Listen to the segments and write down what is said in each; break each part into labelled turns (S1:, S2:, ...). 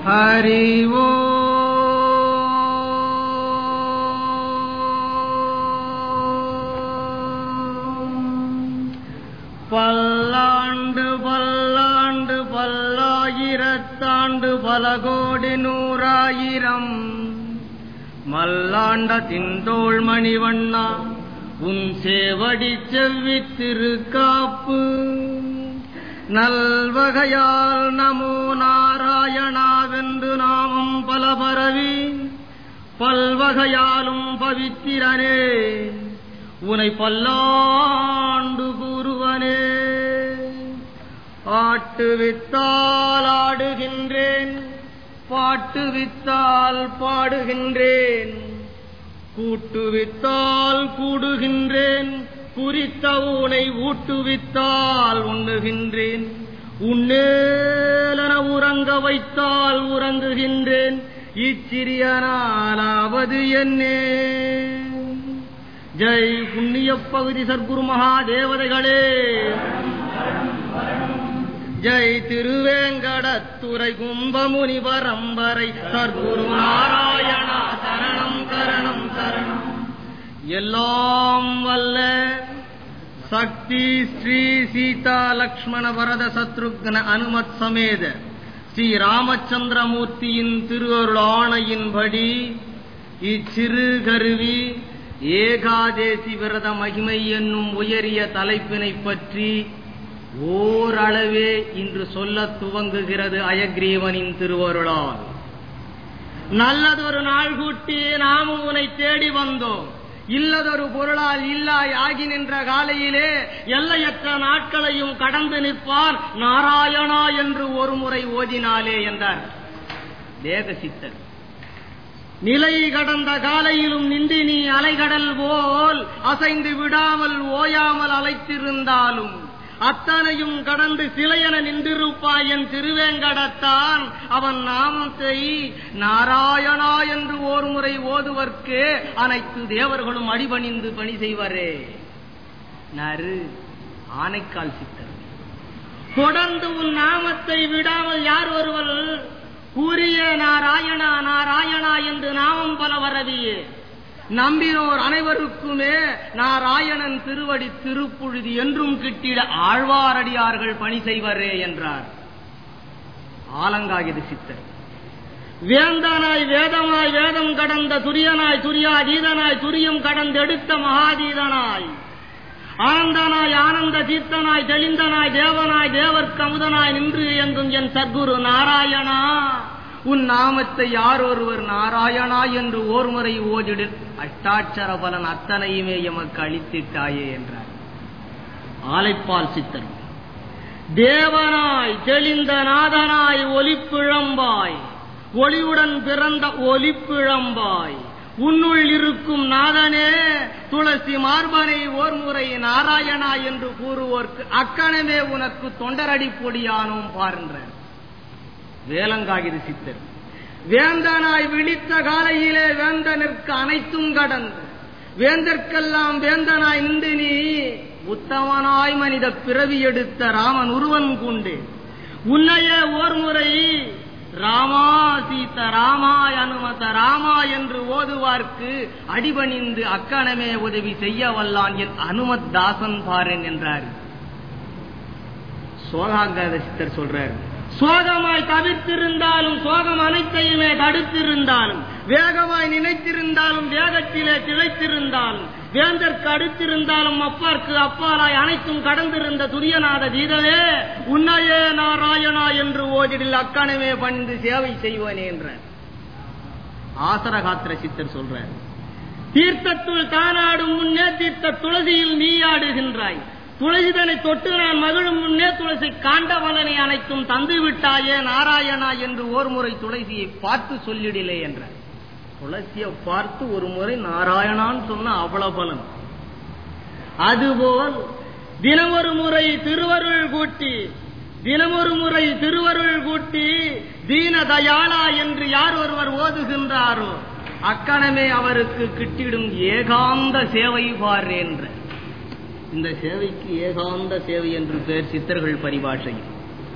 S1: ஹரி ஓ பல்லாண்டு பல்லாண்டு பல்லாயிரத்தாண்டு பல கோடி நூறாயிரம் மல்லாண்ட திண்டோள் மணிவண்ணா உன் சேவடி செவ்வி திருக்காப்பு நல்வகையால் நமோ நாராயணாவென்று நாமம் பல பரவி பல்வகையாலும் பவித்திரனே உனை பல்லாண்டு கூறுவனே ஆட்டு வித்தால் ஆடுகின்றேன் பாட்டு வித்தால் பாடுகின்றேன் கூட்டுவித்தால் கூடுகின்றேன் குறித்த உனை ஊட்டுவித்தால் உண்ணுகின்றேன் உன்னேலன உறங்க வைத்தால் உறங்குகின்றேன் இச்சிறிய நாளாவது என்னே ஜெய் புண்ணிய பகுதி சர்க்குரு மகா தேவதைகளே ஜெய் திருவேங்கடத்துறை கும்பமுனி பரம்பரை சர்க்குரு நாராயணா சரணம் கரணம் சரணம் எல்லாம் வல்ல சக்தி ஸ்ரீ சீதா லக்ஷ்மண வரத சத்ருக்ன அனுமத் சமேத ஸ்ரீ ராமச்சந்திரமூர்த்தியின் திருவருள் ஆணையின்படி இச்சிறு கருவி ஏகாதேசி விரத மகிமை என்னும் உயரிய தலைப்பினை பற்றி ஓரளவே இன்று சொல்லத் துவங்குகிறது அயக்ரீவனின் திருவருளால் நல்லதொரு நாள் கூட்டி நாமும் உன்னை தேடி வந்தோம் இல்லதொரு பொருளால் இல்லாய் ஆகி நின்ற காலையிலே எல்லையற்ற நாட்களையும் கடந்து நிற்பான் நாராயணா என்று ஒரு முறை ஓதினாலே என்றார் தேகசித்தர் நிலை கடந்த காலையிலும் நின்று நீ அலைகடல் போல் அசைந்து விடாமல் ஓயாமல் அலைத்திருந்தாலும் அத்தனையும் கடந்து சிலையென நின்றிருப்பாய் என் திருவேங்கடத்தான் அவன் நாமத்தை நாராயணா என்று ஓர் முறை ஓதுவர்க்கு அனைத்து தேவர்களும் அடிபணிந்து பணி செய்வரே நறு ஆனைக்கால் சித்தர் தொடர்ந்து உன் நாமத்தை விடாமல் யார் ஒருவர் கூறிய நாராயணா நாராயணா என்று நாமம் பல வரவியே நம்பினோர் அனைவருக்குமே நாராயணன் திருவடி திருப்புழுதி என்றும் கிட்டிட ஆழ்வாரடியார்கள் பணி செய்வரே என்றார் ஆலங்காகிது சித்தர் வேந்தனாய் வேதமாய் வேதம் கடந்த துரியனாய் துரியாதீதனாய் துரியம் கடந்தெடுத்த மகாதீதனாய் ஆனந்தனாய் ஆனந்த தீர்த்தனாய் தெளிந்தனாய் தேவனாய் தேவர்க்கு அமுதனாய் நின்று எங்கும் என் சத்குரு நாராயணா உன் நாமத்தை யார் ஒருவர் நாராயணா என்று ஓர்முறை ஓதிடு அஷ்டாட்சர பலன் அத்தனையுமே எமக்கு அளித்திட்டாயே என்றார் ஆலைப்பால் சித்தர் தேவனாய் தெளிந்த நாதனாய் ஒலிப்பிழம்பாய் ஒளிவுடன் பிறந்த ஒலிப்பிழம்பாய் உன்னுள் இருக்கும் நாதனே துளசி மார்பனை ஓர்முறை நாராயணா என்று கூறுவோர்க்கு அக்கணமே உனக்கு தொண்டரடி பொடியானோம் பாருன்றார் வேலங்காகிது சித்தர் வேந்தனாய் விழித்த காலையிலே வேந்தனிற்கு அனைத்தும் கடந்து வேந்தற்கெல்லாம் வேந்தனாய் நின்று நீ உத்தமனாய் மனித பிறவி எடுத்த ராமன் உருவன் கொண்டு உன்னையே ஓர் முறை ராமா சீத ராமாய் அனுமத ராமா என்று ஓதுவார்க்கு அடிபணிந்து அக்கணமே உதவி செய்ய வல்லான் என் அனுமத் தாசன் பாரேன் என்றார் சோகாங்காத சித்தர் சொல்றார் சோகமாய் தவிர்த்திருந்தாலும் சோகம் அனைத்தையுமே தடுத்திருந்தாலும் வேகமாய் நினைத்திருந்தாலும் வேகத்திலே திளைத்திருந்தாலும் வேந்தற்கு அடுத்திருந்தாலும் அப்பார்க்கு அப்பாலாய் அனைத்தும் கடந்திருந்த துரியநாத தீதவே உன்னையே நாராயணா என்று ஓதிடில் அக்கணமே பணிந்து சேவை செய்வனே என்ற ஆசரகாத்திர சித்தர் சொல்றார் தீர்த்தத்துள் தானாடும் முன்னே தீர்த்த துளசியில் நீயாடுகின்றாய் துளசிதனை தொட்டு நான் மகிழும் முன்னே துளசி காண்டவலனை அனைத்தும் தந்து விட்டாயே நாராயணா என்று ஒரு முறை துளசியை பார்த்து சொல்லிடிலே என்றார் துளசியை பார்த்து ஒரு முறை நாராயணான்னு சொன்ன அவ்வளவு பலன் அதுபோல் தினமொரு முறை திருவருள் கூட்டி தினமொரு முறை திருவருள் கூட்டி தீன தயாளா என்று யார் ஒருவர் ஓதுகின்றாரோ அக்கணமே அவருக்கு கிட்டிடும் ஏகாந்த சேவை பார் என்ற இந்த சேவைக்கு ஏகாந்த சேவை என்று பேர் சித்தர்கள் பரிபாஷையில்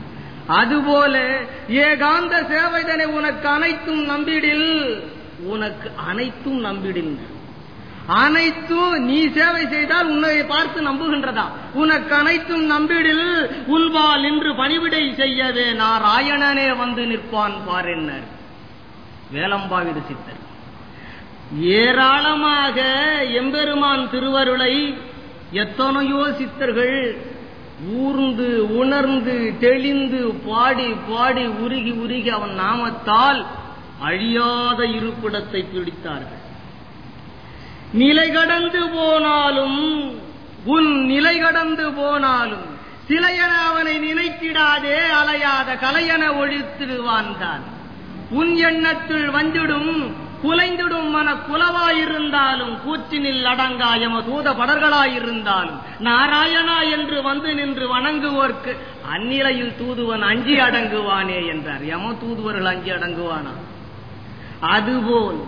S1: அதுபோல ஏகாந்த சேவைதனை உனக்கு அனைத்தும் நம்பிடில் உனக்கு அனைத்தும் நம்பிடில் அனைத்தும் நீ சேவை செய்தால் உன்னை பார்த்து நம்புகின்றதா உனக்கு அனைத்தும் நம்பிடில் உன்பால் நின்று பணிவிடை செய்யவே நாராயணனே வந்து நிற்பான் பாரென்னர் வேலம்பாவிடு சித்தர் ஏராளமாக எம்பெருமான் திருவருளை எத்தனையோ சித்தர்கள் ஊர்ந்து உணர்ந்து தெளிந்து பாடி பாடி உருகி உருகி அவன் நாமத்தால் அழியாத இருப்பிடத்தை பிடித்தார்கள் நிலை கடந்து போனாலும் உன் நிலை கடந்து போனாலும் சிலையென அவனை நினைத்திடாதே அலையாத கலையென ஒழித்திடுவான் தான் உன் எண்ணத்தில் வந்திடும் குலைந்திடும் மன குலவாயிருந்தாலும் கூற்றினில் அடங்கா எம தூத படர்களாயிருந்தாலும் நாராயணா என்று வந்து நின்று வணங்குவோர்க்கு அந்நிலையில் தூதுவன் அஞ்சி அடங்குவானே என்றார் யம தூதுவர்கள் அஞ்சி அடங்குவானா அதுபோல்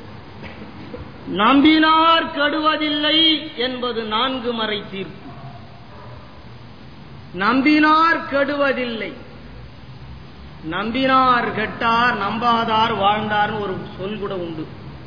S1: நம்பினார் கெடுவதில்லை என்பது நான்கு மறை தீர்ப்பு நம்பினார் கெடுவதில்லை நம்பினார் கெட்டார் நம்பாதார் வாழ்ந்தார்னு ஒரு சொல் கூட உண்டு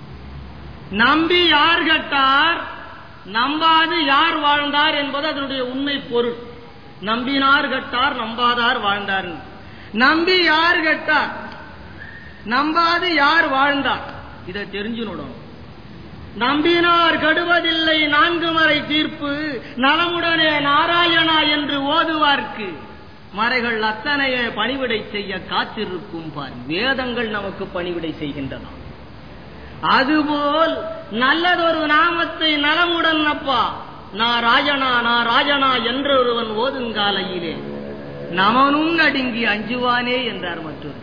S1: நம்பி யார் கெட்டார் நம்பாது யார் வாழ்ந்தார் என்பது அதனுடைய உண்மை பொருள் நம்பினார் கெட்டார் நம்பாதார் வாழ்ந்தார் நம்பி யார் கெட்டார் நம்பாது யார் வாழ்ந்தார் இதை தெரிஞ்சுனோம் நம்பினார் கெடுவதில்லை நான்கு மறை தீர்ப்பு நலமுடனே நாராயணா என்று ஓதுவார்க்கு மறைகள் அத்தனையே பணிவிடை செய்ய காத்திருக்கும் பார் வேதங்கள் நமக்கு பணிவிடை செய்கின்றன அதுபோல் நல்லதொரு நாமத்தை நலமுடன் அப்பா நாராயணா நாராயணா என்று ஒருவன் ஓதுங்காலையிலே நமனும் நடுங்கி அஞ்சுவானே என்றார் மற்றொரு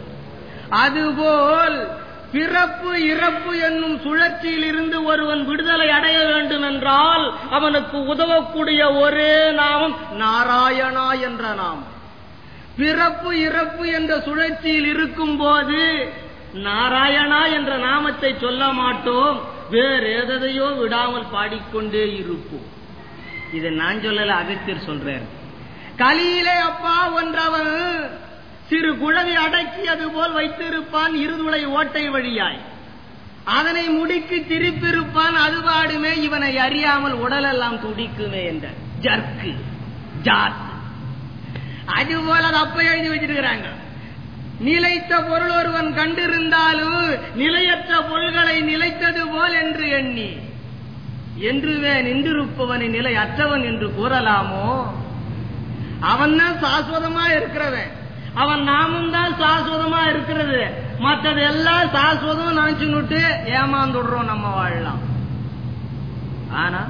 S1: அதுபோல் பிறப்பு இறப்பு என்னும் சுழற்சியில் இருந்து ஒருவன் விடுதலை அடைய வேண்டும் என்றால் அவனுக்கு உதவக்கூடிய ஒரே நாமம் நாராயணா என்ற நாமம் பிறப்பு இறப்பு என்ற சுழற்சியில் இருக்கும் போது நாராயணா என்ற நாமத்தை சொல்ல மாட்டோம் வேற எதையோ விடாமல் பாடிக்கொண்டே இருப்போம் இதை நான் சொல்லல அகத்தியர் சொல்றார் கலியிலே அப்பா ஒன்றவன் சிறு குழவி அடக்கியது போல் வைத்திருப்பான் இருதுளை ஓட்டை வழியாய் அதனை முடுக்கி திருப்பிருப்பான் அது பாடுமே இவனை அறியாமல் உடலெல்லாம் துடிக்குமே என்ற ஜர்க்கு ஜாத் அது போல அது அப்ப எழுதி வச்சிருக்கிறாங்க நிலைத்த பொருள் ஒருவன் கண்டிருந்தாலும் நிலையற்ற பொருள்களை நிலைத்தது போல் என்று எண்ணி என்றுவே நின்றிருப்பவனை நிலை அற்றவன் என்று கூறலாமோ அவன் தான் சாஸ்வதமா இருக்கிறவன் அவன் நாமும் தான் சாஸ்வதமா இருக்கிறது மற்றது எல்லாம் சாஸ்வதம் நினைச்சுன்னுட்டு ஏமாந்துடுறோம் நம்ம வாழலாம் ஆனா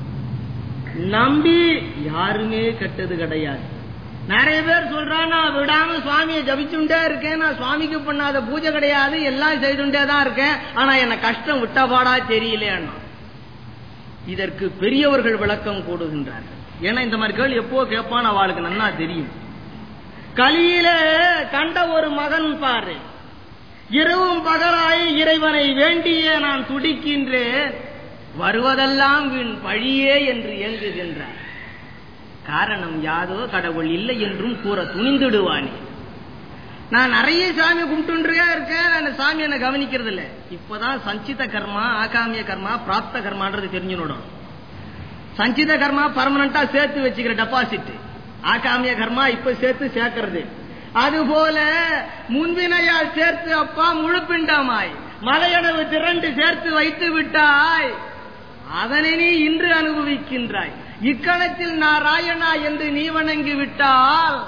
S1: நம்பி யாருமே கெட்டது கிடையாது நிறைய பேர் சொல்றான் நான் விடாம சுவாமியை ஜபிச்சுட்டே இருக்கேன் நான் சுவாமிக்கு பண்ணாத பூஜை கிடையாது எல்லாம் செய்துட்டே தான் இருக்கேன் ஆனா என்ன கஷ்டம் விட்டபாடா தெரியலேன்னா இதற்கு பெரியவர்கள் விளக்கம் கூடுகின்றார்கள் ஏன்னா இந்த மாதிரி கேள்வி எப்போ கேட்பான் அவளுக்கு நன்னா தெரியும் கலியில கண்ட ஒரு மகன் பாரு இரவும் பகலாய் இறைவனை வேண்டியே நான் துடிக்கின்றேன் வருவதெல்லாம் வீண் பழியே என்று ஏங்குகின்றார் காரணம் யாதோ கடவுள் இல்லை என்றும் கூற துணிந்துடுவானே நான் நிறைய சாமி கும்பிட்டுருக்கே இருக்கேன் அந்த சாமி என்ன கவனிக்கிறது இல்ல இப்பதான் சஞ்சித கர்மா ஆகாமிய கர்மா பிராப்த கர்மான்றது தெரிஞ்சுனோடும் சஞ்சித கர்மா பர்மனண்டா சேர்த்து வச்சுக்கிற டெபாசிட் ஆகாமிய கர்மா இப்ப சேர்த்து சேர்க்கிறது அதுபோல முன்வினையால் சேர்த்து அப்பா முழுப்பிண்டமாய் மலையளவு திரண்டு சேர்த்து வைத்து விட்டாய் அதனை நீ இன்று அனுபவிக்கின்றாய் இக்கணத்தில் நாராயணா என்று நீ வணங்கி விட்டால்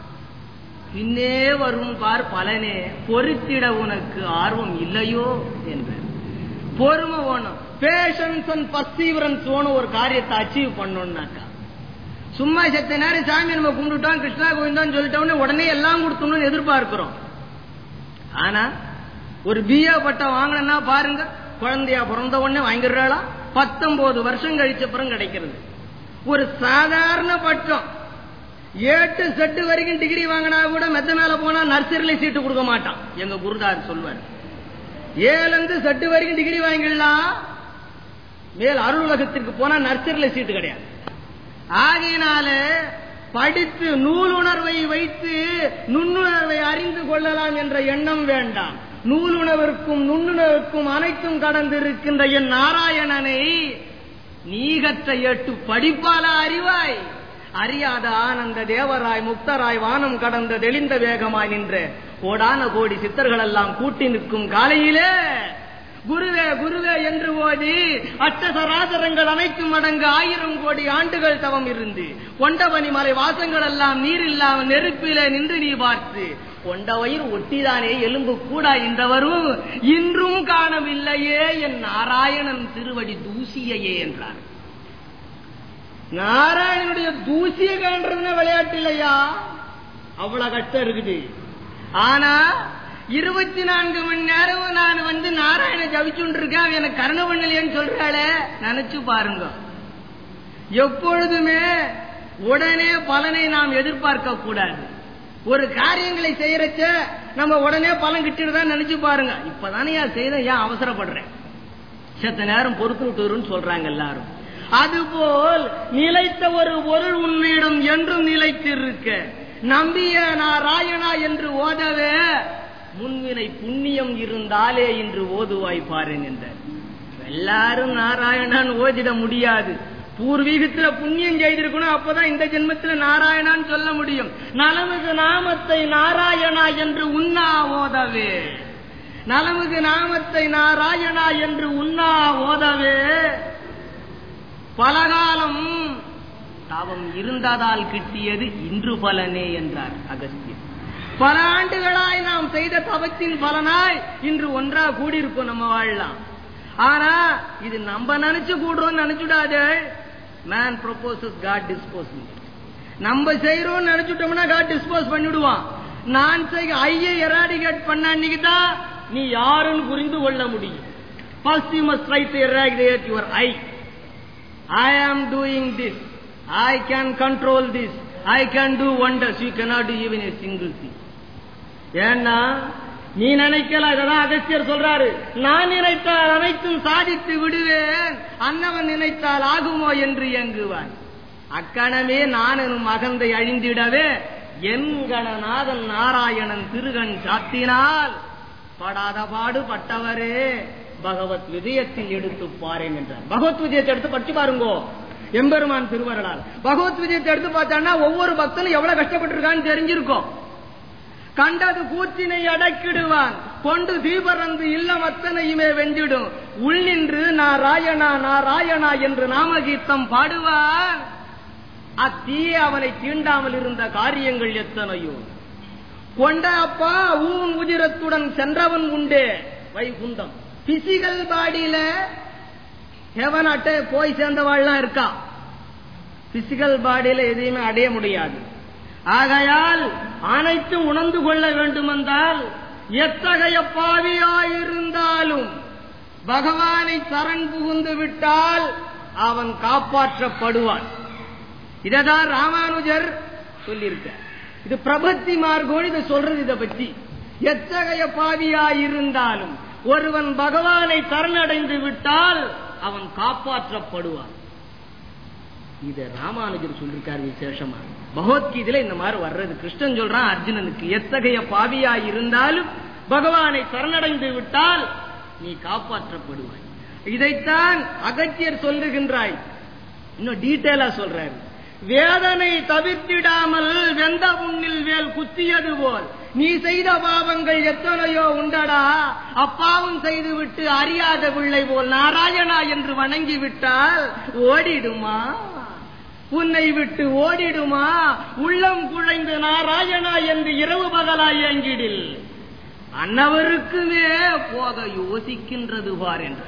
S1: பின்னே வரும் பார் பலனே பொறுத்திட உனக்கு ஆர்வம் இல்லையோ என்ற பொறுமை வேணும் பேஷன்ஸ் அண்ட் பர்சீவரன்ஸ் வேணும் ஒரு காரியத்தை அச்சீவ் பண்ணணும்னாக்கா சும்மா செத்த நேரம் சாமி நம்ம கும்பிட்டுட்டோம் கிருஷ்ணா கோவிந்தான்னு சொல்லிட்டோம்னு உடனே எல்லாம் கொடுத்தோம்னு எதிர்பார்க்கிறோம் ஆனா ஒரு பிஏ பட்டம் வாங்கினா பாருங்க குழந்தையா பிறந்த உடனே வாங்கிடுறாளா பத்தொன்பது வருஷம் கழிச்ச அப்புறம் கிடைக்கிறது ஒரு சாதாரண பட்டம் ஏட்டு செட்டு வரைக்கும் டிகிரி வாங்கினா கூட மெத்த மேல போனா நர்சரியில சீட்டு கொடுக்க மாட்டான் எங்க குருதார் சொல்வார் ஏழுந்து செட்டு வரைக்கும் டிகிரி வாங்கிடலாம் மேல் அருளுலகத்திற்கு போனா நர்சரியில சீட்டு கிடையாது ஆகையினால படித்து நூலுணர்வை வைத்து நுண்ணுணர்வை அறிந்து கொள்ளலாம் என்ற எண்ணம் வேண்டாம் நூலுணர்வுக்கும் நுண்ணுணர்வுக்கும் அனைத்தும் கடந்திருக்கின்ற என் நாராயணனை நீகற்ற எட்டு படிப்பால அறிவாய் அறியாத ஆனந்த தேவராய் முக்தராய் வானம் கடந்த தெளிந்த வேகமாய் நின்ற கோடான கோடி சித்தர்கள் எல்லாம் கூட்டி நிற்கும் காலையிலே குருவே குருவே என்று ஓதி அட்டசராசரங்கள் அனைத்தும் அடங்கு ஆயிரம் கோடி ஆண்டுகள் தவம் இருந்து கொண்டபனி மலை வாசங்கள் எல்லாம் நீர் இல்லாமல் நெருப்பிலே நின்று நீ பார்த்து கொண்ட வயிறு ஒட்டிதானே எலும்பு கூட என்றவரும் இன்றும் காணவில்லையே என் நாராயணன் திருவடி தூசியையே என்றார் நாராயணனுடைய தூசியை காண்றதுன்னா விளையாட்டு இல்லையா அவ்வளவு கஷ்டம் இருக்குது ஆனா இருபத்தி நான்கு மணி நேரம் நான் வந்து நாராயண ஜபிச்சுட்டு இருக்கேன் அவன் எனக்கு கருணை பண்ணலையேன்னு சொல்றாளே நினைச்சு பாருங்க எப்பொழுதுமே உடனே பலனை நாம் எதிர்பார்க்க கூடாது ஒரு காரியங்களை செய்யறச்ச நம்ம உடனே பலன் கிட்டுதான் நினைச்சு பாருங்க இப்பதானே ஏன் செய்த ஏன் அவசரப்படுறேன் செத்த நேரம் பொறுத்து விட்டுருன்னு சொல்றாங்க எல்லாரும் அதுபோல் நிலைத்த ஒரு பொருள் உன்னிடம் என்றும் நிலைத்திருக்க நம்பிய நாராயணா என்று ஓதவே முன்வினை புண்ணியம் இருந்தாலே இன்று ஓதுவாய் பாருங்க என்றார் எல்லாரும் நாராயணான் ஓதிட முடியாது பூர்வீகத்துல புண்ணியம் செய்திருக்கணும் அப்பதான் இந்த ஜென்மத்துல நாராயணான்னு சொல்ல முடியும் நலமுகு நாமத்தை நாராயணா என்று உண்ணா ஓதவே நலமுகு நாமத்தை நாராயணா என்று உண்ணா ஓதவே பலகாலம் தவம் இருந்ததால் கிட்டியது இன்று பலனே என்றார் அகஸ்தியர் பல ஆண்டுகளாய் நாம் செய்த தவத்தின் பலனாய் இன்று ஒன்றா கூடியிருக்கோம் நம்ம வாழலாம் ஆனா இது நம்ம நினைச்சு கூடுறோம் நினைச்சுடாது மேன் ப்ரொபோசஸ் காட் டிஸ்போஸ் நம்ம செய்யறோம் நினைச்சுட்டோம்னா காட் டிஸ்போஸ் பண்ணிவிடுவான் நான் செய்ய ஐயை எராடிகேட் பண்ண அன்னைக்கு தான் நீ யாருன்னு புரிந்து கொள்ள முடியும் first you must try to eradicate your I I am doing this. I can control this. I can do wonders. You cannot do even a single thing. ஏன்னா நீ நினைக்கல இததான் அகஸ்தியர் சொல்றாரு நான் நினைத்தால் அனைத்தும் சாதித்து விடுவேன் அன்னவன் நினைத்தால் ஆகுமோ என்று இயங்குவான் அக்கணமே நான் எனும் அகந்தை அழிந்திடவே என் கணநாதன் நாராயணன் திருகண் சாத்தினால் படாத பாடு பட்டவரே பகவத் விஜயத்தில் எடுத்து பாருங்க என்றார் பகவத் விஜயத்தை எடுத்து படிச்சு பாருங்கோ எம்பெருமான் திருவருளால் பகவத் விஜயத்தை எடுத்து பார்த்தான்னா ஒவ்வொரு பக்தனும் எவ்வளவு கஷ்டப்பட்டிருக்கான்னு தெரிஞ்சிருக்கும் கண்டது கூத்தினை அடக்கிடுவான் கொண்டு தீபரந்து இல்லம் அத்தனையுமே வெஞ்சிடும் உள்ளின்று நாராயணா நாராயணா என்று நாமகீர்த்தம் பாடுவான் அத்தீய அவனை தீண்டாமல் இருந்த காரியங்கள் எத்தனையோ கொண்ட அப்பா ஊன் உதிரத்துடன் சென்றவன் உண்டே வைகுந்தம் பிசிக்கல் பாடியில ஹெவன் அட்டை போய் சேர்ந்தவாள்லாம் இருக்கா பிசிக்கல் பாடியில எதையுமே அடைய முடியாது ஆகையால் அனைத்தும் உணர்ந்து கொள்ள வேண்டுமென்றால் எத்தகைய பாவியாயிருந்தாலும் பகவானை சரண் புகுந்து விட்டால் அவன் காப்பாற்றப்படுவான் இததான் ராமானுஜர் சொல்லியிருக்க இது பிரபத்தி மார்கோடு இதை சொல்றது இதை பற்றி எத்தகைய பாவியாயிருந்தாலும் ஒருவன் பகவானை சரணடைந்து விட்டால் அவன் காப்பாற்றப்படுவான் இத ராமானுஜர் சொல்லிருக்காரு விசேஷமா பகவத்கீதையில இந்த மாதிரி வர்றது கிருஷ்ணன் சொல்றான் அர்ஜுனனுக்கு எத்தகைய பாவியா இருந்தாலும் பகவானை சரணடைந்து விட்டால் நீ காப்பாற்றப்படுவாய் இதைத்தான் அகத்தியர் சொல்லுகின்றாய் இன்னும் டீட்டெயிலா சொல்றாரு வேதனை தவிர்த்திடாமல் வெந்த புண்ணில் வேல் குத்தியது போல் நீ செய்த பாவங்கள் எத்தனையோ உண்டடா அப்பாவும் செய்துவிட்டு அறியாத பிள்ளை போல் நாராயணா என்று வணங்கி விட்டால் ஓடிடுமா உன்னை விட்டு ஓடிடுமா உள்ளம் குழைந்து நாராயணா என்று இரவு பகலாய் இயங்கிடில் அன்னவருக்குமே போக யோசிக்கின்றது பார் என்றார்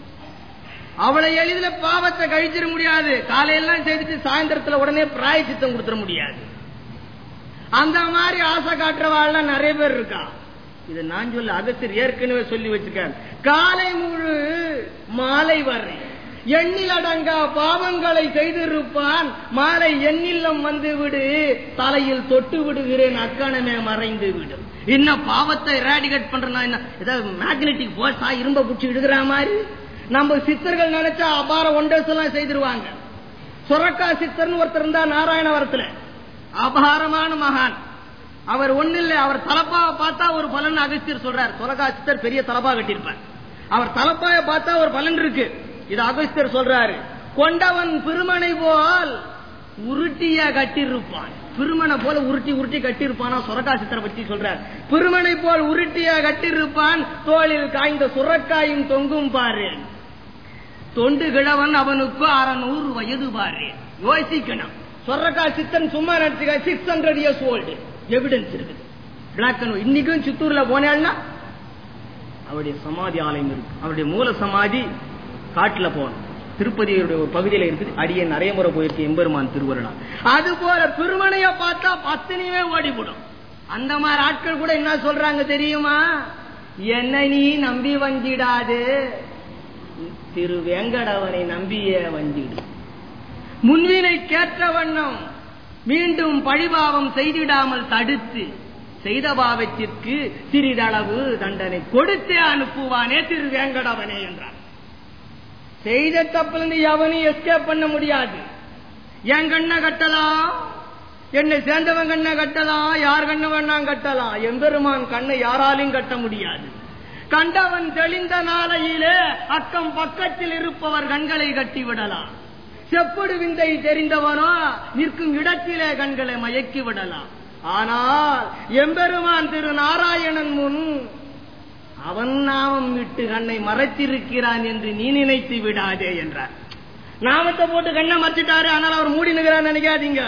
S1: அவளை எளிதில பாவத்தை கழிச்சிட முடியாது காலையெல்லாம் செய்துட்டு சாயந்தரத்துல உடனே பிராய சித்தம் கொடுத்துட முடியாது அந்த மாதிரி ஆசை காட்டுறவாள்லாம் நிறைய பேர் இருக்கா இது நான் சொல்ல அகத்தியர் ஏற்கனவே சொல்லி வச்சிருக்காரு காலை முழு மாலை வரை எண்ணில் அடங்கா பாவங்களை செய்திருப்பான் மாலை எண்ணில்லம் வந்து விடு தலையில் தொட்டு விடுகிறேன் அக்கணமே மறைந்து விடும் இன்னும் பாவத்தை எராடிகேட் பண்றா என்ன ஏதாவது மேக்னெட்டிக் போர்ஸா இரும்ப பிடிச்சி விடுகிற மாதிரி நம்ம சித்தர்கள் நினைச்சா அபார ஒண்டர்ஸ் எல்லாம் செய்திருவாங்க சுரக்கா சித்தர்னு ஒருத்தர் இருந்தா நாராயணவரத்துல அபாரமான மகான் அவர் ஒண்ணு இல்ல அவர் தலப்பாவை பார்த்தா ஒரு பலன் அகஸ்தியர் சொல்றார் தொலகாசித்தர் பெரிய தலப்பா கட்டியிருப்பார் அவர் தலப்பாய பார்த்தா ஒரு பலன் இருக்கு இது அகஸ்தியர் சொல்றாரு கொண்டவன் பெருமனை போல் உருட்டியா கட்டியிருப்பான் பெருமனை போல உருட்டி உருட்டி கட்டியிருப்பானா சுரக்காசித்தரை பற்றி சொல்றார் பெருமனை போல் உருட்டியா கட்டியிருப்பான் தோளில் காய்ந்த சுரக்காயும் தொங்கும் பாரு தொண்டு கிழவன் அவனுக்கு அறநூறு வயது பாரு யோசிக்கணும் சொரக்கா சித்தன் சும்மா நடிச்சுக்க six hundred years old evidence இருக்குது பிளாக் அண்ட் இன்னைக்கும் சித்தூர்ல போனேன்னா அவருடைய சமாதி ஆலயம் இருக்கு அவருடைய மூல சமாதி காட்டுல போகணும் திருப்பதியுடைய ஒரு பகுதியில இருக்குது அடியே நிறைய முறை போயிருக்கு எம்பெருமான் திருவருளா அது போல திருமணைய பார்த்தா பத்தினியுமே ஓடிவிடும் அந்த மாதிரி ஆட்கள் கூட என்ன சொல்றாங்க தெரியுமா என்ன நீ நம்பி வந்திடாது திரு வேங்கடவனை நம்பியே வந்திடு முன்வினை கேட்ட வண்ணம் மீண்டும் பழிபாவம் செய்திடாமல் தடுத்து செய்த பாவத்திற்கு சிறிதளவு தண்டனை கொடுத்தே அனுப்புவானே திரு வேங்கடவனே என்றார் செய்த தப்பிலிருந்து எவனையும் எஸ்கேப் பண்ண முடியாது என் கண்ணை கட்டலாம் என்னை சேர்ந்தவன் கண்ணை கட்டலாம் யார் கண்ணை வேணாம் கட்டலாம் எம்பெருமான் கண்ணை யாராலையும் கட்ட முடியாது கண்டவன் தெளிந்த நாளையிலே அக்கம் பக்கத்தில் இருப்பவர் கண்களை கட்டி விடலாம் செப்படு விந்தை தெரிந்தவனோ நிற்கும் இடத்திலே கண்களை மயக்கி விடலாம் ஆனால் எம்பெருமான் திரு நாராயணன் முன் அவன் நாமம் விட்டு கண்ணை மறைத்திருக்கிறான் என்று நீ நினைத்து விடாதே என்றார் நாமத்தை போட்டு கண்ணை மறைச்சிட்டாரு ஆனால் அவர் மூடி நிற்கிறார் நினைக்காதீங்க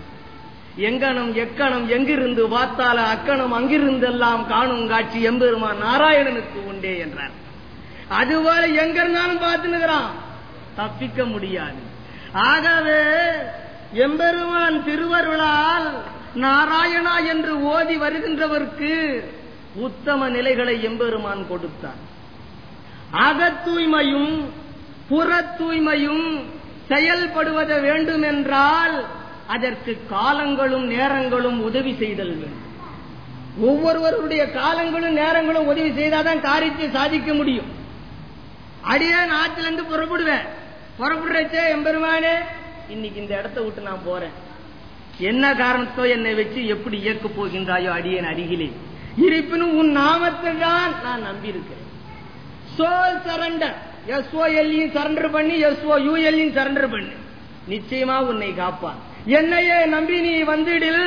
S1: எங்கனம் எக்கணம் எங்கிருந்து பார்த்தால அக்கணம் அங்கிருந்தெல்லாம் காணும் காட்சி எம்பெருமான் நாராயணனுக்கு உண்டே என்றார் அதுபோல எங்க இருந்தாலும் பார்த்து நிற்கிறான் தப்பிக்க முடியாது ஆகவே எம்பெருமான் திருவருளால் நாராயணா என்று ஓதி வருகின்றவருக்கு உத்தம நிலைகளை எம்பெருமான் கொடுத்தார் அகத் தூய்மையும் புற தூய்மையும் செயல்படுவத வேண்டும் என்றால் அதற்கு காலங்களும் நேரங்களும் உதவி செய்தல் வேண்டும் ஒவ்வொருவருடைய காலங்களும் நேரங்களும் உதவி செய்தாதான் காரியத்தை சாதிக்க முடியும் அடியே நாட்டிலிருந்து புறப்படுவேன் புறப்படுறச்சே எம்பெருமானே இன்னைக்கு இந்த இடத்த விட்டு நான் போறேன் என்ன காரணத்தோ என்னை வச்சு எப்படி இயக்க போகின்றாயோ அடியேன் அருகிலே இருப்பினும் உன் நாமத்தை தான் நான் நம்பி இருக்கிறேன் சோல் சரண்டர் எஸ்ஓஎல்லையும் சரண்டர் பண்ணி எஸ்ஓ யூஎல்லையும் சரண்டர் பண்ணு நிச்சயமா உன்னை காப்பான் என்னையே நம்பி நீ வந்திடில்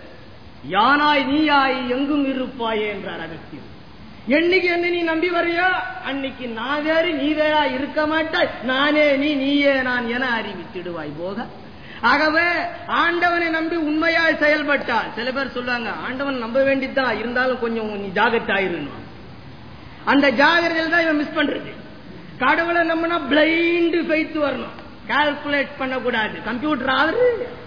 S1: யானாய் நீயாய் எங்கும் இருப்பாயே என்றார் அகஸ்தியர் என்னைக்கு என்ன நீ நம்பி வரையோ அன்னைக்கு நான் வேறு நீ வேறா இருக்க மாட்டாய் நானே நீ நீயே நான் என அறிவித்திடுவாய் போக ஆகவே ஆண்டவனை நம்பி உண்மையாய் செயல்பட்டால் சில பேர் சொல்லுவாங்க ஆண்டவன் நம்ப வேண்டியதுதான் இருந்தாலும் கொஞ்சம் நீ ஜாகிரதாயிருன்னு அந்த ஜாகிரதையில் தான் இவன் மிஸ் பண்றது கடவுளை நம்பினா பிளைண்ட் ஃபெய்த் வரணும் கால்குலேட் பண்ணக்கூடாது கம்ப்யூட்டர் ஆகுது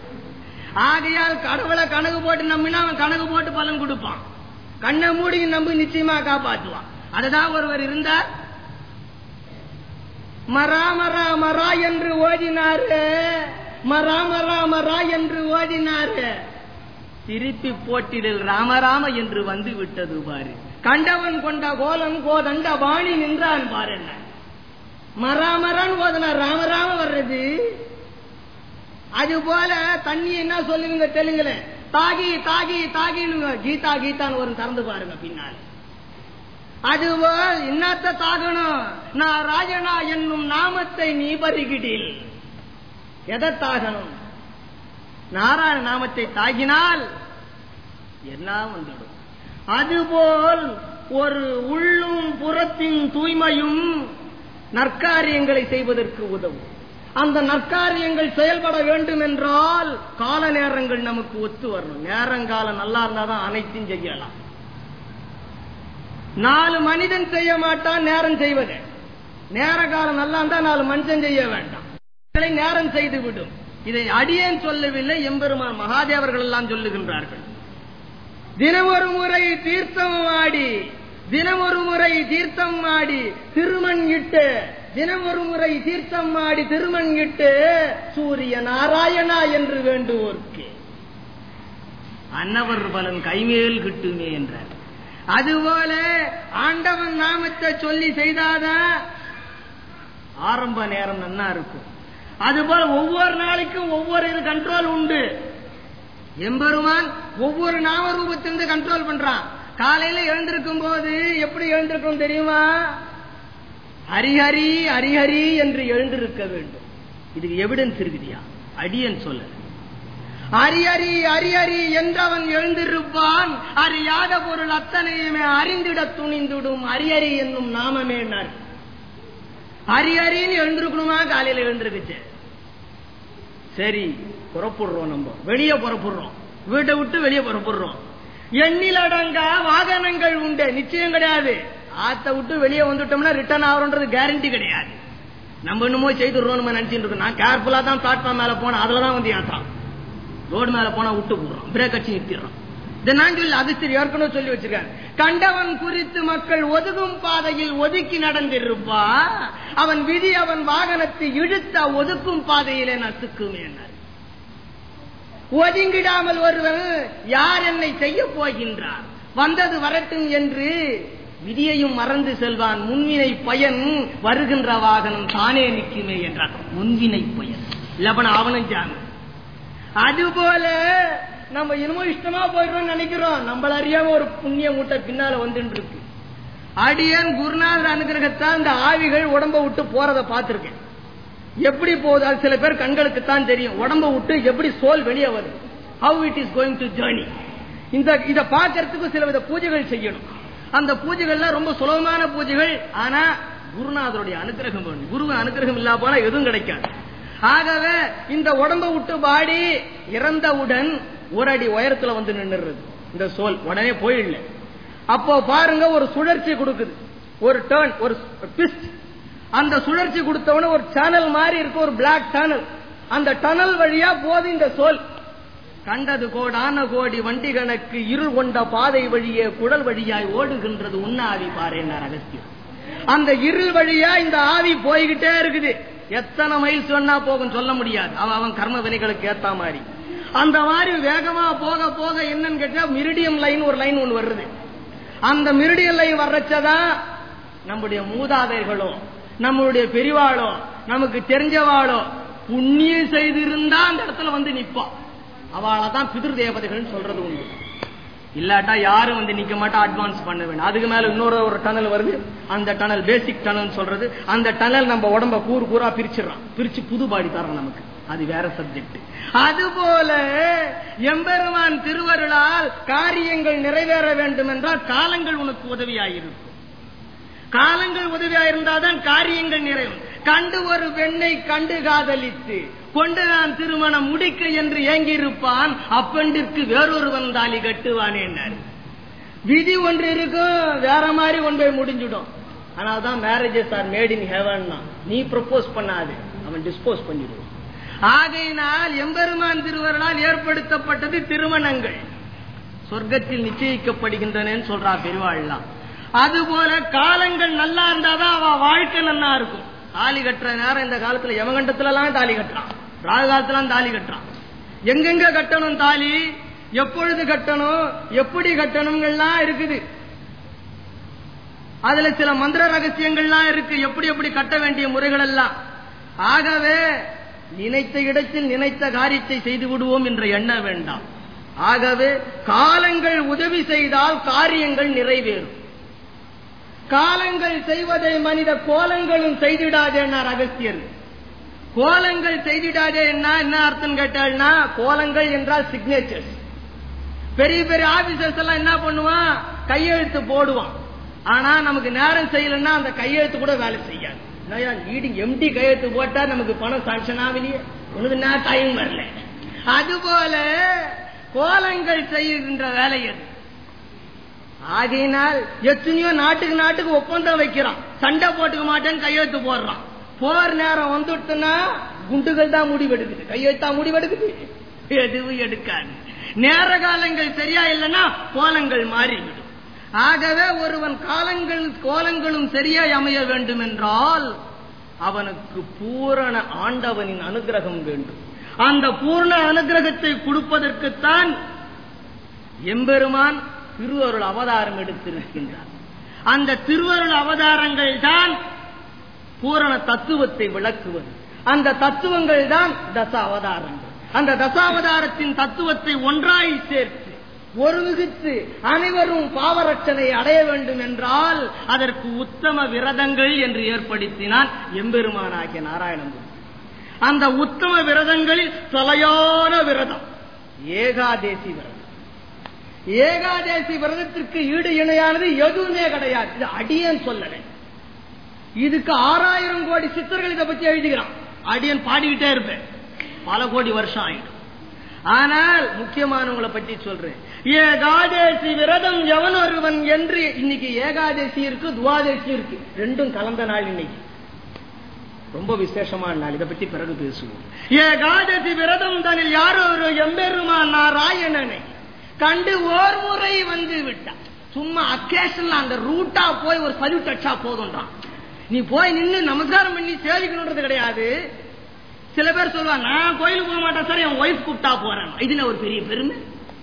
S1: ஆகையால் கடவுளை கணக்கு போட்டு நம்பினா அவன் கணக்கு போட்டு பலன் கொடுப்பான் கண்ணை மூடி நம்பி நிச்சயமா காப்பாற்றுவான் அதுதான் ஒருவர் இருந்தார் மரா மரா மரா என்று ஓதினாரு மரா மரா மரா என்று ஓதினாரு திருப்பி போட்டிடில் ராமராம என்று வந்து விட்டது பாரு கண்டவன் கொண்ட கோலம் கோதண்ட வாணி நின்றான் பாரு என்ன மராமரான் ஓதனா ராமராம வர்றது அது போல தண்ணி என்ன சொல்லுவீங்க தெலுங்குல தாகி தாகி தாகின்னு கீதா கீதான்னு ஒரு திறந்து பாருங்க பின்னால அதுபோல் இன்னத்த தாகணும் நான் ராஜனா என்னும் நாமத்தை நீ பருகிடில் எதை தாகணும் நாராயண நாமத்தை தாகினால் என்ன வந்துடும் அதுபோல் ஒரு உள்ளும் புறத்தின் தூய்மையும் நற்காரியங்களை செய்வதற்கு உதவும் அந்த நற்காரியங்கள் செயல்பட வேண்டும் என்றால் கால நேரங்கள் நமக்கு ஒத்து வரணும் நேரங்காலம் நல்லா இருந்தாதான் அனைத்தையும் செய்யலாம் நாலு மனிதன் செய்ய மாட்டான் நேரம் செய்வது நேர காலம் நல்லா இருந்தா நாலு மனுஷன் செய்ய வேண்டாம் நேரம் செய்து விடும் இதை அடியேன் சொல்லவில்லை எம்பெருமான் மகாதேவர்கள் எல்லாம் சொல்லுகின்றார்கள் தினமொரு முறை தீர்த்தம் ஆடி தினமொரு முறை தீர்த்தம் ஆடி திருமண் இட்டு தினம் ஒரு முறை தீர்த்தம் ஆடி திருமண் இட்டு சூரிய நாராயணா என்று வேண்டுவோர்க்கு அன்னவர் பலன் கைமேல் கிட்டுமே என்றார் அதுபோல ஆண்டவன் நாமத்தை சொல்லி செய்தாதான் ஆரம்ப நேரம் நன்னா இருக்கும் அதுபோல ஒவ்வொரு நாளைக்கும் ஒவ்வொரு இது கண்ட்ரோல் உண்டு
S2: எம்பெருமான் ஒவ்வொரு நாம ரூபத்திலிருந்து கண்ட்ரோல் பண்றான் காலையில எழுந்திருக்கும் போது எப்படி எழுந்திருக்கும் தெரியுமா ஹரிஹரி ஹரிஹரி என்று எழுந்திருக்க வேண்டும் இதுக்கு எவிடன்ஸ் இருக்குதியா அடியன் சொல்ல அரியரி அரியரி என்றவன் எழுந்திருப்பான் அறியாத பொருள் அத்தனையுமே அறிந்திட துணிந்துடும் அரியரி என்னும் நாமமே அரியரின்னு எழுந்திருக்கணுமா காலையில எழுந்திருக்குச்சு சரி புறப்படுறோம் நம்ம வெளியே புறப்படுறோம் வீட்டை விட்டு வெளியே புறப்படுறோம் எண்ணிலடங்கா வாகனங்கள் உண்டு நிச்சயம் கிடையாது ஆத்த விட்டு வெளியே வந்துட்டோம்னா ரிட்டர்ன் ஆகிறோன்றது கேரண்டி கிடையாது நம்ம என்னமோ செய்துடுறோம் நம்ம நினைச்சிட்டு இருக்கோம் நான் கேர்ஃபுல்லா தான் பிளாட்ஃபார்ம் மேல போனேன் அதுலதான் வந்து ஏற்றான் ரோடு மேல போனா விட்டு போடுறோம் பிரேக் அடிச்சு நிறுத்திடுறோம் இதை நான் சொல்லி அது சரி ஏற்கனவே சொல்லி வச்சிருக்கேன் கண்டவன் குறித்து மக்கள் ஒதுகும் பாதையில் ஒதுக்கி நடந்திருப்பா அவன் விதி அவன் வாகனத்தை இழுத்த ஒதுக்கும் பாதையிலே நசுக்குமே ஒதுங்கிடாமல் ஒருவன் யார் என்னை செய்ய போகின்றார் வந்தது வரட்டும் என்று விதியையும் மறந்து செல்வான் முன்வினை பயன் வருகின்ற வாகனம் தானே நிற்குமே என்றார் முன்வினை பயன் இல்லப்பன அவனும் ஜாங்க அதுபோல நம்ம இன்னமும் இஷ்டமா போயிடுறோம் நினைக்கிறோம் நம்மள அறியாம ஒரு புண்ணிய மூட்டை பின்னால வந்துட்டு இருக்கு அடியன் குருநாதர் அனுகிரகத்தான் இந்த ஆவிகள் உடம்ப விட்டு போறதை பார்த்திருக்கேன் எப்படி போகுது அது சில பேர் கண்களுக்கு தான் தெரியும் உடம்ப விட்டு எப்படி சோல் வெளியே வருது how it is going to journey இந்த இதை பார்க்கறதுக்கு சில வித பூஜைகள் செய்யணும் அந்த பூஜைகள்லாம் ரொம்ப சுலபமான பூஜைகள் ஆனா குருநாதருடைய அனுகிரகம் வேணும் குருவின் அனுகிரகம் இல்லா போனா எதுவும் கிடைக்காது ஆகவே இந்த உடம்ப விட்டு பாடி இறந்தவுடன் ஒரு அடி உயரத்துல வந்து நின்றுறது இந்த சோல் உடனே போயிடல அப்போ பாருங்க ஒரு சுழற்சி கொடுக்குது ஒரு டேர்ன் ஒரு ட்விஸ்ட் அந்த சுழற்சி கொடுத்தவன ஒரு சேனல் மாதிரி இருக்கு ஒரு பிளாக் டனல் அந்த டனல் வழியா போது இந்த சோல் கண்டது கோடான கோடி வண்டி கணக்கு இருள் கொண்ட பாதை வழியே குடல் வழியாய் ஓடுகின்றது உண்ணாவி பாருன்னார் அகஸ்தியர் அந்த இருள் வழியா இந்த ஆவி போய்கிட்டே இருக்குது எத்தனை மைல் சொன்னா போகும் சொல்ல முடியாது அவன் அவன் கர்ம வினைகளுக்கு ஏத்த மாதிரி அந்த மாதிரி வேகமா போக போக என்னன்னு கேட்டா மிரிடியம் லைன் ஒரு லைன் ஒன்று வருது அந்த மிரிடியம் லைன் வர்றச்சதான் நம்முடைய மூதாதைகளோ நம்மளுடைய பெரிவாளோ நமக்கு தெரிஞ்சவாளோ புண்ணியம் செய்திருந்தா அந்த இடத்துல வந்து நிப்பான் அவளை தான் பிதிர் தேவதைகள் சொல்றது உண்டு இல்லாட்டா யாரும் வந்து நிக்க மாட்டா அட்வான்ஸ் பண்ண வேணும் அதுக்கு மேல இன்னொரு ஒரு டனல் வருது அந்த டனல் பேசிக் டனல் சொல்றது அந்த டனல் நம்ம உடம்ப கூறு கூறா பிரிச்சிடறான் பிரிச்சு புது பாடி தரோம் நமக்கு அது வேற சப்ஜெக்ட் அதுபோல எம்பெருமான் திருவருளால் காரியங்கள் நிறைவேற வேண்டும் என்றால் காலங்கள் உனக்கு உதவியாயிருக்கும் காலங்கள் உதவியாயிருந்தாதான் காரியங்கள் நிறைவும் கண்டு ஒரு பெண்ணை கண்டு காதலித்து கொண்டு நான் திருமணம் முடிக்க என்று ஏங்கியிருப்பான் அப்பெண்டிற்கு வேறொருவன் தாலி கட்டுவானே விதி ஒன்று இருக்கும் வேற மாதிரி கொண்டு போய் முடிஞ்சிடும் ஆனால்தான் marriages are made in heaven நீ ப்ரப்போஸ் பண்ணாது அவன் டிஸ்போஸ் பண்ணிடுவான் ஆகையினால் எம்பெருமான் திருவருளால் ஏற்படுத்தப்பட்டது திருமணங்கள் சொர்க்கத்தில் நிச்சயிக்கப்படுகின்றன சொல்றா பெருவாள்லாம் அதுபோல காலங்கள் நல்லா இருந்தாதான் அவ வாழ்க்கை நல்லா இருக்கும் தாலி கட்டுற நேரம் இந்த காலத்துல யமகண்டத்துல எல்லாம் தாலி கட்டுறான் ராகு காலத்துல தாலி கட்டுறான் எங்கெங்க கட்டணும் தாலி எப்பொழுது கட்டணும் எப்படி கட்டணுங்கள்லாம் இருக்குது அதுல சில மந்திர ரகசியங்கள்லாம் இருக்கு எப்படி எப்படி கட்ட வேண்டிய முறைகள் எல்லாம் ஆகவே நினைத்த இடத்தில் நினைத்த காரியத்தை செய்து விடுவோம் என்ற எண்ண வேண்டாம் ஆகவே காலங்கள் உதவி செய்தால் காரியங்கள் நிறைவேறும் காலங்கள் செய்வதை மனித கோலங்களும் செய்திடாதேன்னார் அகஸ்தியர் கோலங்கள் செய்திடாதே என்ன என்ன அர்த்தம் கேட்டாள்னா கோலங்கள் என்றால் சிக்னேச்சர்ஸ் பெரிய பெரிய ஆபீசர்ஸ் எல்லாம் என்ன பண்ணுவான் கையெழுத்து போடுவான் ஆனா நமக்கு நேரம் செய்யலன்னா அந்த கையெழுத்து கூட வேலை செய்யாது லீடிங் எம்டி கையெழுத்து போட்டா நமக்கு பணம் சாங்ஷன் ஆகலையே உனக்கு நான் டைம் வரல அதுபோல கோலங்கள் செய்கின்ற வேலை அது ஆகையினால் எத்தனையோ நாட்டுக்கு நாட்டுக்கு ஒப்பந்தம் வைக்கிறான் சண்டை போட்டுக்க மாட்டேன்னு கையெழுத்து போடுறான் போர் நேரம் வந்துட்டுனா குண்டுகள் தான் முடிவெடுக்குது கையெழுத்தா முடிவெடுக்குது எதுவும் எடுக்காது நேர காலங்கள் சரியா இல்லைன்னா கோலங்கள் மாறிவிடும் ஆகவே ஒருவன் காலங்கள் கோலங்களும் சரியாய் அமைய வேண்டும் என்றால் அவனுக்கு பூரண ஆண்டவனின் அனுகிரகம் வேண்டும் அந்த பூர்ண அனுகிரகத்தை கொடுப்பதற்குத்தான் எம்பெருமான் திருவருள் அவதாரம் எடுத்திருக்கின்றார் அந்த திருவருள் அவதாரங்கள் தான் பூரண தத்துவத்தை விளக்குவது அந்த தத்துவங்கள் தான் தச அவதாரங்கள் அந்த தசாவதாரத்தின் தத்துவத்தை ஒன்றாய் சேர்த்து ஒருமிகுத்து அனைவரும் பாவரட்சனை அடைய வேண்டும் என்றால் அதற்கு உத்தம விரதங்கள் என்று ஏற்படுத்தினான் எம்பெருமானாகிய நாராயணன் அந்த உத்தம விரதங்களில் தலையான விரதம் ஏகாதேசி விரதம் ஏகாதேசி விரதத்திற்கு ஈடு இணையானது எதுவுமே கிடையாது இது அடியன் சொல்லலை இதுக்கு ஆறாயிரம் கோடி சித்தர்கள் இதை பத்தி எழுதுகிறான் அடியன் பாடிக்கிட்டே இருப்பேன் பல கோடி வருஷம் ஆயிடும் ஆனால் முக்கியமானவங்களை பற்றி சொல்றேன் ஏகாதேசி விரதம் எவன் ஒருவன் என்று இன்னைக்கு ஏகாதேசி இருக்கு துவாதேசி இருக்கு ரெண்டும் கலந்த நாள் இன்னைக்கு ரொம்ப விசேஷமான நாள் இதை பத்தி பிறகு பேசுவோம் ஏகாதசி விரதம் தனில் யாரோ ஒரு எம்பெருமான் நாராயணனை கண்டு ஓர் முறை வந்து விட்டான் சும்மா அக்கேஷன்ல அந்த ரூட்டா போய் ஒரு சல்யூட் அடிச்சா போதும்ன்றான் நீ போய் நின்னு நமஸ்காரம் பண்ணி சேவிக்கணுன்றது கிடையாது சில பேர் சொல்லுவாங்க நான் கோயிலுக்கு போக மாட்டேன் சார் என் ஒய்ஃப் கூப்பிட்டா போறேன் இதுல ஒரு பெரிய பெருமை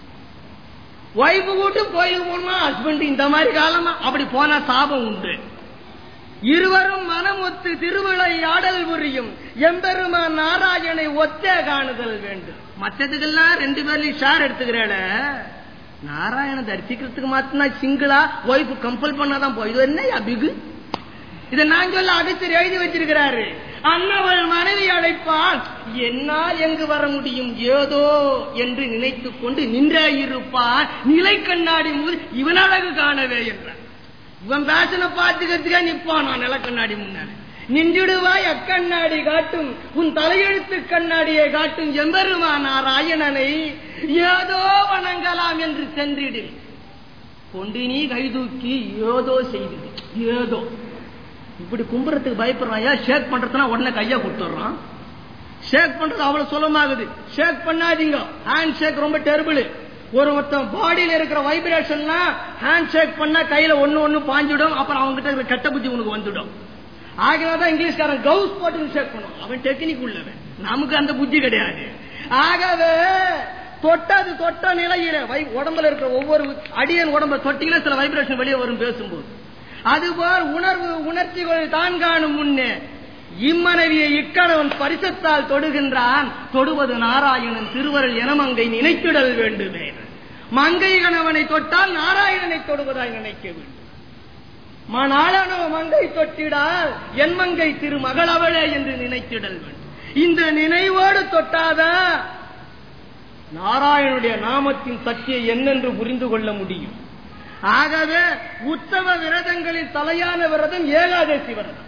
S2: ஒய்ஃபு கூட்டு கோயிலுக்கு போகணுமா ஹஸ்பண்ட் இந்த மாதிரி காலமா அப்படி போனா சாபம் உண்டு இருவரும் மனம் ஒத்து திருவிழை ஆடல் புரியும் எம்பெருமான் நாராயணை ஒத்தே காணுதல் வேண்டும் மற்றதுக்கெல்லாம் ரெண்டு பேர்லயும் ஷேர் எடுத்துக்கிறேட நாராயண தரிசிக்கிறதுக்கு மாத்தினா சிங்கிளா ஒய்ஃபு கம்பல் பண்ணாதான் போய் இது என்ன பிகு இதை நான் சொல்ல அடிச்சர் எழுதி வச்சிருக்கிறாரு அன்னவள் மனைவி அழைப்பான் என்னால் எங்கு வர முடியும் ஏதோ என்று நினைத்துக் கொண்டு நின்றே இருப்பான் நிலை கண்ணாடி முதல் இவன் அழகு காணவே என்றான் இவன் பேசனை பார்த்துக்கிறதுக்கே நிப்பான் நான் நில கண்ணாடி முன்னால நின்றுடுவாய் அக்கண்ணாடி காட்டும் உன் தலையெழுத்து கண்ணாடியை காட்டும் எம்பெருமானார் ஆயனனை ஏதோ வணங்கலாம் என்று சென்றிடு கொண்டு நீ கைதூக்கி ஏதோ செய்தது ஏதோ இப்படி கும்புறதுக்கு பயப்படுறான் ஏன் ஷேக் பண்றதுனா உடனே கையா கொடுத்துட்றான் ஷேக் பண்றது அவ்வளவு சுலமாகுது ஷேக் பண்ணாதீங்க ஹேண்ட் ஷேக் ரொம்ப டெர்பிள் ஒரு ஒருத்தன் பாடியில இருக்கிற வைப்ரேஷன்னா ஹேண்ட் ஷேக் பண்ணா கையில ஒண்ணு ஒண்ணு பாஞ்சிடும் அப்புறம் அவங்க கிட்ட இருக்கிற கெட்ட புத்தி உனக்கு வந்துடும் ஆகவேதான் இங்கிலீஷ்காரன் கவுஸ் போட்டு ஷேக் பண்ணும் அவன் டெக்னிக் உள்ளவன் நமக்கு அந்த புத்தி கிடையாது ஆகவே தொட்டது தொட்ட நிலையில வை- உடம்புல இருக்கிற ஒவ்வொரு அடியன் உடம்புல தொட்டியில சில வைப்ரேஷன் வெளியே வரும் பேசும்போது அதுபோல் உணர்வு உணர்ச்சிகள் தான் காணும் முன்னே இம்மனைவியை இக்கணவன் பரிசத்தால் தொடுகின்றான் தொடுவது நாராயணன் திருவருள் என மங்கை நினைத்திடல் வேண்டுமே மங்கை கணவனை தொட்டால் நாராயணனை தொடுவதாய் நினைக்க வேண்டும் மணாளனோ மங்கை தொட்டிடால் என் மங்கை திருமகளவளே என்று நினைத்திடல் வேண்டும் இந்த நினைவோடு தொட்டாதான் நாராயணுடைய நாமத்தின் சக்தியை என்னென்று புரிந்து கொள்ள முடியும் ஆகவே உத்தம விரதங்களில் தலையான விரதம் ஏகாதசி விரதம்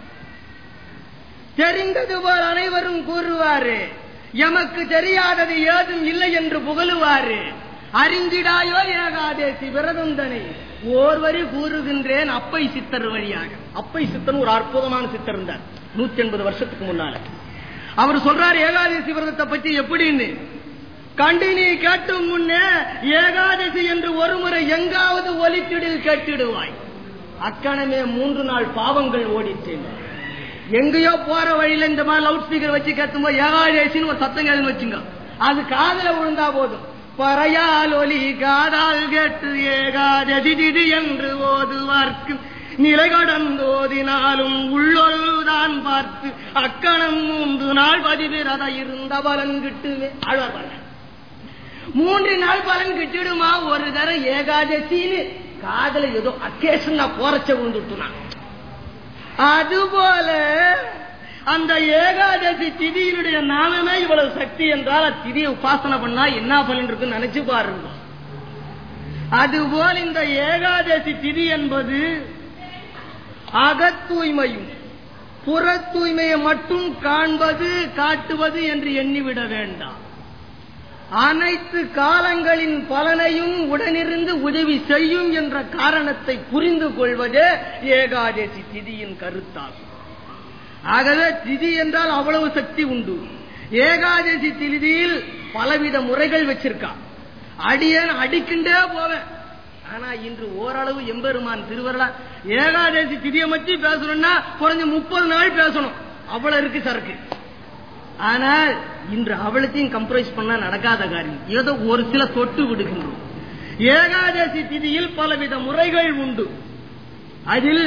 S2: தெரிந்தது போல் அனைவரும் கூறுவாரு எமக்கு தெரியாதது ஏதும் இல்லை என்று புகழுவாரு அறிந்திடாயோ ஏகாதேசி விரதம் தனை ஓர்வரி கூறுகின்றேன் அப்பை சித்தர் வழியாக அப்பை சித்தன் ஒரு அற்புதமான சித்தர் இருந்தார் நூத்தி எண்பது வருஷத்துக்கு முன்னால அவர் சொல்றார் ஏகாதசி விரதத்தை பத்தி எப்படின்னு கண்டு நீ கேட்டும் முன்னே ஏகாதசி என்று ஒருமுறை எங்காவது ஒலித்திடில் கேட்டிடுவாய் அக்கணமே மூன்று நாள் பாவங்கள் ஓடிட்டேன் எங்கேயோ போற வழியில இந்த மாதிரி லவுட் ஸ்பீக்கர் வச்சு கேட்கும்போது ஏகாதேசின்னு ஒரு சத்தம் கேதுன்னு வச்சுங்க அது காதுல விழுந்தா போதும் பறையால் ஒலி காதால் கேட்டு ஏகாதசி திதி என்று ஓதுவார்க்கு நிலை கடந்தோதினாலும் உள்ளொருதான் பார்த்து அக்கணம் மூன்று நாள் பதிவிரத இருந்த பலன் கிட்டுவே அழவர் பலன் மூன்று நாள் பலன் கிட்டிடுமா ஒரு தரம் ஏகாதசின்னு காதல ஏதோ அக்கேஷன் போறச்ச விழுந்துட்டுனான் அதுபோல அந்த ஏகாதசி திதியினுடைய நாமமே இவ்வளவு சக்தி என்றால் அத்திதியை உபாசனை பண்ணா என்ன பலன் இருக்குன்னு நினைச்சு பாருங்க அதுபோல் இந்த ஏகாதசி திதி என்பது அகத்தூய்மையும் புற தூய்மையை மட்டும் காண்பது காட்டுவது என்று எண்ணிவிட வேண்டாம் அனைத்து காலங்களின் பலனையும் உடனிருந்து உதவி செய்யும் என்ற காரணத்தை புரிந்து கொள்வதே ஏகாதசி திதியின் கருத்தாகும் ஆகவே திதி என்றால் அவ்வளவு சக்தி உண்டு ஏகாதசி திதியில் பலவித முறைகள் வச்சிருக்கா அடியன் அடிக்கின்றே போவேன் ஆனா இன்று ஓரளவு எம்பெருமான் திருவருளா ஏகாதசி திதியை பற்றி பேசணும்னா குறைஞ்ச முப்பது நாள் பேசணும் அவ்வளவு இருக்கு சரக்கு ஆனால் இன்று அவளத்தையும் கம்ப்ரைஸ் பண்ண நடக்காத காரியம் ஏதோ ஒரு சில தொட்டு விடுகின்றோம் ஏகாதசி திதியில் பலவித முறைகள் உண்டு அதில்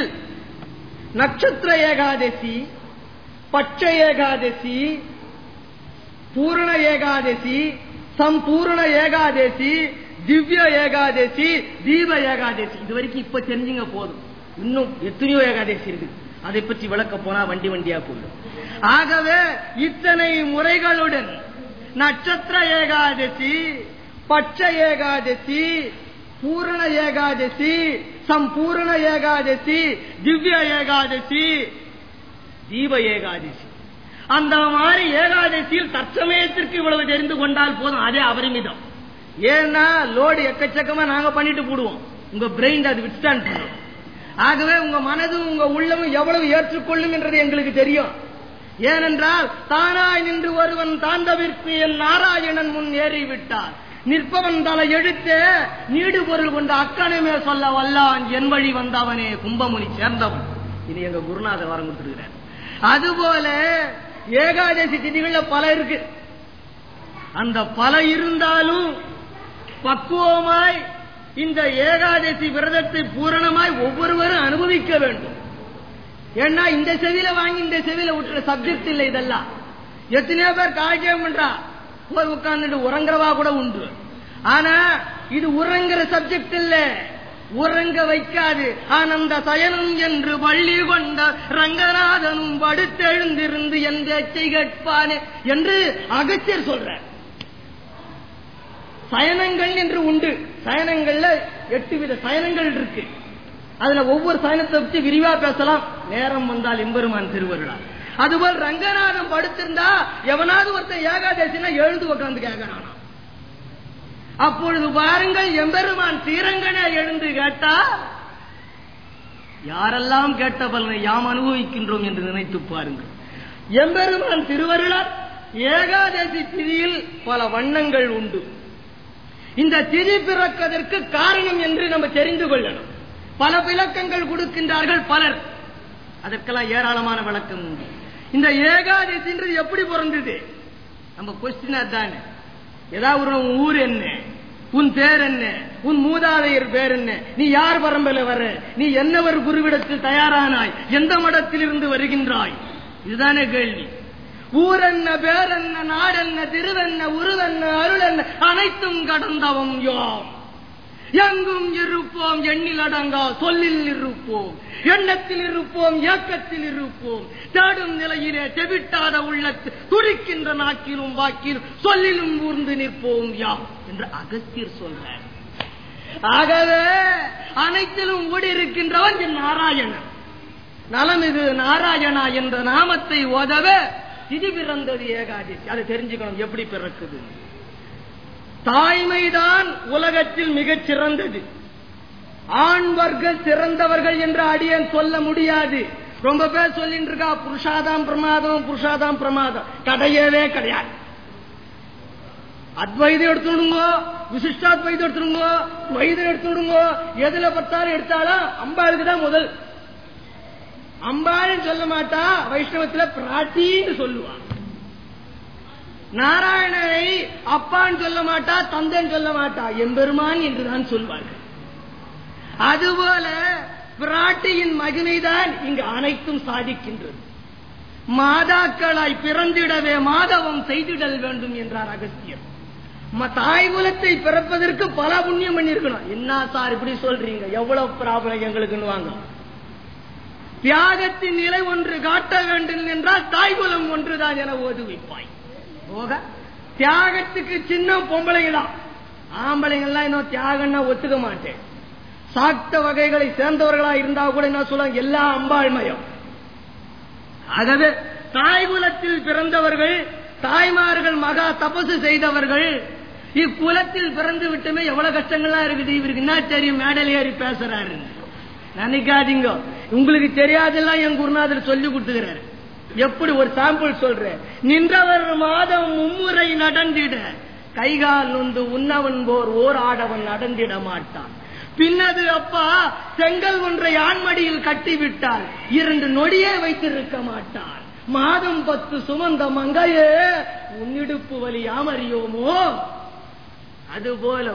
S2: நட்சத்திர ஏகாதசி பட்ச ஏகாதசி பூரண ஏகாதசி சம்பூர்ண ஏகாதசி திவ்ய ஏகாதசி தீப ஏகாதசி இது வரைக்கும் இப்ப தெரிஞ்சுங்க போதும் இன்னும் எத்தனையோ ஏகாதசி இருக்கு அதை பற்றி விளக்க போனா வண்டி வண்டியா போயிடும் ஆகவே இத்தனை முறைகளுடன் நட்சத்திர ஏகாதசி பட்ச ஏகாதசி பூரண ஏகாதசி சம்பூரண ஏகாதசி திவ்ய ஏகாதசி தீப ஏகாதசி அந்த மாதிரி ஏகாதசியில் தற்சமயத்திற்கு இவ்வளவு தெரிந்து கொண்டால் போதும் அதே அபரிமிதம் ஏன்னா லோடு எக்கச்சக்கமா நாங்க பண்ணிட்டு போடுவோம் உங்க பிரெயின் அது விட்ஸ்டாண்ட் பண்ணும் ஆகவே உங்க மனதும் உங்க உள்ளமும் எவ்வளவு ஏற்றுக்கொள்ளும் என்றது எங்களுக்கு தெரியும் ஏனென்றால் தானாய் நின்று ஒருவன் தாண்டவிற்கு என் நாராயணன் முன் ஏறிவிட்டார் நிற்பவன் தலை எழுத்தே நீடு பொருள் கொண்ட அக்கணமே சொல்ல வல்லான் என் வழி வந்தவனே கும்பமுனி சேர்ந்தவன் இது எங்க குருநாதர் வரம் கொடுத்திருக்கிறார் அதுபோல ஏகாதசி திதிகள்ல பல இருக்கு அந்த பல இருந்தாலும் பக்குவமாய் இந்த ஏகாதசி விரதத்தை பூரணமாய் ஒவ்வொருவரும் அனுபவிக்க வேண்டும் ஏன்னா இந்த செவில வாங்கி இந்த செவில விட்டுற சப்ஜெக்ட் இல்லை இதெல்லாம் எத்தனையோ பேர் காய்ச்சல் பண்றா போய் உட்கார்ந்துட்டு உறங்குறவா கூட உண்டு ஆனா இது உறங்குற சப்ஜெக்ட் இல்ல உறங்க வைக்காது ஆனந்த சயனம் என்று பள்ளி கொண்ட ரங்கநாதனும் படுத்தெழுந்திருந்து என் பேச்சை கேட்பானே என்று அகத்தியர் சொல்றார் சயனங்கள் என்று உண்டு சயனங்கள்ல எட்டு வித சயனங்கள் இருக்கு அதுல ஒவ்வொரு சயனத்தை வச்சு விரிவா பேசலாம் நேரம் வந்தால் எம்பெருமான் திருவருளா அதுபோல் ரங்கநாதன் படுத்திருந்தா எவனாவது ஒருத்தன் ஏகாதசினா எழுந்து உட்காந்து கேட்கறானா அப்பொழுது பாருங்கள் எம்பெருமான் தீரங்கன எழுந்து கேட்டா யாரெல்லாம் கேட்ட பலனை யாம் அனுபவிக்கின்றோம் என்று நினைத்து பாருங்கள் எம்பெருமான் திருவருளால் ஏகாதசி திதியில் பல வண்ணங்கள் உண்டு இந்த திதி பிறக்கதற்கு காரணம் என்று நம்ம தெரிந்து கொள்ளணும் பல விளக்கங்கள் கொடுக்கின்றார்கள் பலர் அதற்கெல்லாம் ஏராளமான விளக்கம் உண்டு இந்த ஏகாதசின்றது எப்படி பிறந்தது நம்ம கொஸ்டின் அதானே ஏதாவது ஒரு உன் ஊர் என்ன உன் பேர் என்ன உன் மூதாதையர் பேர் என்ன நீ யார் பரம்பல வர நீ என்னவர் குருவிடத்தில் தயாரானாய் எந்த மடத்தில் இருந்து வருகின்றாய் இதுதானே கேள்வி ஊரென்ன பேரென்ன நாடென்ன திருவென்ன உருவென்ன அருளென்ன அனைத்தும் கடந்தவம் யோம் எங்கும் இருப்போம் எண்ணில் அடங்கா சொல்லில் இருப்போம் எண்ணத்தில் இருப்போம் ஏக்கத்தில் இருப்போம் தேடும் நிலையிலே தெவிட்டாத உள்ளத்து துடிக்கின்ற நாக்கிலும் வாக்கிலும் சொல்லிலும் ஊர்ந்து நிற்போம் யாம் என்று அகத்தியர் சொல்றார் ஆகவே அனைத்திலும் ஊடி இருக்கின்றவன் என் நாராயணன் நலமிகு நாராயணா என்ற நாமத்தை ஓதவே திதி பிறந்தது ஏகாதசி அதை தெரிஞ்சுக்கணும் எப்படி பிறக்குது தாய்மைதான் உலகத்தில் மிகச் சிறந்தது ஆண்வர்கள் சிறந்தவர்கள் என்று அடியன் சொல்ல முடியாது ரொம்ப பேர் சொல்லிட்டு இருக்கா புருஷாதாம் பிரமாதம் புருஷாதாம் பிரமாதம் கிடையவே கிடையாது அத்வைதம் எடுத்துடுங்க விசிஷ்டாத்வைதம் எடுத்துடுங்க துவைதம் எடுத்துடுங்க எதுல பார்த்தாலும் எடுத்தாலும் அம்பாளுக்கு தான் முதல் அம்பாள்னு சொல்ல மாட்டா வைஷ்ணவத்துல பிராட்டின்னு சொல்லுவா நாராயணனை அப்பான்னு சொல்ல மாட்டா தந்தைன்னு சொல்ல மாட்டா எம்பெருமான் என்றுதான் சொல்வார்கள் அதுபோல பிராட்டியின் மகிமைதான் இங்கு அனைத்தும் சாதிக்கின்றது மாதாக்களாய் பிறந்திடவே மாதவம் செய்திடல் வேண்டும் என்றார் அகஸ்தியர் தாய் குலத்தை பிறப்பதற்கு பல புண்ணியம் பண்ணிருக்கணும் என்ன சார் இப்படி சொல்றீங்க எவ்வளவு ப்ராப்ளம் எங்களுக்குன்னு வாங்க தியாகத்தின் நிலை ஒன்று காட்ட வேண்டும் என்றால் தாய்குலம் ஒன்றுதான் என ஓதுவிப்பாய் போக தியாகத்துக்கு சின்ன பொம்பளைங்க தான் ஆம்பளைங்கள்லாம் இன்னும் தியாகம்னா ஒத்துக்க மாட்டேன் சாக்த வகைகளை சேர்ந்தவர்களா இருந்தா கூட என்ன சொல்லுவாங்க எல்லா அம்பாள்மயம் ஆகவே தாய்குலத்தில் பிறந்தவர்கள் தாய்மார்கள் மகா தபசு செய்தவர்கள் இக்குலத்தில் பிறந்து விட்டுமே எவ்வளவு கஷ்டங்கள்லாம் இருக்குது இவருக்கு என்ன தெரியும் மேடல் ஏறி பேசுறாரு நினைக்காதீங்க உங்களுக்கு தெரியாதெல்லாம் என் குருநாதர் சொல்லி கொடுத்துக்கிறாரு எப்படி ஒரு சாம்பிள் சொல்றேன் நின்றவர் மாதம் மும்முறை நடந்திட கைகால் நொந்து உண்ணவன் போர் ஓர் ஆடவன் நடந்திட மாட்டான் பின்னது அப்பா செங்கல் ஒன்றை ஆண்மடியில் கட்டிவிட்டால் இரண்டு நொடியே வைத்திருக்க மாட்டான் மாதம் பத்து சுமந்த மங்கையே உன்னிடுப்பு வலி யாமறியோமோ அதுபோல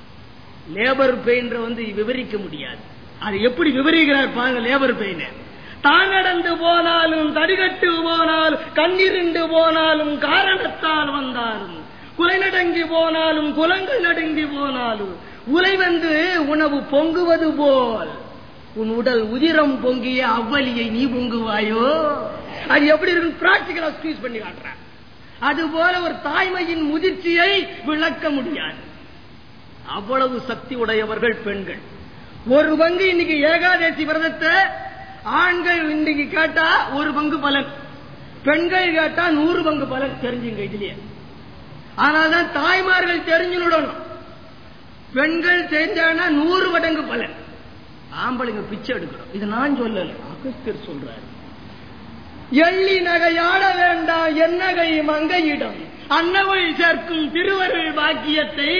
S2: லேபர் பெயின்ற வந்து விவரிக்க முடியாது அது எப்படி விவரிக்கிறார் பாருங்க லேபர் பெயின்
S1: தான் நடந்து போனாலும் தடிகட்டு போனாலும் கண்ணிருண்டு போனாலும் காரணத்தால் வந்தாலும் குலை நடுங்கி போனாலும் குலங்கள் நடுங்கி போனாலும் உலை வந்து உணவு பொங்குவது போல் உன் உடல் உதிரம் பொங்கிய அவ்வலியை நீ பொங்குவாயோ அது எப்படி இருக்கு பிராக்டிகலா ஸ்பீச் பண்ணி காட்டுற அது போல ஒரு தாய்மையின் முதிர்ச்சியை விளக்க முடியாது அவ்வளவு சக்தி உடையவர்கள் பெண்கள் ஒரு பங்கு இன்னைக்கு ஏகாதசி விரதத்தை ஆண்கள் இன்னைக்கு கேட்டா ஒரு பங்கு பலன் பெண்கள் கேட்டா நூறு பங்கு பலன் தெரிஞ்சுங்க இதுலயே ஆனால்தான் தாய்மார்கள் தெரிஞ்சுடணும் பெண்கள் தெரிஞ்சானா நூறு மடங்கு பலன் ஆம்பளைங்க பிச்சை எடுக்கிறோம் இது நான் சொல்லல அகஸ்தர் சொல்றாரு எள்ளி நகையாட வேண்டாம் என்னகை மங்கையிடம் அன்னவை சேர்க்கும் திருவருள் பாக்கியத்தை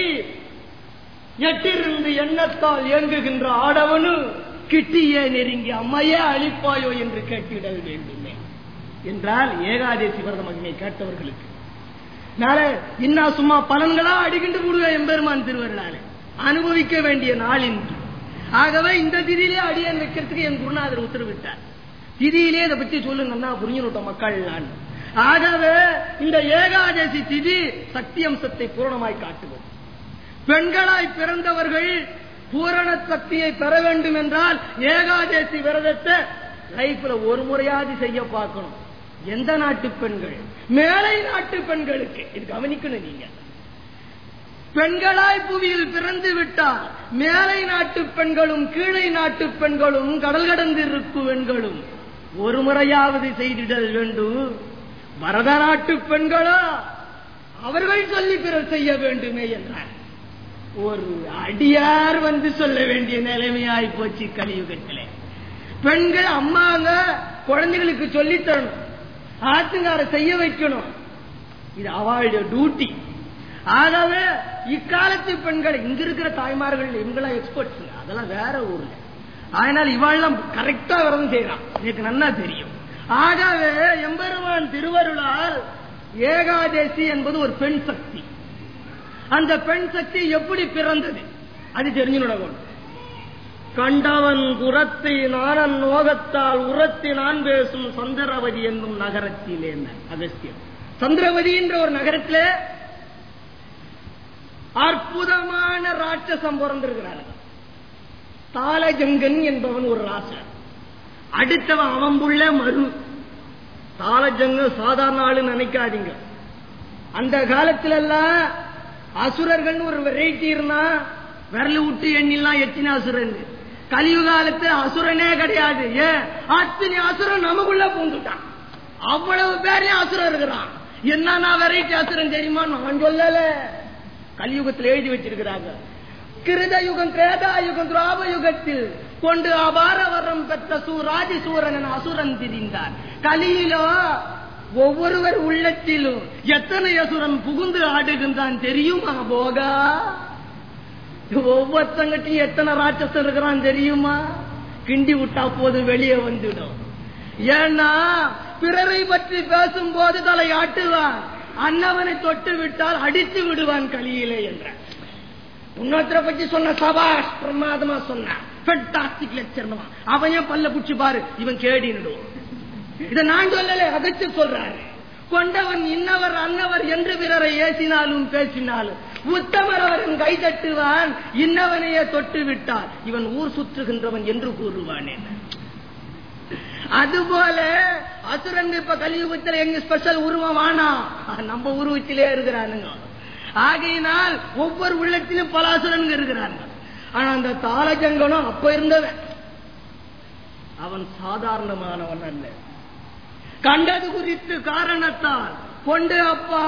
S1: எட்டிருந்து எண்ணத்தால் இயங்குகின்ற ஆடவனு கிட்டியே நெருங்கி அம்மையே அழிப்பாயோ என்று கேட்டிடல் வேண்டுமே என்றால் ஏகாதேசி விரத மகிமை கேட்டவர்களுக்கு நாளை இன்னா சும்மா பலன்களா அடிக்கிட்டு விடுவேன் எம்பெருமான் திருவருளாலே அனுபவிக்க வேண்டிய நாள் இன்று ஆகவே இந்த திதியிலே அடியன் வைக்கிறதுக்கு என் குருநாதர் உத்தரவிட்டார் திதியிலே இதை பற்றி சொல்லுங்கன்னா புரிஞ்சுட்டோம் மக்கள் நான் ஆகவே இந்த ஏகாதசி திதி சக்தி அம்சத்தை பூரணமாய் காட்டுவது பெண்களாய் பிறந்தவர்கள் பூரண சக்தியை பெற வேண்டும் என்றால் ஏகாதசி விரதத்தை லைஃப்ல ஒரு முறையாவது செய்ய பார்க்கணும் எந்த நாட்டு பெண்கள் மேலை நாட்டு பெண்களுக்கு இது கவனிக்கணும் நீங்க பெண்களாய் புவியில் பிறந்து விட்டால் மேலை நாட்டு பெண்களும் கீழே நாட்டு பெண்களும் கடல் கடந்து இருக்கும் பெண்களும் ஒரு முறையாவது செய்திடல் வேண்டும் பரத நாட்டு பெண்களோ அவர்கள் சொல்லி பிறர் செய்ய வேண்டுமே என்றார் ஒரு அடியார் வந்து சொல்ல வேண்டிய நிலைமையாய் போச்சு கலியுகத்திலே பெண்கள் அம்மாங்க குழந்தைகளுக்கு சொல்லித் தரணும் ஆத்துங்கார செய்ய வைக்கணும் இது அவளுடைய டியூட்டி ஆகவே இக்காலத்து பெண்கள் இங்க இருக்கிற தாய்மார்கள் இவங்களா எக்ஸ்பர்ட்ஸ் அதெல்லாம் வேற ஊர்ல அதனால் இவாள்லாம் கரெக்டா விரதம் செய்யறான் எனக்கு நல்லா தெரியும் ஆகவே எம்பெருமான் திருவருளால் ஏகாதேசி என்பது ஒரு பெண் சக்தி அந்த பெண் சக்தி எப்படி பிறந்தது அது தெரிஞ்சு நடக்கணும் கண்டவன் குரத்தை நானன் நோகத்தால் உரத்தி நான் பேசும் சந்திரவதி என்னும் நகரத்திலே அகஸ்தியம் சந்திரவதி என்ற ஒரு நகரத்திலே அற்புதமான ராட்சசம் பிறந்திருக்கிறார்கள் தாலஜங்கன் என்பவன் ஒரு ராசன் அடுத்தவன் அவன் புள்ள மரு தாலஜங்க சாதாரண ஆளு நினைக்காதீங்க அந்த காலத்துல எல்லாம் அசுரர்கள் ஒரு வெரைட்டி இருந்தா விரல் விட்டு எண்ணிலாம் எத்தின அசுரன் கலியுக காலத்துல அசுரனே கிடையாது ஏன் அத்தனை அசுரன் நமக்குள்ள பூந்துட்டான் அவ்வளவு பேரையும் அசுரன் இருக்கிறான் என்னன்னா வெரைட்டி அசுரன் தெரியுமா நான் சொல்லல கலியுகத்தில் எழுதி வச்சிருக்கிறாங்க கிருத யுகம் கிரேதா யுகம் துராப யுகத்தில் கொண்டு அபார வரம் பெற்ற சூராதி சூரன் அசுரன் திரிந்தார் கலியிலோ ஒவ்வொருவர் உள்ளத்திலும் எத்தனை அசுரன் புகுந்து ஆடுகின்றான் தெரியுமா போகா ஒவ்வொருத்தங்கிட்டையும் எத்தனை ராட்சசன் இருக்கிறான் தெரியுமா கிண்டி விட்டா போது வெளியே வந்துடும் ஏன்னா பிறரை பற்றி பேசும்போது தலை ஆட்டுவான் அன்னவனை தொட்டு விட்டால் அடித்து விடுவான் கலியிலே என்ற இன்னொருத்தரை பத்தி சொன்ன சபாஷ் பிரமாதமா சொன்னான் ஃபென்டாஸ்டிக் லெக்சர் அவன் ஏன் பல்ல புடிச்சு பாரு இவன் கேடினுடுவான் இதை நான் சொல்லல அகச்சு சொல்றாரு கொண்டவன் இன்னவர் அன்னவர் என்று பிறரை ஏசினாலும் பேசினாலும் உத்தமர் அவன் கை தட்டுவான் இன்னவனையே தொட்டு விட்டார் இவன் ஊர் சுற்றுகின்றவன் என்று கூறுவான் அதுபோல அசுரன் இப்ப கலியுகத்தில் எங்க ஸ்பெஷல் உருவம் ஆனா நம்ம உருவத்திலே இருக்கிறானுங்க ஆகையினால் ஒவ்வொரு உள்ளத்திலும் பல அசுரன் இருக்கிறாங்க ஆனா அந்த தாளஜங்கனும் அப்ப இருந்தவன் அவன் சாதாரணமானவன் அல்ல கண்டது குறித்து காரணத்தால் கொண்டு அப்பா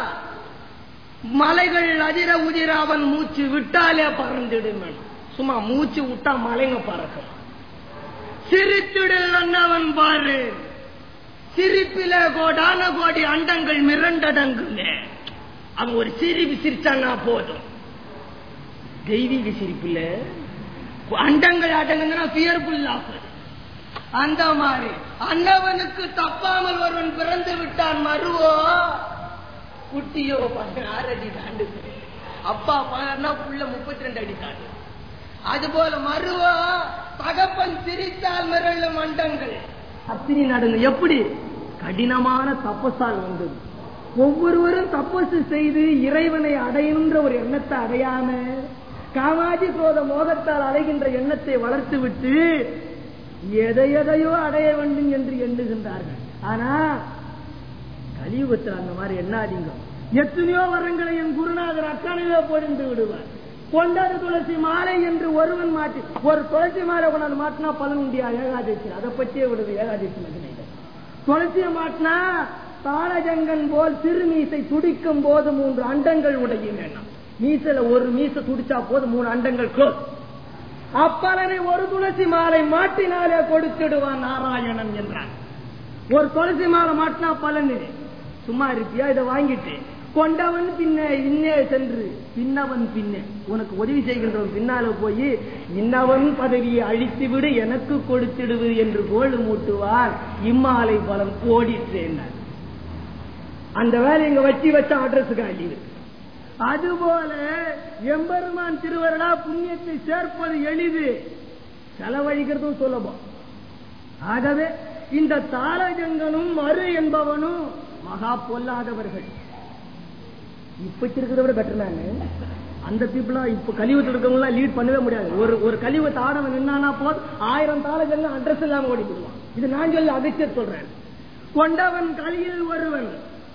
S1: மலைகள் அதிர உதிர அவன் மூச்சு விட்டாலே பறந்துடும் சும்மா மூச்சு விட்டா மலைங்க பறக்கும் சிரித்துடல் அவன் பாரு சிரிப்பில கோடான கோடி அண்டங்கள் மிரண்டடங்குல அவன் ஒரு சிரிப்பு சிரிச்சானா போதும் தெய்வீக சிரிப்புல அண்டங்கள் அடங்குனா பியர்ஃபுல் ஆஃபர் அந்த மாதிரி அன்னவனுக்கு தப்பாமல் ஒருவன் பிறந்து விட்டான் மருவோ குட்டியோ பதினாறு அடி தாண்டு அப்பா பதினா புள்ள முப்பத்தி ரெண்டு அடி தாண்டு அதுபோல மருவோ தகப்பன் சிரித்தால் மிரளும் அண்டங்கள்
S2: அத்திரி நடுங்க எப்படி கடினமான தப்பசால் வந்தது ஒவ்வொருவரும் தப்பசு செய்து இறைவனை அடையணுன்ற ஒரு எண்ணத்தை அடையாம காமாஜி குரோத மோகத்தால் அடைகின்ற எண்ணத்தை வளர்த்து விட்டு எதை எதையோ அடைய வேண்டும் என்று எண்ணுகின்றார்கள் ஆனா கலியுகத்தில் அந்த மாதிரி எண்ணாதீங்க எத்தனையோ வரங்களை என் குருநாதர் அக்கணையில பொழிந்து விடுவார் கொண்டாடு துளசி மாலை என்று ஒருவன் மாற்றி ஒரு துளசி மாலை கொண்டாந்து மாட்டினா பலன் உண்டியா ஏகாதசி அதை பற்றியே விடுது ஏகாதசி மகிழ்ச்சி துளசியை மாட்டினா தாளஜங்கன் போல் சிறு மீசை துடிக்கும் போது மூன்று அண்டங்கள் உடையும் வேண்டாம் மீசையில ஒரு மீசை துடிச்சா போது மூணு அண்டங்கள் க்ளோஸ் அப்பலனை ஒரு துளசி மாலை மாட்டினாலே கொடுத்துடுவான் நாராயணன் என்றான் ஒரு துளசி மாலை மாட்டினா பலனு சும்மா இருப்பியா இதை வாங்கிட்டு கொண்டவன் பின்ன இன்னே சென்று பின்னவன் பின்னே உனக்கு உதவி செய்கின்றவன் பின்னால போய் இன்னவன் பதவியை அழித்து விடு எனக்கு கொடுத்திடுவது என்று கோடு மூட்டுவார் இம்மாலை பலம் ஓடிற்றேன் அந்த வேலை இங்க வச்சு வச்ச அட்ரஸுக்கு அழிவு அதுபோல எம்பெருமான் திருவருளா புண்ணியத்தை சேர்ப்பது எளிது செலவழிக்கிறதும் சுலபம் ஆகவே இந்த தாரஜங்கனும் மறு என்பவனும் மகா பொல்லாதவர்கள் இப்ப இருக்கிறத விட பெட்டர் நானு அந்த பீப்புளா இப்ப கலிவுத்துல இருக்கவங்க லீட் பண்ணவே முடியாது ஒரு ஒரு கலிவுத்த ஆடவன் நின்னானா போது ஆயிரம் தாளங்கள்ல அட்ரஸ் இல்லாம ஓடி போடுவான் இது நான் சொல்ல அகத்தியர் சொல்றேன் கொண்டவன் கலியில் ஒருவன்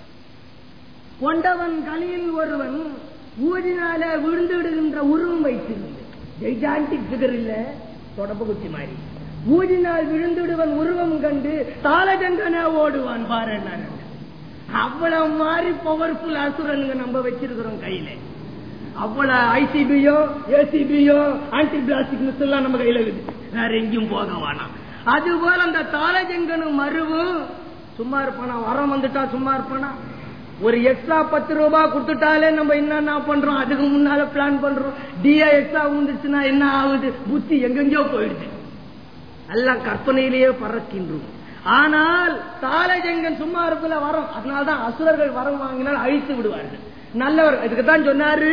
S2: கொண்டவன் கலியில் ஒருவன் ஊதினால விழுந்து விடுகின்ற உருவம் வைத்திருந்து ஜெய்ஜாண்டிக் பிகர் இல்ல தொடப்பு குச்சி மாதிரி ஊதினால் விழுந்துடுவன் உருவம் கண்டு தாளகண்டன ஓடுவான் பாரு அவ்வளவு மாதிரி பவர்ஃபுல் அசுரனுங்க நம்ம வச்சிருக்கிறோம் கையில அவ்வளவு ஐசிபியோ ஏசிபியோ ஆன்டி பிளாஸ்டிக் மிஸ் எல்லாம் நம்ம கையில இருக்குது வேற எங்கேயும் போக வேணாம் அது போல அந்த தாளஜங்கனும் மருவும் சும்மா இருப்பானா வரம் வந்துட்டா சும்மா இருப்பானா ஒரு எக்ஸ்ட்ரா பத்து ரூபாய் கொடுத்துட்டாலே நம்ம என்னென்ன பண்றோம் அதுக்கு முன்னால பிளான் பண்றோம் டிஏ எக்ஸ்ட்ரா வந்துச்சுன்னா என்ன ஆகுது புத்தி எங்கெங்கயோ போயிடுது எல்லாம் கற்பனையிலேயே பறக்கின்றோம் ஆனால் தாளஜங்கன் சும்மா இருக்குல்ல வரம் அதனால்தான் அசுரர்கள் வரம் வாங்கினால் அழித்து விடுவார்கள் நல்லவர் இதுக்கு தான் சொன்னாரு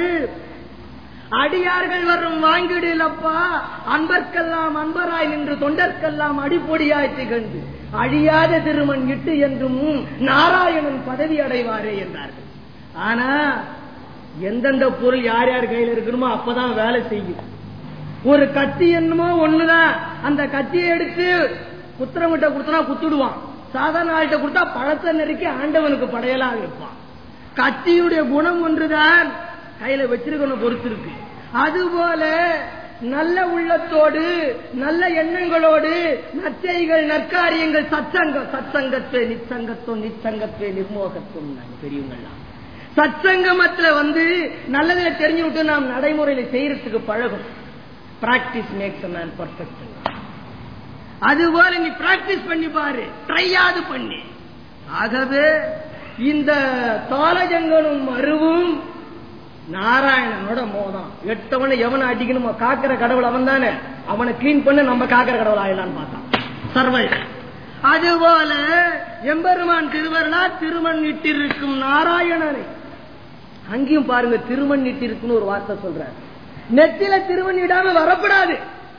S2: அடியார்கள் வரும் வாங்கிடலப்பா அன்பர்க்கெல்லாம் அன்பராய் நின்று தொண்டர்க்கெல்லாம் அடிப்பொடியாய் திகழ்ந்து அழியாத திருமண் இட்டு என்றும் நாராயணன் பதவி அடைவாரே என்றார்கள் ஆனா எந்தெந்த பொருள் யார் யார் கையில் இருக்கணுமோ அப்பதான் வேலை செய்யும் ஒரு கத்தி என்னமோ ஒண்ணுதான் அந்த கத்தியை எடுத்து குத்திரமிட்ட கொடுத்தனா குத்துடுவான் சாதாரண ஆள்கிட்ட கொடுத்தா பழத்தை நெருக்கி ஆண்டவனுக்கு படையலா வைப்பான் கத்தியுடைய குணம் ஒன்றுதான் கையில வச்சிருக்கணும் பொறுத்து இருக்கு அதுபோல நல்ல உள்ளத்தோடு நல்ல எண்ணங்களோடு நற்செய்கள் நற்காரியங்கள் சச்சங்கம் சச்சங்கத்துவ நிச்சங்கத்துவம் நிச்சங்கத்துவ நிர்மோகத்துவம் பெரியவங்கள்லாம் சச்சங்கமத்துல வந்து நல்லதை தெரிஞ்சு விட்டு நாம் நடைமுறையில செய்யறதுக்கு பழகும் பிராக்டிஸ் மேக்ஸ் மேன் பர்ஃபெக்ட் அதுபோல நீ பிராக்டிஸ் பண்ணி பாரு ட்ரையாது பண்ணி ஆகவே இந்த தாளஜங்கனும் மருவும் நாராயணனோட மோதம் எட்டவன எவனை அடிக்கணுமோ காக்கிற கடவுள் அவன் தானே அவனை கிளீன் பண்ண நம்ம காக்கிற கடவுள் ஆயிடலான்னு பார்த்தான் சர்வை அதுபோல எம்பெருமான் திருவருளா திருமண் இட்டிருக்கும் நாராயணனை அங்கேயும் பாருங்க திருமண் இட்டிருக்குன்னு ஒரு வார்த்தை சொல்ற நெத்தில திருமண் இடாம வரப்படாது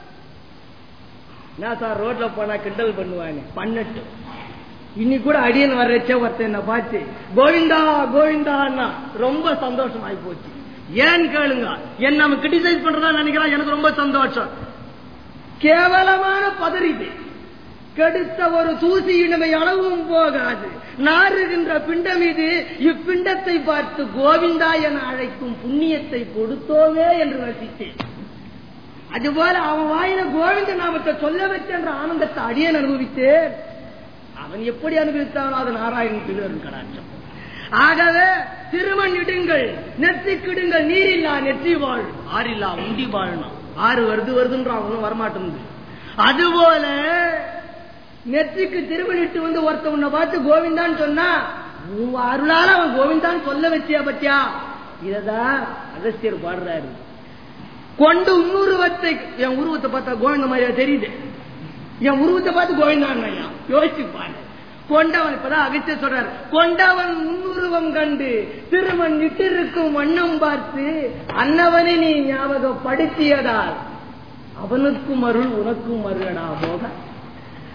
S2: நான் சார் ரோட்ல போனா கிண்டல் பண்ணுவாங்க பண்ணட்டும் இன்னைக்கு கூட அடியன் வர்றச்சே ஒருத்தன் என்ன பார்த்து கோவிந்தா கோவிந்தான்னா ரொம்ப சந்தோஷம் ஆகி போச்சு ஏன் கேளுங்க என்ன நம்ம கிரிட்டிசைஸ் பண்றதா நினைக்கிறா எனக்கு ரொம்ப சந்தோஷம் கேவலமான பதறிது கெடுத்த ஒரு தூசி இனிமை அளவும் போகாது நாறுகின்ற பிண்டம் இது இப்பிண்டத்தை பார்த்து கோவிந்தா என அழைக்கும் புண்ணியத்தை கொடுத்தோமே என்று ரசித்தேன் அதுபோல அவன் வாயில கோவிந்த நாமத்தை சொல்ல வச்சென்ற ஆனந்தத்தை அடியன் அனுபவித்தேன் அவன் எப்படி அனுபவித்தானோ அது நாராயணன் திருவருள் கடாட்சம் ஆகவே திருமண் இடுங்கள் நெற்றிக்கிடுங்கள் நீரில்லா நெற்றி வாழ் ஆறில்லா உண்டி வாழணும் ஆறு வருது வருதுன்ற அவனும் வரமாட்டேங்குது அதுபோல நெற்றிக்கு திருமணிட்டு வந்து ஒருத்தவனை பார்த்து கோவிந்தான்னு சொன்னா உன் அருளால அவன் கோவிந்தான்னு சொல்ல வச்சியா பத்தியா இததான் அகஸ்தியர் பாடுறாரு கொண்டு உன்னுருவத்தை என் உருவத்தை பார்த்தா கோவிந்த மாதிரியா தெரியுது என் உருவத்தை பார்த்து கோவிந்தான் ஐயா யோசிச்சு பாரு கொண்டவன் இப்பதான் அகத்திய சொல்றார் கொண்டவன் முன்னுருவம் கண்டு திருமண் இட்டிருக்கும் வண்ணம் பார்த்து அன்னவனை நீ ஞாபகப்படுத்தியதால் அவனுக்கும் அருள் உனக்கும் அருளடா போக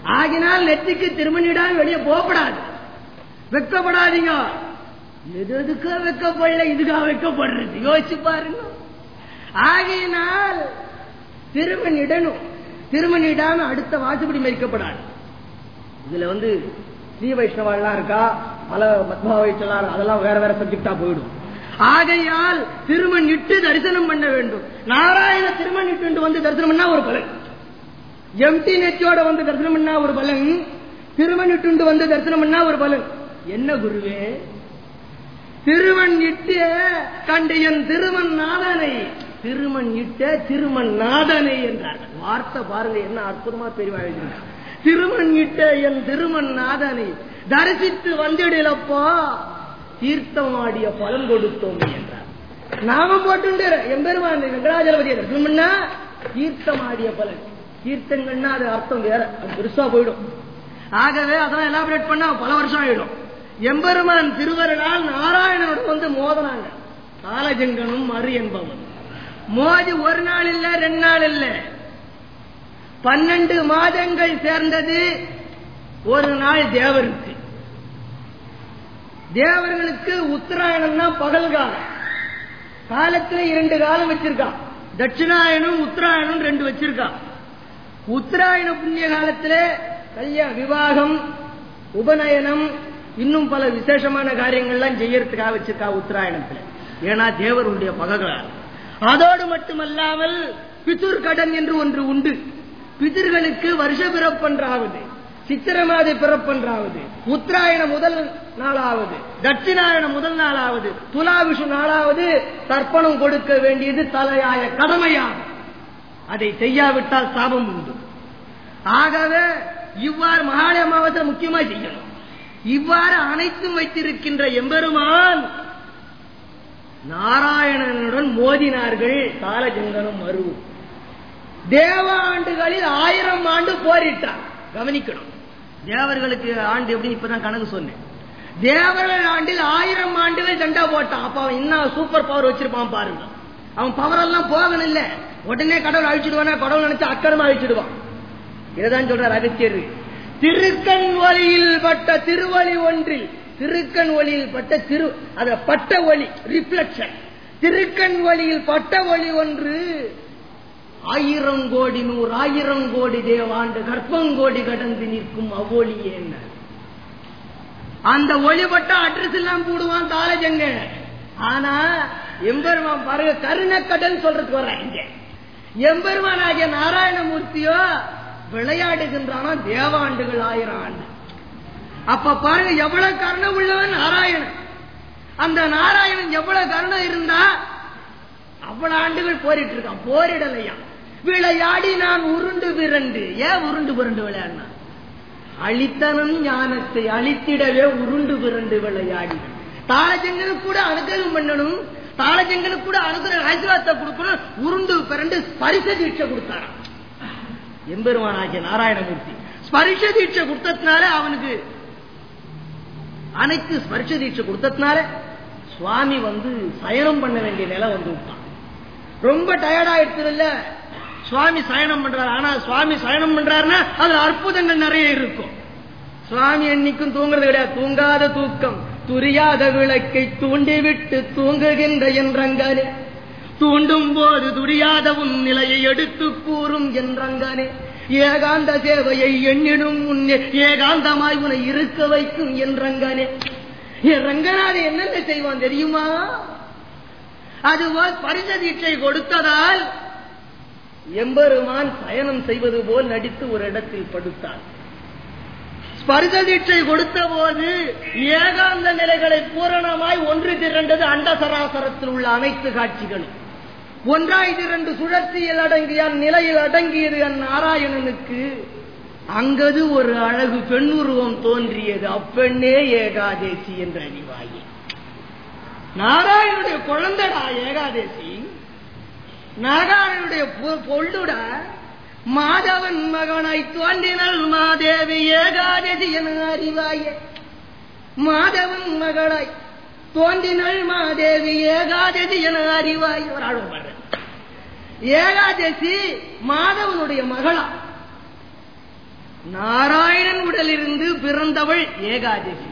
S2: ஆகினால் நெற்றிக்கு திருமணிடாம வெளியே போகப்படாது வெக்கப்படாதீங்க எது எதுக்கோ வெக்கப்படல இதுக்கா வெக்கப்படுறது யோசிச்சு பாருங்க ஆகையினால் திருமணிடணும் திருமணிடாம அடுத்த வாசுபடி மறிக்கப்படாது இதுல வந்து ஸ்ரீ வைஷ்ணவாலாம் இருக்கா பல மத்மா வைஷ்ணவா அதெல்லாம் வேற வேற சப்ஜெக்டா போயிடும் ஆகையால் திருமண் இட்டு தரிசனம் பண்ண வேண்டும் நாராயண திருமண் இட்டு வந்து தரிசனம் பண்ணா ஒரு பலன் எம்டி நெச்சோட வந்து தரிசனம் பண்ணா ஒரு பலன் திருமண் இட்டு வந்து தரிசனம் பண்ணா ஒரு பலன் என்ன குருவே திருமண் இட்டு கண்டு என் திருமண் நாதனை திருமண் இட்ட திருமண் நாதனை என்றார்கள் வார்த்தை பாருங்க என்ன அற்புதமா பெரியவா எழுதினார் திருமண் இட்ட என் திருமண் நாதனை தரிசித்து வந்திடலப்பா தீர்த்தமாடிய பலன் கொடுத்தோம் என்றார் நாம போட்டு எம்பெருமான் வெங்கடாஜலபதியை தரிசனம் பண்ணா தீர்த்தமாடிய பலன் தீர்த்தங்கள்னா அது அர்த்தம் வேற அது பெருசா போயிடும் ஆகவே அதெல்லாம் எலாபரேட் பண்ணா பல வருஷம் ஆயிடும் எம்பெருமான் திருவருளால் நாராயணனோட வந்து மோதனாங்க காலஜங்கனும் மறு என்பவன் மோதி ஒரு நாள் இல்ல ரெண்டு நாள் இல்ல பன்னெண்டு மாதங்கள் சேர்ந்தது ஒரு நாள் தேவருக்கு தேவர்களுக்கு உத்தராயணம்னா பகல் காலம் காலத்துல இரண்டு காலம் வச்சிருக்கான் தட்சிணாயனும் உத்தராயணம் ரெண்டு வச்சிருக்கான் உத்தராயண புண்ணிய காலத்துல கல்யாண விவாகம் உபநயனம் இன்னும் பல விசேஷமான காரியங்கள்லாம் செய்யறதுக்காக வச்சிருக்கா உத்தராயணத்துல ஏன்னா தேவருடைய பகல்காலம் அதோடு மட்டுமல்லாமல் பிதுர் கடன் என்று ஒன்று உண்டு பிதிர்களுக்கு வருஷ பிறப்பன்றாவது சித்திரமாதை பிறப்பன்றாவது உத்தராயண முதல் நாளாவது தட்சிணாயன முதல் நாளாவது துலாவிஷு நாளாவது தர்ப்பணம் கொடுக்க வேண்டியது தலையாய கடமையாகும் அதை செய்யாவிட்டால் சாபம் உண்டு ஆகவே இவ்வாறு மகாலய அமாவாசை முக்கியமா செய்யணும் இவ்வாறு அனைத்தும் வைத்திருக்கின்ற எம்பெருமான் நாராயணனுடன் மோதினார்கள் காலஜங்கனும் மருவும் தேவ ஆண்டுகளில் ஆயிரம் ஆண்டு போரிட்டார் கவனிக்கணும் தேவர்களுக்கு ஆண்டு எப்படி இப்பதான் கணக்கு சொன்னேன் தேவர்கள் ஆண்டில் ஆயிரம் ஆண்டுகள் சண்டை போட்டான் அப்ப அவன் இன்னும் சூப்பர் பவர் வச்சிருப்பான் பாருங்க அவன் பவர் எல்லாம் போகணும் இல்ல உடனே கடவுள் அழிச்சிடுவானா கடவுள் நினைச்சு அக்கறமா அழிச்சிடுவான் இதுதான் சொல்றார் அகத்தியர் திருக்கண் ஒளியில் பட்ட திருவழி ஒன்றில் திருக்கண் ஒளியில் பட்ட திரு அத பட்ட ஒளி ரிஃப்ளெக்ஷன் திருக்கண் ஒளியில் பட்ட ஒளி ஒன்று ஆயிரம் கோடி நூறு ஆயிரம் கோடி தேவாண்டு கற்பங்கோடி கடந்து நிற்கும் அவ்வொளியே என்ன அந்த ஒளிபட்ட அட்ரஸ் எல்லாம் போடுவான் தாளஜங்க ஆனா எம்பெருமான் பாருங்க கருணக்கடல் சொல்றதுக்கு வர்றேன் இங்க எம்பெருமான் ஆகிய நாராயணமூர்த்தியோ விளையாடுகின்றானா தேவாண்டுகள் ஆயிரம் ஆண்டு அப்ப பாருங்க எவ்வளவு கருணை உள்ளவன் நாராயணன் அந்த நாராயணன் எவ்வளவு கருணை இருந்தா அவ்வளவு ஆண்டுகள் போரிட்டு இருக்கான் போரிடலையா விளையாடி நான் உருண்டு விரண்டு ஏன் உருண்டு விரண்டு விளையாடினா அழித்தனம் ஞானத்தை அழித்திடவே உருண்டு விரண்டு விளையாடி தாளஜங்கனுக்கு கூட அனுகிரகம் பண்ணணும் தாளஜங்கனுக்கு கூட அனுகிரக ஆசீர்வாதத்தை கொடுக்கணும் உருண்டு பிறண்டு ஸ்பரிச தீட்சை கொடுத்தாராம் எம்பெருமான் ஆகிய நாராயணமூர்த்தி ஸ்பரிச தீட்சை கொடுத்ததுனால அவனுக்கு அனைத்து ஸ்பர்ஷ தீட்சை கொடுத்ததுனால சுவாமி வந்து சயனம் பண்ண வேண்டிய நிலை வந்து விட்டான் ரொம்ப டயர்ட் ஆயிடுச்சு இல்ல சுவாமி சயனம் பண்றாரு ஆனா சுவாமி சயனம் பண்றாருன்னா அதுல அற்புதங்கள் நிறைய இருக்கும் சுவாமி என்னைக்கும் தூங்குறது கிடையாது தூங்காத தூக்கம் துரியாத விளக்கை தூண்டிவிட்டு தூங்குகின்ற என்றங்கனே தூண்டும் போது துரியாத உன் நிலையை எடுத்து கூறும் என்றங்கனே ஏகாந்த சேவையை எண்ணிடும் முன்னே ஏகாந்தமாய் உன்னை இருக்க வைக்கும் என்றங்கனே என் ரங்கநாதன் என்னென்ன செய்வான் தெரியுமா அதுபோல் பரிச தீட்சை கொடுத்ததால் எம்பெருமான் பயணம் செய்வது போல் நடித்து ஒரு இடத்தில் படுத்தார் ஸ்பர்ச தீட்சை கொடுத்த போது ஏகாந்த நிலைகளை பூரணமாய் ஒன்று திரண்டது அண்ட சராசரத்தில் உள்ள அனைத்து காட்சிகளும் ஒன்றாய் இரண்டு சுழற்சியில் அடங்கிய நிலையில் அடங்கியது அந் நாராயணனுக்கு அங்கது ஒரு அழகு பெண்ணுருவம் தோன்றியது அப்பெண்ணே ஏகாதேசி என்று அறிவாயே நாராயணனுடைய குழந்தைடா ஏகாதேசி நாராயணனுடைய பொள்ளுடா மாதவன் மகனாய் தோன்றினல் மாதேவி ஏகாதசி என அறிவாயே மாதவன் மகனாய் தோன்றினள் மாதேவி ஏகாதசி என அறிவாய் ஒரு ஆழ்வு ஏகாதசி மாதவனுடைய மகளா நாராயணன் உடலிருந்து பிறந்தவள் ஏகாதசி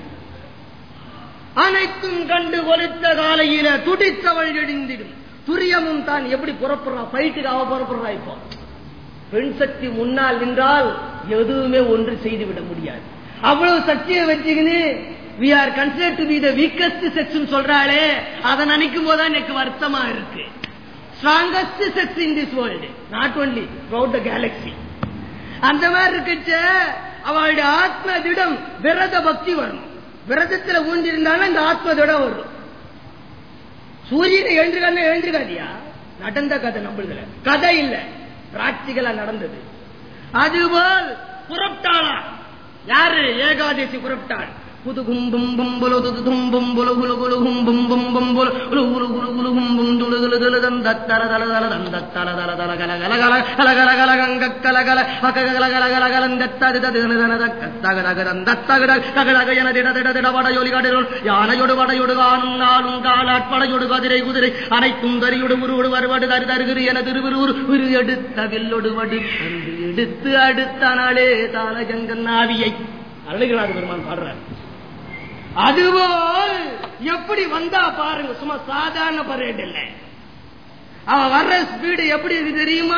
S2: அனைத்தும் கண்டு ஒலித்த காலையில துடித்தவள் எழுந்திடும் துரியமும் தான் எப்படி புறப்படுறா ஃபைட்டுக்கு அவ புறப்படுறா இப்போ பெண் சக்தி முன்னால் நின்றால் எதுவுமே ஒன்று செய்து விட முடியாது அவ்வளவு சக்தியை வச்சுக்கின்னு we are consider to be the weakest sex சொல்றாளே அதை நினைக்கும் போது எனக்கு வருத்தமா இருக்கு strongest sex in this world not only throughout the galaxy அந்த மாதிரி இருக்கச்ச அவளுடைய ஆத்ம திடம் விரத பக்தி வரணும் விரதத்துல ஊஞ்சிருந்தாலும் இந்த ஆத்ம திடம் வரும் சூரியனை எழுந்திருக்காங்க எழுந்திருக்காதியா நடந்த கதை நம்மளுதுல கதை இல்ல பிராக்டிகலா நடந்தது அதுபோல் புறப்பட்டாளா யாரு ஏகாதசி புறப்பட்டாள் புது கும்பும் பம்புலு துது தும்பும் புலு குலு குலு கும்பும் பம்பும் புலு குலு குலு குலு குலு கும்பும் துளு துளு துளு தந்த தல தல தல தந்த தல தல தல கல கல கல கல கல கல கங்க கல கல அக கல கல கல கலந்த தது தது தன தக தக தக தந்த தக தக தக தக என திட திட திட வடையொலி காடுகள் யானையொடு வடையொடு காணும் நாளும் காலாட்படையொடு கதிரை குதிரை அனைத்தும் தரியோடு உருவடு வருவடு தரு தருகிறு என திருவிரு உரு உரு எடுத்த வில்லொடு வடு கண்டு எடுத்து அடுத்த நாளே தாளகங்கன் நாவியை அருளுகிறார் பெருமான் பாடுறார் அதுபோல் எப்படி வந்தா பாருங்க சும்மா சாதாரண பரேட் இல்ல அவ வர்ற ஸ்பீடு எப்படி இருக்கு தெரியுமா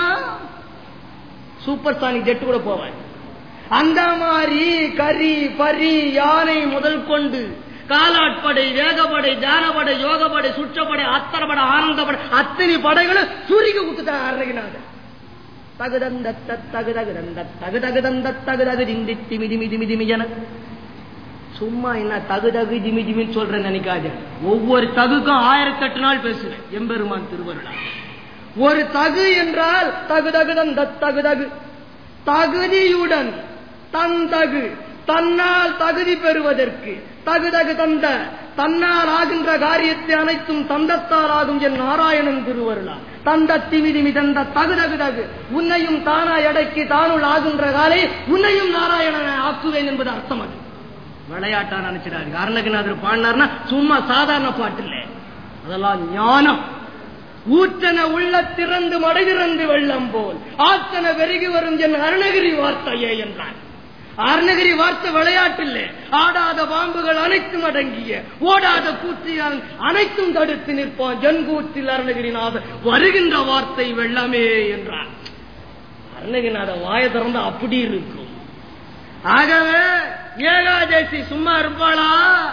S2: சூப்பர் சானிக் ஜெட் கூட போவான் அந்த மாதிரி கரி பரி யானை முதல் கொண்டு காலாட்படை வேகப்படை தியானப்படை யோகப்படை சுற்றப்படை அத்தரப்படை ஆனந்தப்படை அத்தனை படைகளும் சூரிக்கு கொடுத்துட்டான் அருணகிநாதன் தகுதந்த தகு தகுதந்த தகு தகுதந்த தகு தகு திண்டி திமி திமி திமி திமி என சும்மா என்ன தகு தகு ஜிமி ஜிமின்னு சொல்றேன் நினைக்காத ஒவ்வொரு தகுக்கும் ஆயிரத்தெட்டு நாள் பேசுவேன் எம்பெருமான் திருவருளா ஒரு தகு என்றால் தகு தகு தந்த தகு தகு தகுதியுடன் தந்தகு தன்னால் தகுதி பெறுவதற்கு தகு தகு தந்த தன்னால் ஆகின்ற காரியத்தை அனைத்தும் தந்தத்தால் ஆகும் என் நாராயணன் திருவருளா தந்த திமிதிமி தந்த தகு தகு தகு உன்னையும் தானாய் அடக்கி தானுள் ஆகின்ற காலை உன்னையும் நாராயணனை ஆக்குவேன் என்பது அர்த்தம் அது விளையாட்டா நினைச்சிடாரு அருணகிநாதர் பாடினார்னா சும்மா சாதாரண பாட்டு இல்ல அதெல்லாம் ஞானம் ஊற்றன உள்ள திறந்து மடை திறந்து வெள்ளம் போல் ஆற்றன பெருகி வரும் என் அருணகிரி வார்த்தையே என்றான் அருணகிரி வார்த்தை விளையாட்டு இல்ல ஆடாத பாம்புகள் அனைத்தும் அடங்கிய ஓடாத கூற்றியால் அனைத்தும் தடுத்து நிற்பான் ஜன்கூற்றில் அருணகிரிநாத வருகின்ற வார்த்தை வெள்ளமே என்றான் அருணகிரிநாத வாய திறந்து அப்படி இருக்கும் ஆகவே ஏகாதசி சும்மா இருப்பாளா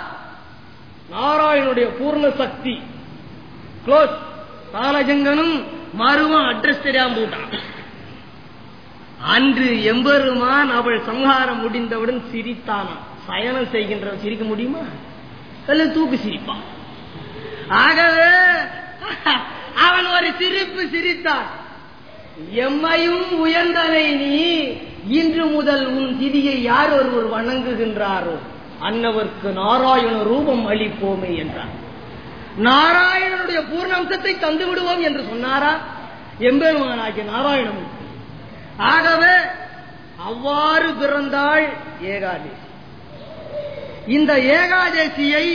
S2: நாராயணுடைய பூர்ண சக்தி க்ளோஸ் காலஜங்கனும் மருவம் அட்ரஸ் தெரியாம போட்டான் அன்று எம்பெருமான் அவள் சம்ஹாரம் முடிந்தவுடன் சிரித்தானாம் சயனம் செய்கின்றவன் சிரிக்க முடியுமா அல்ல தூக்கு சிரிப்பான் ஆகவே அவன் ஒரு சிரிப்பு சிரித்தான் எம்மையும் உயர்ந்தனை நீ இன்று முதல் உன் திதியை யார் ஒருவர் வணங்குகின்றாரோ அன்னவர்க்கு நாராயண ரூபம் அளிப்போமே என்றார் நாராயணனுடைய பூர்ணாம்சத்தை தந்து விடுவோம் என்று சொன்னாரா எம்பெருமானாகிய நாராயணன் ஆகவே அவ்வாறு பிறந்தாள் ஏகாதேசி இந்த ஏகாதேசியை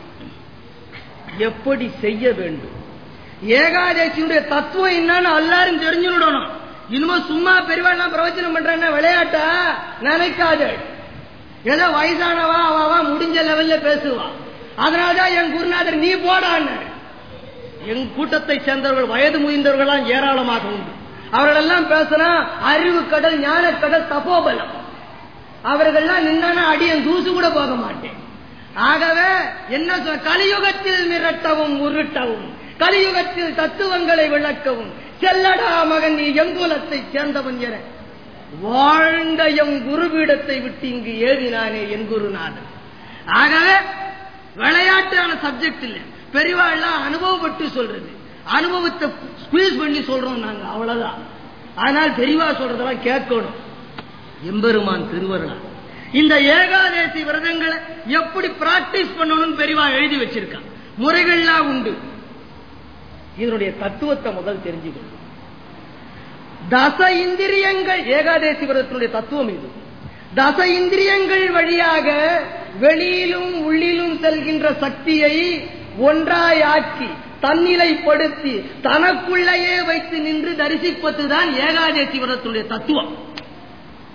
S2: எப்படி செய்ய வேண்டும் ஏகாதேசியுடைய தத்துவம் என்னன்னு எல்லாரும் தெரிஞ்சுடணும் இனிமே சும்மா பெரியவாள்லாம் பிரவச்சனம் பண்றேன்னா விளையாட்டா நினைக்காது ஏதோ வயசானவா அவா முடிஞ்ச லெவல்ல பேசுவா அதனாலதான் என் குருநாதர் நீ போடான்னு என் கூட்டத்தை சேர்ந்தவர்கள் வயது முதிர்ந்தவர்களாம் ஏராளமாக உண்டு அவர்களெல்லாம் பேசினா அறிவு கடல் ஞான கடல் தபோபலம் அவர்கள்லாம் நின்னா அடியன் தூசு கூட போக மாட்டேன் ஆகவே என்ன சொல் கலியுகத்தில் மிரட்டவும் உருட்டவும் கலியுகத்தில் தத்துவங்களை விளக்கவும் செல்லடா மகன் நீ எங்குலத்தை சேர்ந்தவன் என வாழ்ந்த எம் குருபீடத்தை விட்டு இங்கு ஏவினானே என் குருநாதன் ஆகவே விளையாட்டான சப்ஜெக்ட் இல்ல பெரியவாள்லாம் அனுபவப்பட்டு சொல்றது அனுபவத்தை ஸ்குவீஸ் பண்ணி சொல்றோம் நாங்க அவ்வளவுதான் ஆனால் பெரியவா சொல்றதெல்லாம் கேட்கணும் எம்பெருமான் திருவருளா இந்த ஏகாதேசி விரதங்களை எப்படி பிராக்டிஸ் பண்ணணும்னு பெரியவா எழுதி வச்சிருக்கான் முறைகள்லாம் உண்டு இதனுடைய தத்துவத்தை முதல் தெரிஞ்சுக்கணும் தச இந்திரியங்கள் ஏகாதேசி விரதத்தினுடைய தத்துவம் இது தச இந்திரியங்கள் வழியாக வெளியிலும் உள்ளிலும் செல்கின்ற சக்தியை ஒன்றாயாக்கி தன்னிலைப்படுத்தி தனக்குள்ளேயே வைத்து நின்று தரிசிப்பதுதான் ஏகாதேசி விரதத்தினுடைய தத்துவம்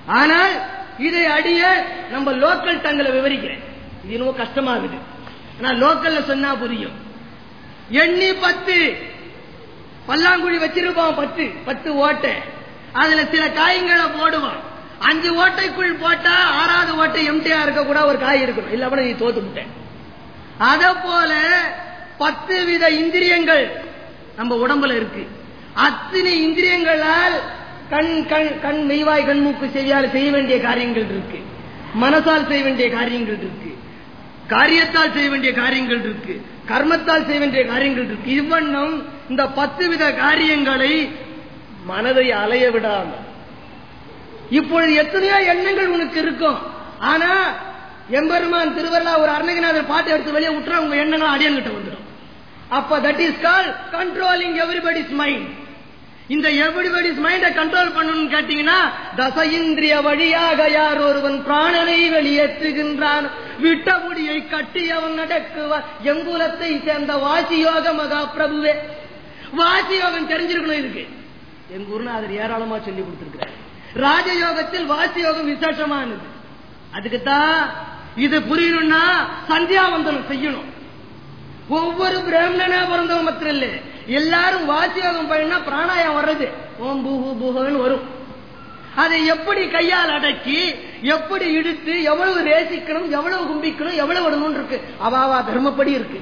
S2: ஆனால் இதை அடிய நம்ம லோக்கல் டங்கில் விவரிக்கிறேன் இது என்னவோ கஷ்டமாகுது ஆனா லோக்கல்ல சொன்னா புரியும் எண்ணி பத்து பல்லாங்குழி வச்சிருப்பான் பத்து பத்து ஓட்டை அதுல சில காய்களை போடுவான் அஞ்சு ஓட்டைக்குள் போட்டா ஆறாவது ஓட்டை எம்டியா இருக்க கூட ஒரு காய் இருக்கணும் இல்ல கூட நீ தோத்து விட்டேன் அத போல பத்து வித இந்திரியங்கள் நம்ம உடம்புல இருக்கு அத்தனை இந்திரியங்களால் கண் கண் கண் மெய்வாய் கண்மூக்கு செவியால் செய்ய வேண்டிய காரியங்கள் இருக்கு மனசால் செய்ய வேண்டிய காரியங்கள் இருக்கு காரியத்தால் செய்ய வேண்டிய காரியங்கள் இருக்கு கர்மத்தால் செய்ய வேண்டிய காரியங்கள் இருக்கு இவ்வண்ணம் இந்த பத்து வித காரியங்களை மனதை அலைய விடாம இப்பொழுது எத்தனையோ எண்ணங்கள் உனக்கு இருக்கும் ஆனா எம்பெருமான் திருவருளா ஒரு அருணகிநாதர் பாட்டு எடுத்து வெளியே விட்டுறா உங்க எண்ணங்கள் அடியங்கிட்ட வந்துடும் அப்ப that is call controlling everybody's mind இந்த எவ்ரிபடிஸ் மைண்டை கண்ட்ரோல் பண்ணணும்னு கேட்டீங்கன்னா தச இந்திரிய வழியாக யார் ஒருவன் பிராணனை வெளியேற்றுகின்றான் விட்ட முடியை கட்டி அவன் நடக்குவார் எங்குலத்தை சேர்ந்த வாசியோக மகா பிரபுவே வாசியோகம் தெரிஞ்சிருக்கணும் இதுக்கு எங்க குருநாதர் ஏராளமா சொல்லி கொடுத்திருக்கிறார் ராஜயோகத்தில் வாசியோகம் விசேஷமானது அதுக்குத்தான் இது புரியணும்னா சந்தியாவந்தனம் செய்யணும் ஒவ்வொரு பிராமணனா பிறந்தவங்க மாத்திரம் இல்ல எல்லாரும் வாசியோகம் பண்ணினா பிராணாயம் வர்றது ஓம் பூஹு பூஹன்னு வரும் அதை எப்படி கையால் அடக்கி எப்படி இழுத்து எவ்வளவு ரேசிக்கணும் எவ்வளவு கும்பிக்கணும் எவ்வளவு விடணும் இருக்கு அவாவா தர்மப்படி இருக்கு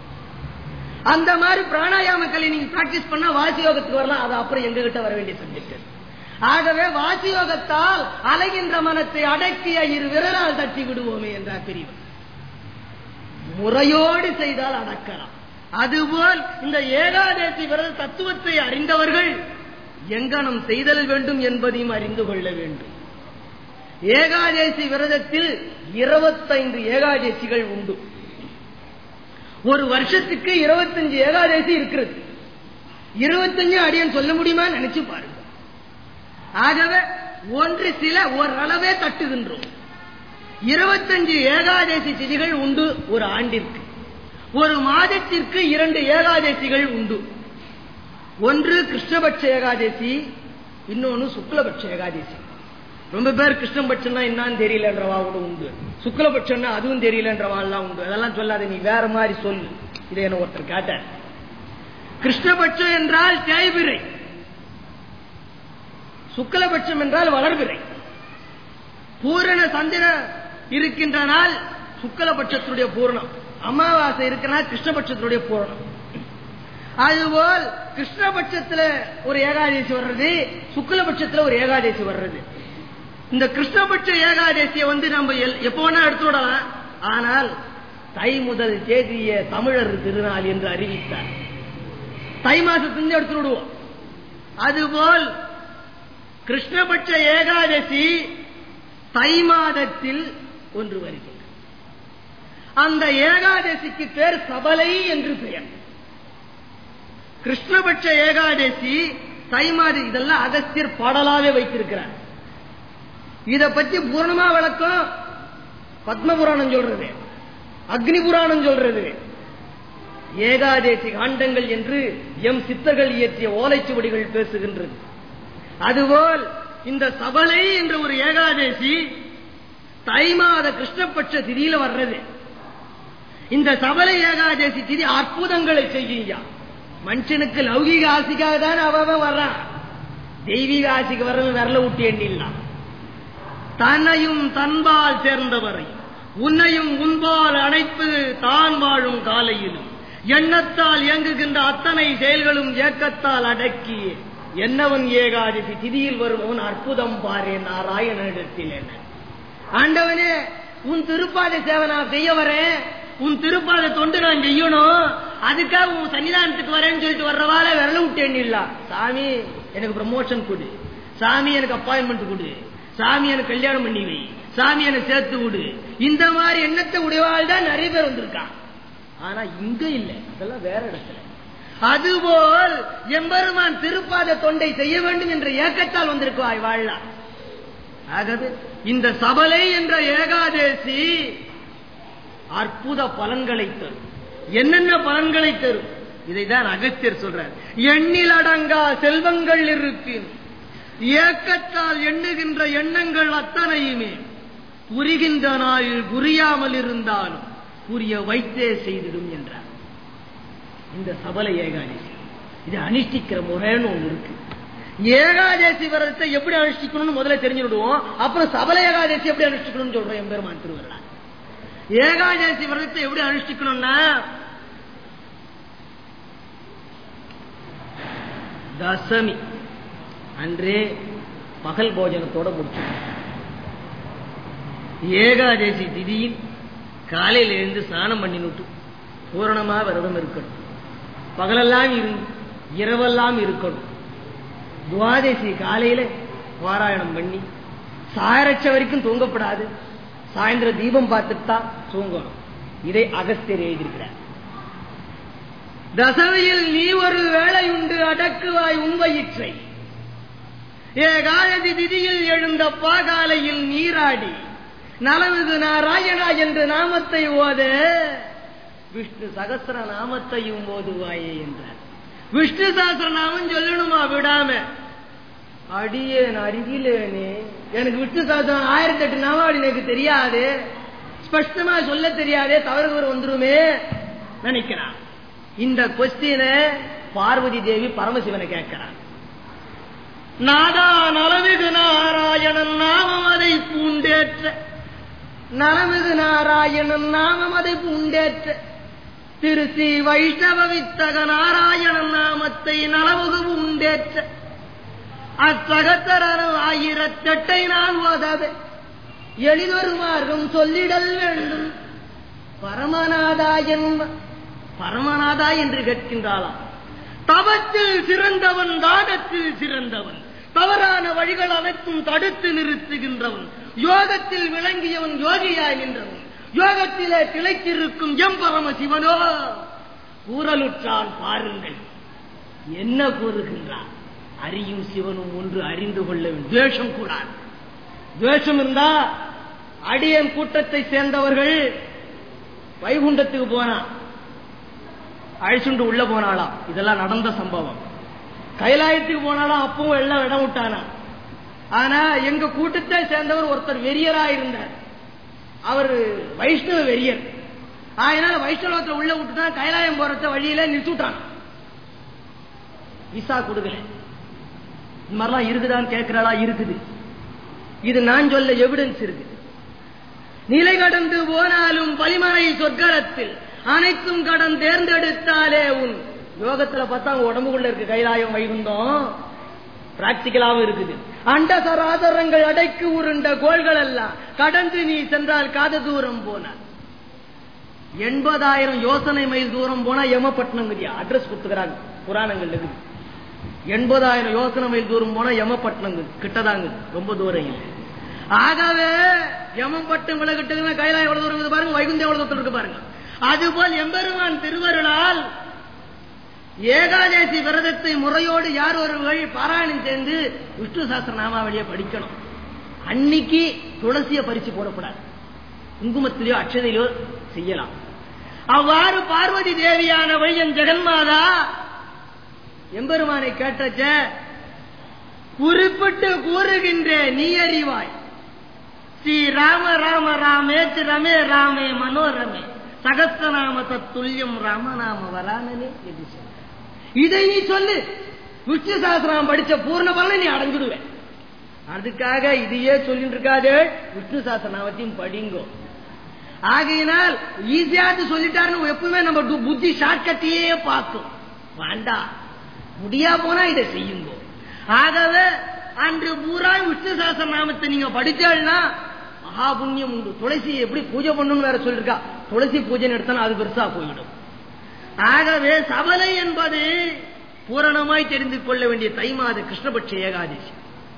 S2: அந்த மாதிரி பிராணாயாமக்களை நீங்க பிராக்டிஸ் பண்ணா வாசியோகத்துக்கு வரலாம் அது அப்புறம் எங்க கிட்ட வர வேண்டிய சப்ஜெக்ட் ஆகவே வாசியோகத்தால் அலைகின்ற மனத்தை அடக்கிய இரு விரலால் தட்டி விடுவோமே என்றார் பிரிவு முறையோடு செய்தால் அடக்கலாம் அதுபோல் இந்த ஏகாதேசி விரத தத்துவத்தை அறிந்தவர்கள் எங்கனம் செய்தல் வேண்டும் என்பதையும் அறிந்து கொள்ள வேண்டும் ஏகாதேசி விரதத்தில் இருபத்தைந்து ஏகாதேசிகள் உண்டு ஒரு வருஷத்துக்கு இருபத்தஞ்சு ஏகாதேசி இருக்கிறது இருபத்தஞ்சு அடியன் சொல்ல முடியுமா நினைச்சு பாருங்க ஆகவே ஒன்று சில ஓரளவே தட்டுகின்றோம் இருபத்தஞ்சு ஏகாதேசி திதிகள் உண்டு ஒரு ஆண்டிற்கு ஒரு மாதத்திற்கு இரண்டு ஏகாதேசிகள் உண்டு ஒன்று கிருஷ்ணபட்ச ஏகாதேசி இன்னொன்னு சுக்லபட்ச ஏகாதேசி ரொம்ப பேர் கிருஷ்ணபட்சம்னா என்னன்னு தெரியலன்றவா கூட உண்டு சுக்லபட்சம்னா அதுவும் தெரியலன்றவா எல்லாம் உண்டு அதெல்லாம் சொல்லாத நீ வேற மாதிரி சொல்லு இதை என்ன ஒருத்தர் கேட்ட கிருஷ்ணபட்சம் என்றால் தேய்பிரை சுக்லபட்சம் என்றால் வளர்பிறை பூரண சந்திர இருக்கின்ற நாள் சுக்லபட்சத்தினுடைய பூரணம் அமாவாசை இருக்கிறனா கிருஷ்ணபட்சத்தினுடைய பூரணம் அதுபோல் கிருஷ்ணபட்சத்துல ஒரு ஏகாதேசி வர்றது சுக்லபட்சத்துல ஒரு ஏகாதேசி வர்றது இந்த கிருஷ்ணபட்ச ஏகாதேசியை வந்து நம்ம எப்ப வேணா எடுத்து விடலாம் ஆனால் தை முதல் தேதிய தமிழர் திருநாள் என்று அறிவித்தார் தை மாசத்திலிருந்து எடுத்து விடுவோம் அதுபோல் கிருஷ்ணபட்ச ஏகாதசி தை மாதத்தில் ஒன்று வருகிறது அந்த ஏகாதசிக்கு பேர் சபலை என்று பெயர் கிருஷ்ணபட்ச ஏகாதசி தை மாதம் இதெல்லாம் அகஸ்தியர் பாடலாவே வைத்திருக்கிறார் இத பத்தி பூர்ணமா விளக்கம் பத்ம புராணம் சொல்றது அக்னி புராணம் சொல்றது ஏகாதேசி காண்டங்கள் என்று எம் சித்தர்கள் இயற்றிய ஓலைச்சுவடிகள் பேசுகின்றது அதுபோல் இந்த சபலை என்ற ஒரு ஏகாதேசி தை மாத கிருஷ்ணபட்ச திதியில வர்றது இந்த சபலை ஏகாதேசி திதி அற்புதங்களை செய்யுங்க மனுஷனுக்கு லௌகிக ஆசைக்காக தான் அவன் வர்றான் தெய்வீக ஆசைக்கு வர்றவன் விரல விட்டு எண்ணிடலாம் தன்னையும் தன்பால் சேர்ந்தவரை உன்னையும் உன்பால் அணைப்பது தான் வாழும் காலையிலும் எண்ணத்தால் இயங்குகின்ற அத்தனை செயல்களும் ஏக்கத்தால் அடக்கி என்னவன் ஏகாதசி திதியில் வருபவன் அற்புதம் பாரு நாராயணனிடத்தில் என்ன ஆண்டவனே உன் திருப்பாதை சேவை நான் செய்ய வரேன் உன் திருப்பாதை தொண்டு நான் செய்யணும் அதுக்காக உன் சன்னிதானத்துக்கு வரேன்னு சொல்லிட்டு வர்றவால விரல விட்டு எண்ணிடலாம் சாமி எனக்கு ப்ரமோஷன் கொடு சாமி எனக்கு அப்பாயின்மெண்ட் கொடு சாமி எனக்கு கல்யாணம் பண்ணி வை சாமி எனக்கு சேர்த்து விடு இந்த மாதிரி எண்ணத்தை உடையவாள் தான் நிறைய பேர் வந்திருக்கான் ஆனா இங்க இல்ல அதெல்லாம் வேற இடத்துல அதுபோல் எம்பெருமான் திருப்பாத தொண்டை செய்ய வேண்டும் என்ற ஏக்கத்தால் வந்திருக்குவாய் வாழலாம் ஆகவே இந்த சபலை என்ற ஏகாதேசி அற்புத பலன்களை தரும் என்னென்ன பலன்களை தரும் இதைதான் அகத்தியர் சொல்றார் எண்ணில் அடங்கா செல்வங்கள் இருப்பின் ஏக்கத்தால் எண்ணுகின்ற எண்ணங்கள் அத்தனையுமே புரிகின்ற நாளில் புரியாமல் இருந்தாலும் புரிய வைத்தே செய்திடும் என்றார் இந்த சபல ஏகாதசி இது அனுஷ்டிக்கிற முறைன்னு ஒண்ணு இருக்கு ஏகாதசி விரதத்தை எப்படி அனுஷ்டிக்கணும்னு முதல்ல தெரிஞ்சுடுவோம் அப்புறம் சபல ஏகாதசி எப்படி அனுஷ்டிக்கணும்னு சொல்றோம் எம்பெருமான் திருவருளா ஏகாதசி விரதத்தை எப்படி அனுஷ்டிக்கணும்னா தசமி அன்றே பகல் போஜனத்தோட முடிச்சு ஏகாதசி திதியில் காலையில் எழுந்து ஸ்நானம் பண்ணினுட்டு பூரணமா விரதம் இருக்கணும் பகலெல்லாம் இருந்து இரவெல்லாம் இருக்கணும் துவாதசி காலையில பாராயணம் பண்ணி சாயரட்ச வரைக்கும் தூங்கப்படாது சாயந்தர தீபம் பார்த்துட்டு தான் தூங்கணும் இதை அகஸ்தியர் எழுதியிருக்கிறார் தசமையில் நீ ஒரு வேளை உண்டு அடக்குவாய் உண்வயிற்றை ஏகாதசி திதியில் எழுந்த பாகாலையில் நீராடி நலமிகு நாராயணா என்று நாமத்தை ஓத விஷ்ணு சகசிர நாமத்தையும் ஓதுவாயே என்றார் விஷ்ணு சகசிர நாமம் சொல்லணுமா விடாம அடியேன் அருகிலேனே எனக்கு விஷ்ணு சகசிரம் ஆயிரத்தி எட்டு நாமாவளி எனக்கு தெரியாது ஸ்பஷ்டமா சொல்ல தெரியாதே தவறுகள் வந்துருமே நினைக்கிறான் இந்த கொஸ்டினை பார்வதி தேவி பரமசிவனை கேட்கிறான் நாதா நலமிகு நாராயணன் நாமம் அதை பூண்டேற்ற நலமிகு நாராயணன் நாமம் அதை பூண்டேற்ற திரு ஸ்ரீ வைஷ்ணவ வித்தக நாராயணன் நாமத்தை நலமுகு உண்டேற்ற அச்சகத்தரன் ஆயிரத்தெட்டை நான் ஓதாவே எளிதொரு மார்க்கம் சொல்லிடல் வேண்டும் பரமநாதா என்ப பரமநாதா என்று கேட்கின்றாளாம் தவத்தில் சிறந்தவன் தானத்தில் சிறந்தவன் தவறான வழிகள் அனைத்தும் தடுத்து நிறுத்துகின்றவன் யோகத்தில் விளங்கியவன் யோகியாய் நின்றவன் யோகத்திலே திளைத்திருக்கும் எம் பரமசிவனோ கூறலுற்றான் பாருங்கள் என்ன கூறுகின்றான் அறியும் சிவனும் ஒன்று அறிந்து கொள்ள வேண்டும் துவேஷம் கூடாது துவேஷம் இருந்தா அடியன் கூட்டத்தை சேர்ந்தவர்கள் வைகுண்டத்துக்கு போனான் அழிச்சுண்டு உள்ள போனாளாம் இதெல்லாம் நடந்த சம்பவம் கைலாயத்துக்கு போனாலும் அப்பவும் எல்லாம் இடம் விட்டானா ஆனா எங்க கூட்டத்தை சேர்ந்தவர் ஒருத்தர் வெறியரா இருந்தார் அவர் வைஷ்ணவ வெறியர் அதனால வைஷ்ணவத்தை உள்ள விட்டுதான் கைலாயம் போறத வழியில நிறுத்திட்டான் விசா கொடுக்கல இந்த மாதிரிலாம் இருக்குதான்னு கேட்கிறாளா இருக்குது இது நான் சொல்ல எவிடன்ஸ் இருக்கு நிலை கடந்து போனாலும் பலிமலை சொற்களத்தில் அனைத்தும் கடன் தேர்ந்தெடுத்தாலே உன் யோகத்துல பார்த்தா உங்க உடம்புக்குள்ள இருக்கு கைலாயம் வைகுந்தம் பிராக்டிக்கலாவும் இருக்குது அண்ட சராசரங்கள் அடைக்கு உருண்ட கோள்கள் எல்லாம் கடந்து நீ சென்றால் காத தூரம் போனார் எண்பதாயிரம் யோசனை மைல் தூரம் போனா யமப்பட்டினம் அட்ரஸ் கொடுத்துக்கிறாங்க புராணங்கள் இருக்குது எண்பதாயிரம் யோசனை மைல் தூரம் போனா யமப்பட்டினம் கிட்டதாங்க ரொம்ப தூரம் இல்லை ஆகவே யமப்பட்டம் விலகிட்டுன்னா கைலாயம் எவ்வளவு தூரம் இருக்குது பாருங்க வைகுந்தம் எவ்வளவு தூரத்தில் இருக்கு பாருங்க அதுபோல் எம்பெருமான் திருவருளால் ஏகாதசி விரதத்தை முறையோடு யார் ஒரு வழி பாராயணம் சேர்ந்து விஷ்ணு சாஸ்திர நாமாவளியை படிக்கணும் அன்னைக்கு துளசிய பறிச்சு போடக்கூடாது குங்குமத்திலேயோ அக்ஷதையிலோ செய்யலாம் அவ்வாறு பார்வதி தேவியானவள் என் ஜெகன்மாதா எம்பெருமானை கேட்டச்ச குறிப்பிட்டு கூறுகின்ற நீ அறிவாய் ஸ்ரீ ராம ராம ராமேச்சு ரமே ராமே மனோரமே சகஸ்திரநாம தத்துல்யம் ராமநாம வரானனே என்று சொல்ற இதை நீ சொல்லு விஷ்ணு சாஸ்திரம் படிச்ச பூர்ண பலனை நீ அடைஞ்சிடுவேன் அதுக்காக இதையே சொல்லிட்டு இருக்காது விஷ்ணு சாஸ்திரநாமத்தையும் படிங்கோ ஆகையினால் ஈஸியாவது சொல்லிட்டாருன்னு எப்பவுமே நம்ம டு- புத்தி ஷார்ட்கட்டையே பார்க்கும் வேண்டாம் முடியா போனா இதை செய்யுங்கோ ஆகவே அன்று பூரா விஷ்ணு சாஸ்திர நாமத்தை நீங்க படிச்சாள்னா மகா புண்ணியம் உண்டு துளசி எப்படி பூஜை பண்ணணும்னு வேற சொல்லிருக்கா துளசி பூஜை எடுத்தாலும் அது பெருசா போயிடும் ஆகவே சபலை என்பது பூரணமாய் தெரிந்து கொள்ள வேண்டிய தை மாத கிருஷ்ணபட்ச ஏகாதசி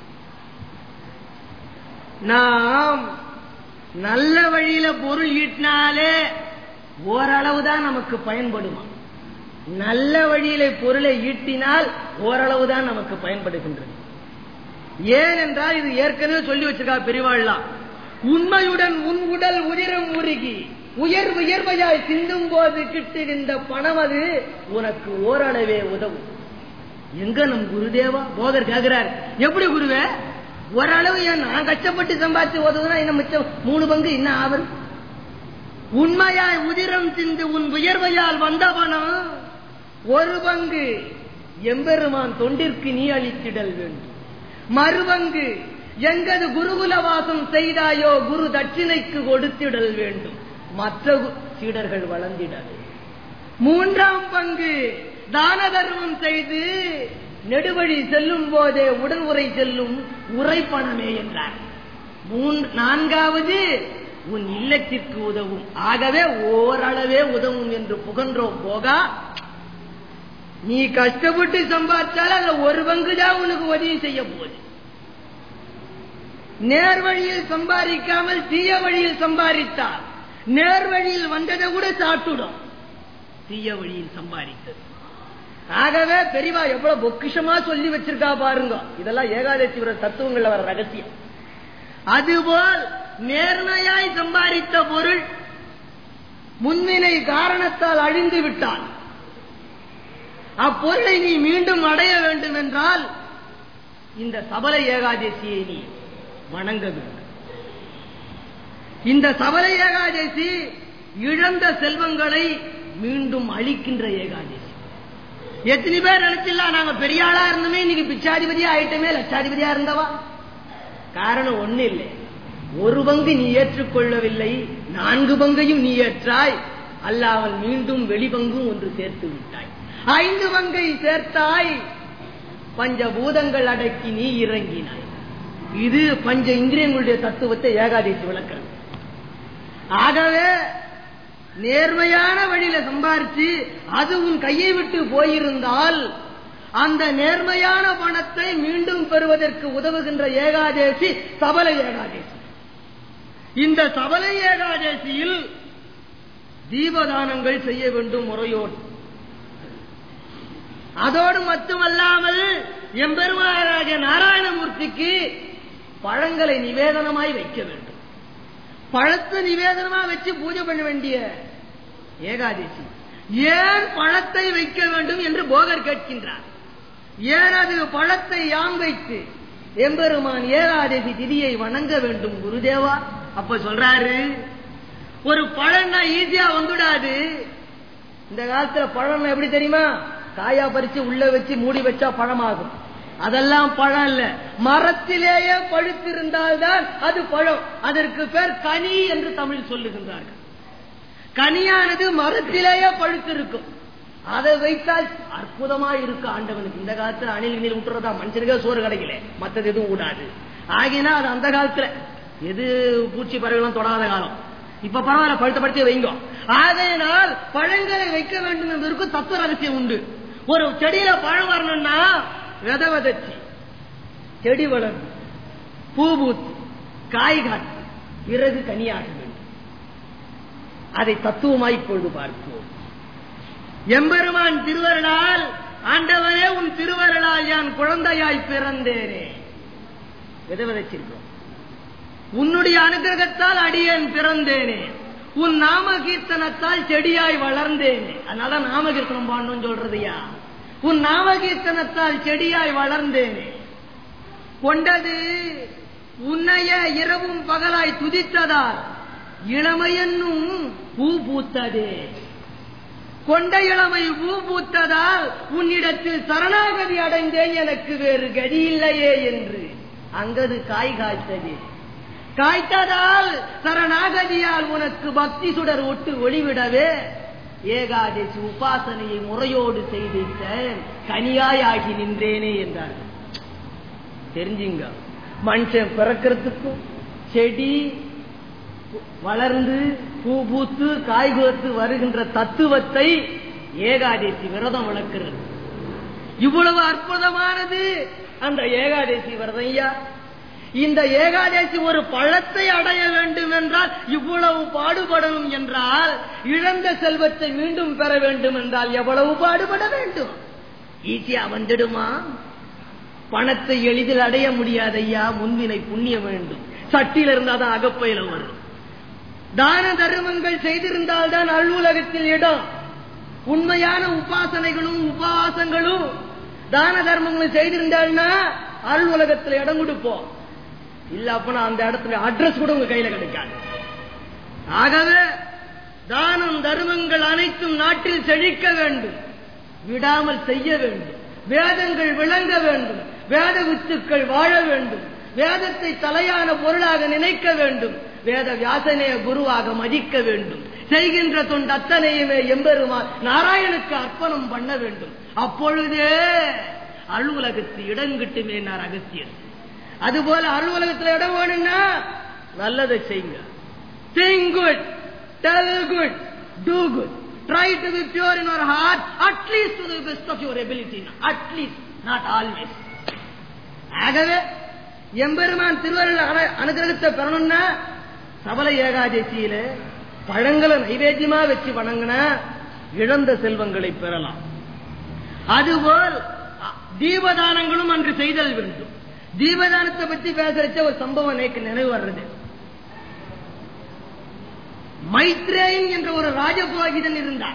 S2: நாம் நல்ல வழியில பொருள் ஈட்டினாலே ஓரளவு தான் நமக்கு பயன்படுமா நல்ல வழியில பொருளை ஈட்டினால் ஓரளவு தான் நமக்கு பயன்படுகின்றது ஏனென்றால் இது ஏற்கனவே சொல்லி வச்சிருக்கா பெரியவாள்லாம் உண்மையுடன் உன் உடல் உதிரம் உருகி உயர் உயர்வையாய் சிந்தும் போது கிட்டுகின்ற பணம் அது உனக்கு ஓரளவே உதவும் எங்க நம் குருதேவா போதர் கேக்குறாரு எப்படி குருவே ஓரளவு ஏன் நான் கஷ்டப்பட்டு சம்பாதிச்சு ஓதுனா இன்னும் மிச்சம் மூணு பங்கு என்ன ஆவல் உண்மையாய் உதிரம் சிந்து உன் உயர்வையால் வந்தவனும் ஒரு பங்கு எம்பெருமான் தொண்டிற்கு நீ அளித்திடல் வேண்டும் மறுபங்கு எங்கது குருகுல வாசம் செய்தாயோ குரு தட்சிணைக்கு கொடுத்திடல் வேண்டும் மற்ற கு- சீடர்கள் வளர்ந்திடல் மூன்றாம் பங்கு தான தர்மம் செய்து நெடுவழி செல்லும் போதே உடன் உரை செல்லும் உரைப்பணமே என்றார் மூன்று நான்காவது உன் இல்லத்திற்கு உதவும் ஆகவே ஓரளவே உதவும் என்று புகன்றோம் போகா நீ கஷ்டப்பட்டு சம்பாதிச்சாலும் அதுல ஒரு பங்கு தான் உனக்கு உதவி செய்ய போகுது நேர் வழியில் சம்பாதிக்காமல் தீய வழியில் சம்பாதித்தால் நேர் வழியில் வந்ததை கூட சாப்பிட்டுடும் தீய வழியில் சம்பாதித்தது ஆகவே பெரியவா எவ்வளவு பொக்கிஷமா சொல்லி வச்சிருக்கா பாருங்க இதெல்லாம் ஏகாதசி விரத தத்துவங்கள்ல வர ரகசியம் அதுபோல் நேர்மையாய் சம்பாதித்த பொருள் முன்வினை காரணத்தால் அழிந்து விட்டால் அப்பொருளை நீ மீண்டும் அடைய வேண்டும் என்றால் இந்த சபல ஏகாதசியை நீ வணங்க வேண்டும் இந்த சபல ஏகாதசி இழந்த செல்வங்களை மீண்டும் அளிக்கின்ற ஏகாதசி எத்தனை பேர் நினைச்சிடலாம் நாங்க பெரிய ஆளா இருந்தோமே இன்னைக்கு பிச்சாதிபதியா ஆயிட்டமே லட்சாதிபதியா இருந்தவா காரணம் ஒண்ணு இல்லை ஒரு பங்கு நீ ஏற்றுக்கொள்ளவில்லை நான்கு பங்கையும் நீ ஏற்றாய் அல்லாமல் மீண்டும் வெளிபங்கும் ஒன்று சேர்த்து விட்டாய் ஐந்து பங்கை சேர்த்தாய் பஞ்சபூதங்கள் அடக்கி நீ இறங்கினாய் இது பஞ்ச இந்திரியங்களுடைய தத்துவத்தை ஏகாதசி விளக்கிறது ஆகவே நேர்மையான வழியில சம்பாரிச்சு அது உன் கையை விட்டு போயிருந்தால் அந்த நேர்மையான பணத்தை மீண்டும் பெறுவதற்கு உதவுகின்ற ஏகாதேசி சபல ஏகாதேசி இந்த சபல ஏகாதேசியில் தீபதானங்கள் செய்ய வேண்டும் முறையோடு அதோடு மட்டுமல்லாமல் எம்பெருமானாகிய நாராயணமூர்த்திக்கு பழங்களை நிவேதனமாய் வைக்க வேண்டும் பழத்தை நிவேதனமா வச்சு பூஜை பண்ண வேண்டிய ஏகாதசி ஏன் பழத்தை வைக்க வேண்டும் என்று போகர் கேட்கின்றார் ஏன் அது பழத்தை யாம் வைத்து எம்பெருமான் ஏகாதசி திதியை வணங்க வேண்டும் குருதேவா அப்ப சொல்றாரு ஒரு பழம்னா ஈஸியா வந்துடாது இந்த காலத்துல பழம் எப்படி தெரியுமா காயா பறிச்சு உள்ள வச்சு மூடி வச்சா பழமாகும் அதெல்லாம் பழம் இல்ல மரத்திலேயே பழுத்திருந்தால்தான் அது பழம் அதற்கு பேர் கனி என்று தமிழ் சொல்லுகின்றார்கள் கனியானது மரத்திலேயே பழுத்திருக்கும் அதை வைத்தால் அற்புதமா இருக்கு ஆண்டவனுக்கு இந்த காலத்துல அணில் இணில் விட்டுறதா மனுஷனுக்கே சோறு கிடைக்கல மத்தது எதுவும் கூடாது ஆகினா அது அந்த காலத்துல எது பூச்சி பறவைகளும் தொடாத காலம் இப்ப பரவாயில்ல பழுத்த படுத்தி வைங்க ஆகையினால் பழங்களை வைக்க வேண்டும் என்பதற்கு தத்துவ ரகசியம் உண்டு ஒரு செடியில பழம் வரணும்னா வித விதைச்சு செடி வளர்ந்து பூ பூத்து காய் காட்டு பிறகு கனியாக வேண்டும் அதை தத்துவமாய் இப்பொழுது பார்ப்போம் எம்பெருமான் திருவருளால் ஆண்டவனே உன் திருவருளால் யான் குழந்தையாய் பிறந்தேனே வித விதைச்சிருக்கோம் உன்னுடைய அனுகிரகத்தால் அடியேன் பிறந்தேனே உன் நாம கீர்த்தனத்தால் செடியாய் வளர்ந்தேனே அதனால நாம கீர்த்தனம் பாடணும்னு சொல்றதுயா உன் நாம கீர்த்தனத்தால் செடியாய் வளர்ந்தேனே கொண்டது உன்னைய இரவும் பகலாய் துதித்ததால் இளமையென்னும் பூ பூத்ததே கொண்ட இளமை பூ பூத்ததால் உன்னிடத்தில் சரணாகதி அடைந்தேன் எனக்கு வேறு கதி இல்லையே என்று அங்கது காய் காய்த்தது காய்த்ததால் சரணாகதியால் உனக்கு பக்தி சுடர் ஒட்டு ஒளிவிடவே ஏகாதசி உபாசனையை முறையோடு செய்திட்டேன் கனியாய் ஆகி நின்றேனே என்றார்கள் தெரிஞ்சுங்க மனுஷன் பிறக்கிறதுக்கும் செடி வளர்ந்து பூ பூத்து காய் கோர்த்து வருகின்ற தத்துவத்தை ஏகாதசி விரதம் விளக்குறது இவ்வளவு அற்புதமானது அந்த ஏகாதசி விரதம் ஐயா இந்த ஏகாதசி ஒரு பழத்தை அடைய வேண்டும் என்றால் இவ்வளவு பாடுபடணும் என்றால் இழந்த செல்வத்தை மீண்டும் பெற வேண்டும் என்றால் எவ்வளவு பாடுபட வேண்டும் ஈஸியா வந்துடுமா பணத்தை எளிதில் அடைய முடியாதையா முன்வினை புண்ணியம் வேண்டும் சட்டியில் இருந்தாதான் அகப்பையில வரும் தான தர்மங்கள் செய்திருந்தால்தான் அலுவலகத்தில் இடம் உண்மையான உபாசனைகளும் உபவாசங்களும் தான தர்மங்களும் செய்திருந்தாள்னா அருள் உலகத்துல இடம் கொடுப்போம் இல்ல அப்பனா அந்த இடத்துல அட்ரஸ் கூட உங்க கையில கிடைக்காது ஆகவே தானம் தர்மங்கள் அனைத்தும் நாட்டில் செழிக்க வேண்டும் விடாமல் செய்ய வேண்டும் வேதங்கள் விளங்க வேண்டும் வேத வித்துக்கள் வாழ வேண்டும் வேதத்தை தலையான பொருளாக நினைக்க வேண்டும் வேத வியாசனைய குருவாக மதிக்க வேண்டும் செய்கின்ற தொண்டு அத்தனையுமே எம்பெருமான் நாராயணுக்கு அர்ப்பணம் பண்ண வேண்டும் அப்பொழுதே அலுவலகத்து இடம் கிட்டுமே நான் அகத்தியர் அதுபோல அலுவலகத்துல இடம் வேணும்னா நல்லதை செய்யுங்க think good tell good do good try to be pure in your heart at least to the best of your ability at least not always ஆகவே எம்பெருமான் திருவருள் அனு- அனுகிரகத்தை பெறணும்னா சபல ஏகாதசியில பழங்களை நைவேத்தியமா வச்சு வணங்கினா இழந்த செல்வங்களை பெறலாம் அதுபோல் அ- தீபதானங்களும் அன்று செய்தல் வேண்டும் தீபதானத்தை பத்தி பேசுறச்ச ஒரு சம்பவம் எனக்கு நினைவு வர்றது மைத்ரேயன் என்ற ஒரு ராஜபுரோகிதன் இருந்தார்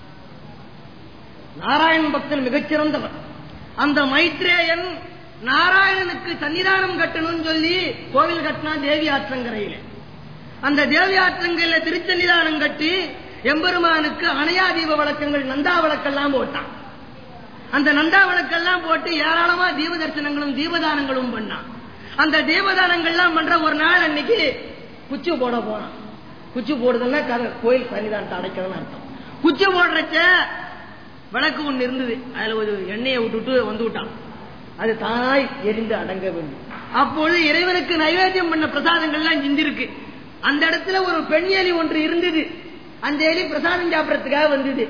S2: நாராயணன் பக்தன் மிகச்சிறந்தவர் அந்த மைத்ரேயன் நாராயணனுக்கு சன்னிதானம் கட்டணும்னு சொல்லி கோவில் கட்டினா தேவி ஆற்றங்கரையில அந்த தேவி ஆற்றங்கரையில திருச்சன்னிதானம் கட்டி எம்பெருமானுக்கு அணையா தீப வழக்கங்கள் நந்தா வழக்கெல்லாம் போட்டான் அந்த நந்தா வழக்கெல்லாம் போட்டு ஏராளமா தீப தரிசனங்களும் தீபதானங்களும் பண்ணான் அந்த தீபதானங்கள்லாம் பண்ற ஒரு நாள் அன்னைக்கு குச்சி போட போனான் குச்சி போடுறதுன்னா கதை கோயில் சன்னிதானத்தை அடைக்கிறதுன்னு அர்த்தம் குச்சி போடுறச்ச விளக்கு ஒண்ணு இருந்தது அதுல ஒரு எண்ணெயை விட்டுட்டு வந்து விட்டான் அது தானாய் எரிந்து அடங்க வேண்டும் அப்பொழுது இறைவனுக்கு நைவேத்தியம் பண்ண பிரசாதங்கள்லாம் சிந்திருக்கு அந்த இடத்துல ஒரு பெண் எலி ஒன்று இருந்தது அந்த எலி பிரசாதம் சாப்பிடறதுக்காக வந்தது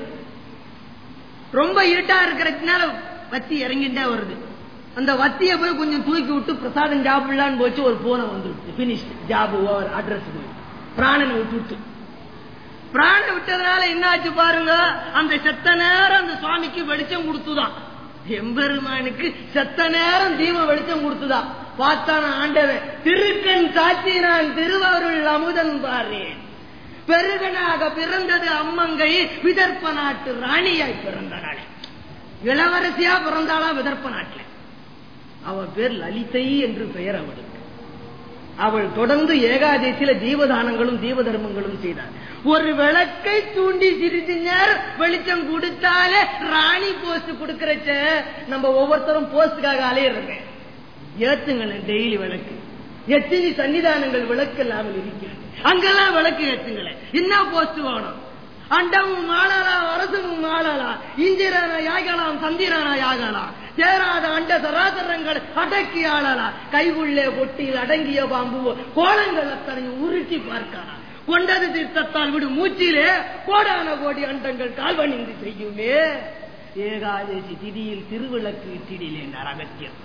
S2: ரொம்ப இருட்டா இருக்கிறதுனால வத்தி இறங்கிட்டே வருது அந்த வத்தியை போய் கொஞ்சம் தூக்கி விட்டு பிரசாதம் சாப்பிடலான்னு போச்சு ஒரு பூனை வந்துடுச்சு பினிஷ் ஜாப் ஓவர் அட்ரஸ் போய் பிராணனை விட்டு பிராணனை விட்டதுனால என்ன ஆச்சு பாருங்க அந்த செத்த நேரம் அந்த சுவாமிக்கு வெளிச்சம் கொடுத்துதான் எம்பெருமானுக்கு செத்த நேரம் தீப வெளிச்சம் கொடுத்துதான் பார்த்தான ஆண்டவன் திருக்கண் சாட்சி நான் திருவாரூர் அமுதன் பாரேன் பெருகனாக பிறந்தது அம்மங்கை விதர்ப்ப நாட்டு ராணியாய் பிறந்தாள் இளவரசியா பிறந்தாளா விதர்ப்ப நாட்டுல அவ பேர் லலிதை என்று பெயர் அவளுக்கு அவள் தொடர்ந்து ஏகாதசியில தீபதானங்களும் தீப தர்மங்களும் செய்தார் ஒரு விளக்கை தூண்டி சிறிது நேரம் வெளிச்சம் கொடுத்தாலே ராணி போஸ்ட் கொடுக்கறச்ச நம்ம ஒவ்வொருத்தரும் போஸ்டுக்காக அலையிறங்க ஏத்துங்களேன் டெய்லி விளக்கு எத்தனை சன்னிதானங்கள் விளக்கு இல்லாமல் இருக்கிறது அங்கெல்லாம் விளக்கு ஏத்துங்களேன் என்ன போஸ்ட் வேணும் அண்டமும் ஆளலாம் அரசமும் ஆளலாம் இந்திரனா யாகலாம் சந்திரனா யாகலாம் சேராத அண்ட சராசரங்கள் அடக்கி ஆளலாம் கைகுள்ளே பொட்டியில் அடங்கிய பாம்பு கோலங்கள் அத்தனையும் உருட்டி பார்க்கலாம் கொண்டது தீர்த்தத்தால் விடு மூச்சிலே கோடான கோடி அண்டங்கள் கால்வணிந்து செய்யுமே ஏகாதசி திதியில் திருவிளக்கு இட்டிடிலே அகத்தியம்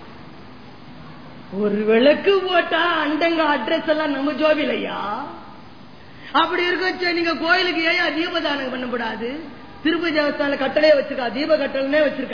S2: ஒரு விளக்கு போட்டா அண்டங்க அட்ரஸ் எல்லாம் நம்ம ஜோபிலையா அப்படி இருக்க நீங்க கோயிலுக்கு ஏன் தீபதானம் பண்ணக்கூடாது திருப்பதி தேவஸ்தான கட்டளையே வச்சிருக்கா தீப கட்டளனே வச்சிருக்கா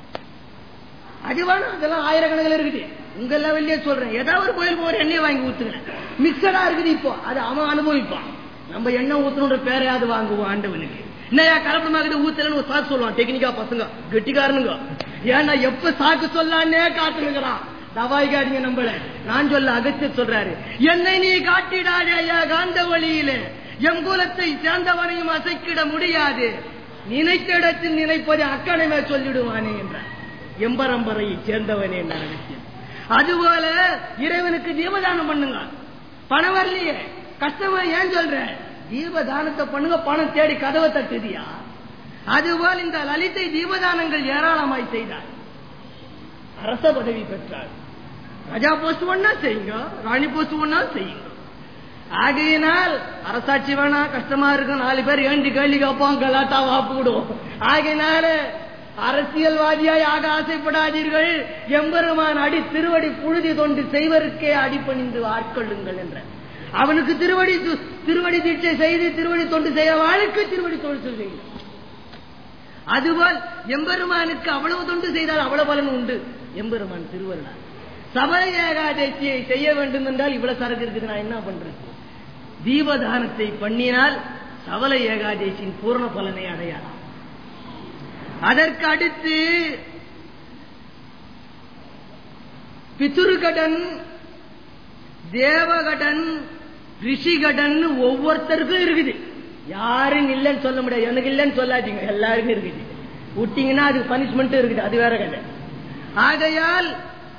S2: அது வேணும் அதெல்லாம் ஆயிரக்கணக்கில் இருக்குது உங்க லெவல்லே சொல்றேன் ஏதாவது ஒரு கோயில் போற எண்ணெய் வாங்கி ஊத்துங்க மிக்சடா இருக்குது இப்போ அது அவன் அனுபவிப்பான் நம்ம எண்ணெய் ஊத்தணுன்ற பேரையாவது வாங்குவோம் ஆண்டவனுக்கு என்னையா கலப்படமாக்குது ஊத்தலன்னு ஒரு சாக்கு சொல்லுவான் டெக்னிக்கா பசங்க கெட்டிக்காரனுங்க ஏன்னா எப்ப சாக்கு சொல்லான்னே காத்துனுங்கிறான் தவாய்காரிங்க நம்மள நான் சொல்ல அகத்து சொல்றாரு என்னை நீ காட்டிடாதேயா காந்த வழியிலே எங்குலத்தை சேர்ந்தவனையும் அசைக்கிட முடியாது நினைத்த இடத்தில் நினைப்பதை அக்கணமே சொல்லிடுவானே என்றார் எம்பரம்பரையை சேர்ந்தவனே என்ற அகத்தியம் அதுபோல இறைவனுக்கு தீபதானம் பண்ணுங்க பணம் வரலையே கஷ்டமா ஏன் சொல்ற தீபதானத்தை பண்ணுங்க பணம் தேடி கதவை தட்டுதியா அதுபோல் இந்த லலிதை தீபதானங்கள் ஏராளமாய் செய்தார் அரச பதவி பெற்றார் ராஜா போஸ்ட் ஒன்னா செய்யுங்க ராணி போஸ்ட் ஒன்னா செய்யுங்க ஆகையினால் அரசாட்சி வேணா கஷ்டமா இருக்கும் நாலு பேர் ஏண்டி கேள்வி கேட்போம் கலாட்டா வாப்பிடுவோம் ஆகையினால அரசியல்வாதியாய் ஆக ஆசைப்படாதீர்கள் எம்பெருமான் அடி திருவடி புழுதி தொண்டு செய்வருக்கே அடிப்பணிந்து ஆட்கொள்ளுங்கள் என்ற அவனுக்கு திருவடி து- திருவடி தீட்சை செய்து திருவடி தொண்டு செய்ய வாழ்க்கை திருவடி தொண்டு செய்யும் அதுபோல் எம்பெருமானுக்கு அவ்வளவு தொண்டு செய்தால் அவ்வளவு பலன் உண்டு எம்பெருமான் திருவருளார் சபல ஏகாதசியை செய்ய வேண்டும் என்றால் இவ்வளவு சரக்கு இருக்குது நான் என்ன பண்றேன் தீபதானத்தை பண்ணினால் சபல ஏகாதசியின் பூர்ண பலனை அடையலாம் அதற்கு அடுத்து பிதுருகடன் தேவகடன் ரிஷிகடன் ஒவ்வொருத்தருக்கும் இருக்குது யாரும் இல்லைன்னு சொல்ல முடியாது எனக்கு இல்லைன்னு சொல்லாதீங்க எல்லாருக்கும் இருக்குது விட்டீங்கன்னா அதுக்கு பனிஷ்மெண்ட் இருக்குது அது வேற கதை ஆகையால்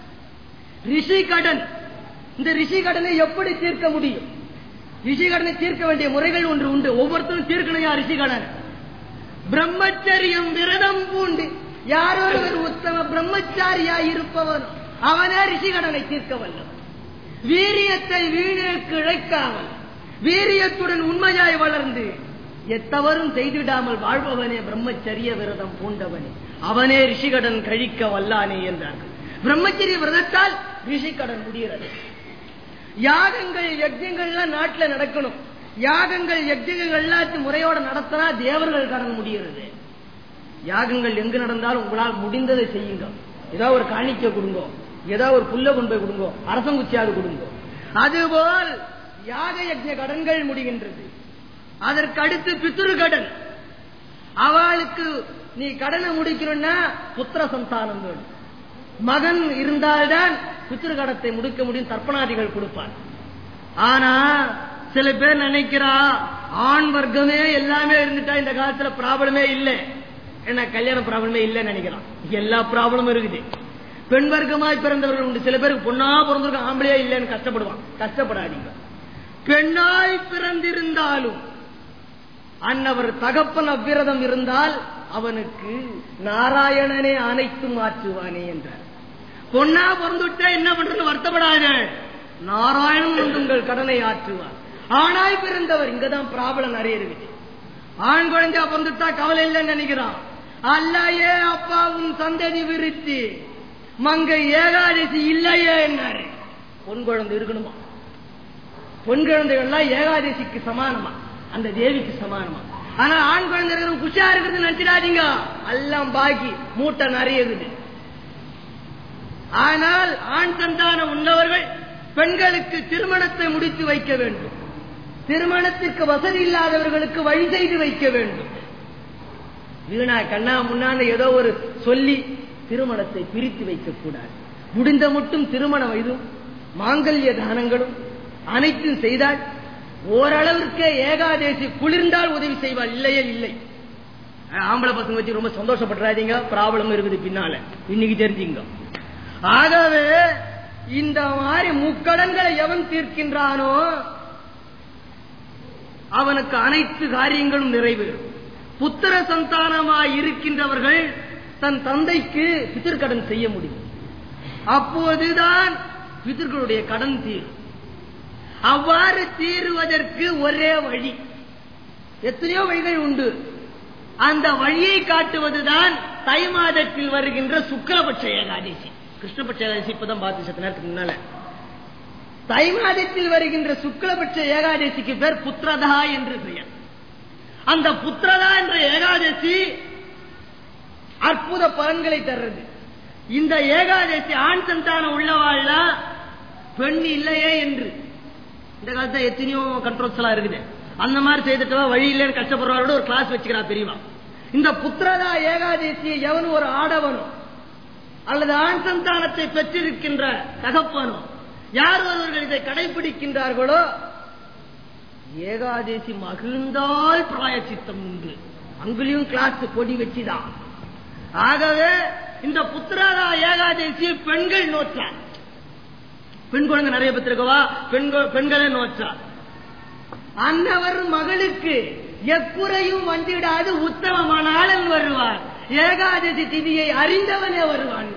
S2: ரிஷி கடன் இந்த ரிஷி கடனை எப்படி தீர்க்க முடியும் ரிஷி கடனை தீர்க்க வேண்டிய முறைகள் ஒன்று உண்டு ஒவ்வொருத்தரும் தீர்க்கணையா ரிஷி கடன் பிரம்மச்சரியம் விரதம் பூண்டு யார் ஒருவர் உத்தம பிரம்மச்சாரியா இருப்பவன் அவனே ரிஷி கடனை தீர்க்க வல்லவன் வீரியத்தை வீணுக்கு இழைக்காமல் வீரியத்துடன் உண்மையாய் வளர்ந்து எத்தவரும் செய்திடாமல் வாழ்பவனே பிரம்மச்சரிய விரதம் பூண்டவனே அவனே ரிஷிகடன் கழிக்க வல்லானே என்றார்கள் பிரம்மச்சரிய விரதத்தால் ரிஷிகடன் முடிகிறது யாகங்கள் யஜ்யங்கள்லாம் நாட்டுல நடக்கணும் யாகங்கள் யஜ்யங்கள் எல்லாத்தையும் முறையோட நடத்தினா தேவர்கள் கடன் முடிகிறது யாகங்கள் எங்கு நடந்தாலும் உங்களால் முடிந்ததை செய்யுங்க ஏதாவது ஒரு காணிக்க கொடுங்க ஏதாவது ஒரு புல்ல கொண்டு போய் கொடுங்க அரசங்குச்சியாக கொடுங்க அதுபோல் யாக யஜ்ய கடன்கள் முடிகின்றது அதற்கு அடுத்து பித்ரு கடன் அவளுக்கு நீ கடனை முடிக்கணும்னா புத்திர சந்தானம் வேணும் மகன் இருந்தால்தான் பித்ரு கடத்தை முடிக்க முடியும் தர்ப்பணாதிகள் கொடுப்பார் ஆனா சில பேர் நினைக்கிறா ஆண் வர்க்கமே எல்லாமே இருந்துட்டா இந்த காலத்துல ப்ராப்ளமே இல்லை என்ன கல்யாண ப்ராப்ளமே இல்லைன்னு நினைக்கிறான் எல்லா ப்ராப்ளமும் இருக்குது பெண் வர்க்கமாய் பிறந்தவர்கள் உண்டு சில பேருக்கு பொண்ணா பிறந்திருக்க ஆம்பளையா இல்லைன்னு கஷ்டப்படுவான் கஷ்டப்படாதீங்க பெண்ணாய் பிறந்திருந்தாலும் அன்னவர் தகப்பன் அவ்விரதம் இருந்தால் அவனுக்கு நாராயணனே அனைத்தும் மாற்றுவானே என்றார் பொண்ணா பிறந்துட்டா என்ன பண்றது வருத்தப்படாத நாராயணன் வந்து உங்கள் கடனை ஆற்றுவார் ஆணாய் பிறந்தவர் இங்கதான் ப்ராப்ளம் நிறைய இருக்குது ஆண் குழந்தையா பிறந்துட்டா கவலை இல்லைன்னு நினைக்கிறான் அல்லையே அப்பா உன் சந்ததி விருத்தி மங்கை ஏகாதசி இல்லையே என்னாரு பொன் குழந்தை இருக்கணுமா பொன் குழந்தைகள்லாம் ஏகாதசிக்கு சமானமா அந்த தேவிக்கு சமானமா ஆனா ஆண் குழந்தை இருக்கிற குஷா இருக்கிறது நினைச்சிடாதீங்க எல்லாம் பாக்கி மூட்டை நிறைய இருக்குது ஆனால் ஆண் சந்தானம் உள்ளவர்கள் பெண்களுக்கு திருமணத்தை முடித்து வைக்க வேண்டும் திருமணத்திற்கு வசதி இல்லாதவர்களுக்கு வழி செய்து வைக்க வேண்டும் வீணா கண்ணா முன்னான்னு ஏதோ ஒரு சொல்லி திருமணத்தை பிரித்து வைக்க கூடாது முடிந்த மட்டும் திருமணம் இதுவும் மாங்கல்ய தானங்களும் அனைத்தும் செய்தால் ஓரளவிற்கே ஏகாதேசி குளிர்ந்தால் உதவி செய்வாள் இல்லையே இல்லை ஆம்பளை பசங்க வச்சு ரொம்ப சந்தோஷப்படுறாதீங்க ப்ராப்ளம் இருக்குது பின்னால இன்னைக்கு தெரிஞ்சுங்க ஆகவே இந்த மாதிரி முக்கடன்களை எவன் தீர்க்கின்றானோ அவனுக்கு அனைத்து காரியங்களும் நிறைவேறும் புத்திர சந்தானமாய் இருக்கின்றவர்கள் தன் தந்தைக்கு பித்திருக்கடன் செய்ய முடியும் அப்போதுதான் பிதர்களுடைய கடன் தீரும் அவ்வாறு தீருவதற்கு ஒரே வழி எத்தனையோ வழிகள் உண்டு அந்த வழியை காட்டுவதுதான் தை மாதத்தில் வருகின்ற சுக்கரபட்ச ஏகாதசி கிருஷ்ணபட்ச ஏகாதசி இப்பதான் பார்த்து சத்த நேரத்துக்கு முன்னால தை மாதத்தில் வருகின்ற சுக்லபட்ச ஏகாதசிக்கு பேர் புத்திரதா என்று பெயர் அந்த புத்திரதா என்ற ஏகாதசி அற்புத பலன்களை தர்றது இந்த ஏகாதசி ஆண் சந்தானம் உள்ளவாழ்ல பெண் இல்லையே என்று இந்த காலத்துல எத்தனையோ கண்ட்ரோல்ஸ் எல்லாம் இருக்குது அந்த மாதிரி செய்துட்டு வழி இல்லைன்னு கஷ்டப்படுறவரோட ஒரு கிளாஸ் வச்சுக்கிறா பெரியவா இந்த புத்திரதா ஏகாதசியை எவன் ஒரு ஆடவனோ அல்லது ஆண் சந்தானத்தை பெற்றிருக்கின்ற தகப்பனோ யார் ஒருவர்கள் இதை கடைபிடிக்கின்றார்களோ ஏகாதசி மகிழ்ந்தால் பிராயச்சித்தம் உண்டு அங்குலயும் கிளாஸ் கொடி வச்சுதான் ஆகவே இந்த புத்திரதா ஏகாதசி பெண்கள் நோற்றார் பெண் குழந்தை நிறைய பெற்றிருக்கவா பெண்கள் பெண்களே நோற்றார் அன்னவர் மகளுக்கு எக்குறையும் வந்திடாது உத்தமமான ஆளன் வருவார் ஏகாதசி திதியை அறிந்தவனே வருவான்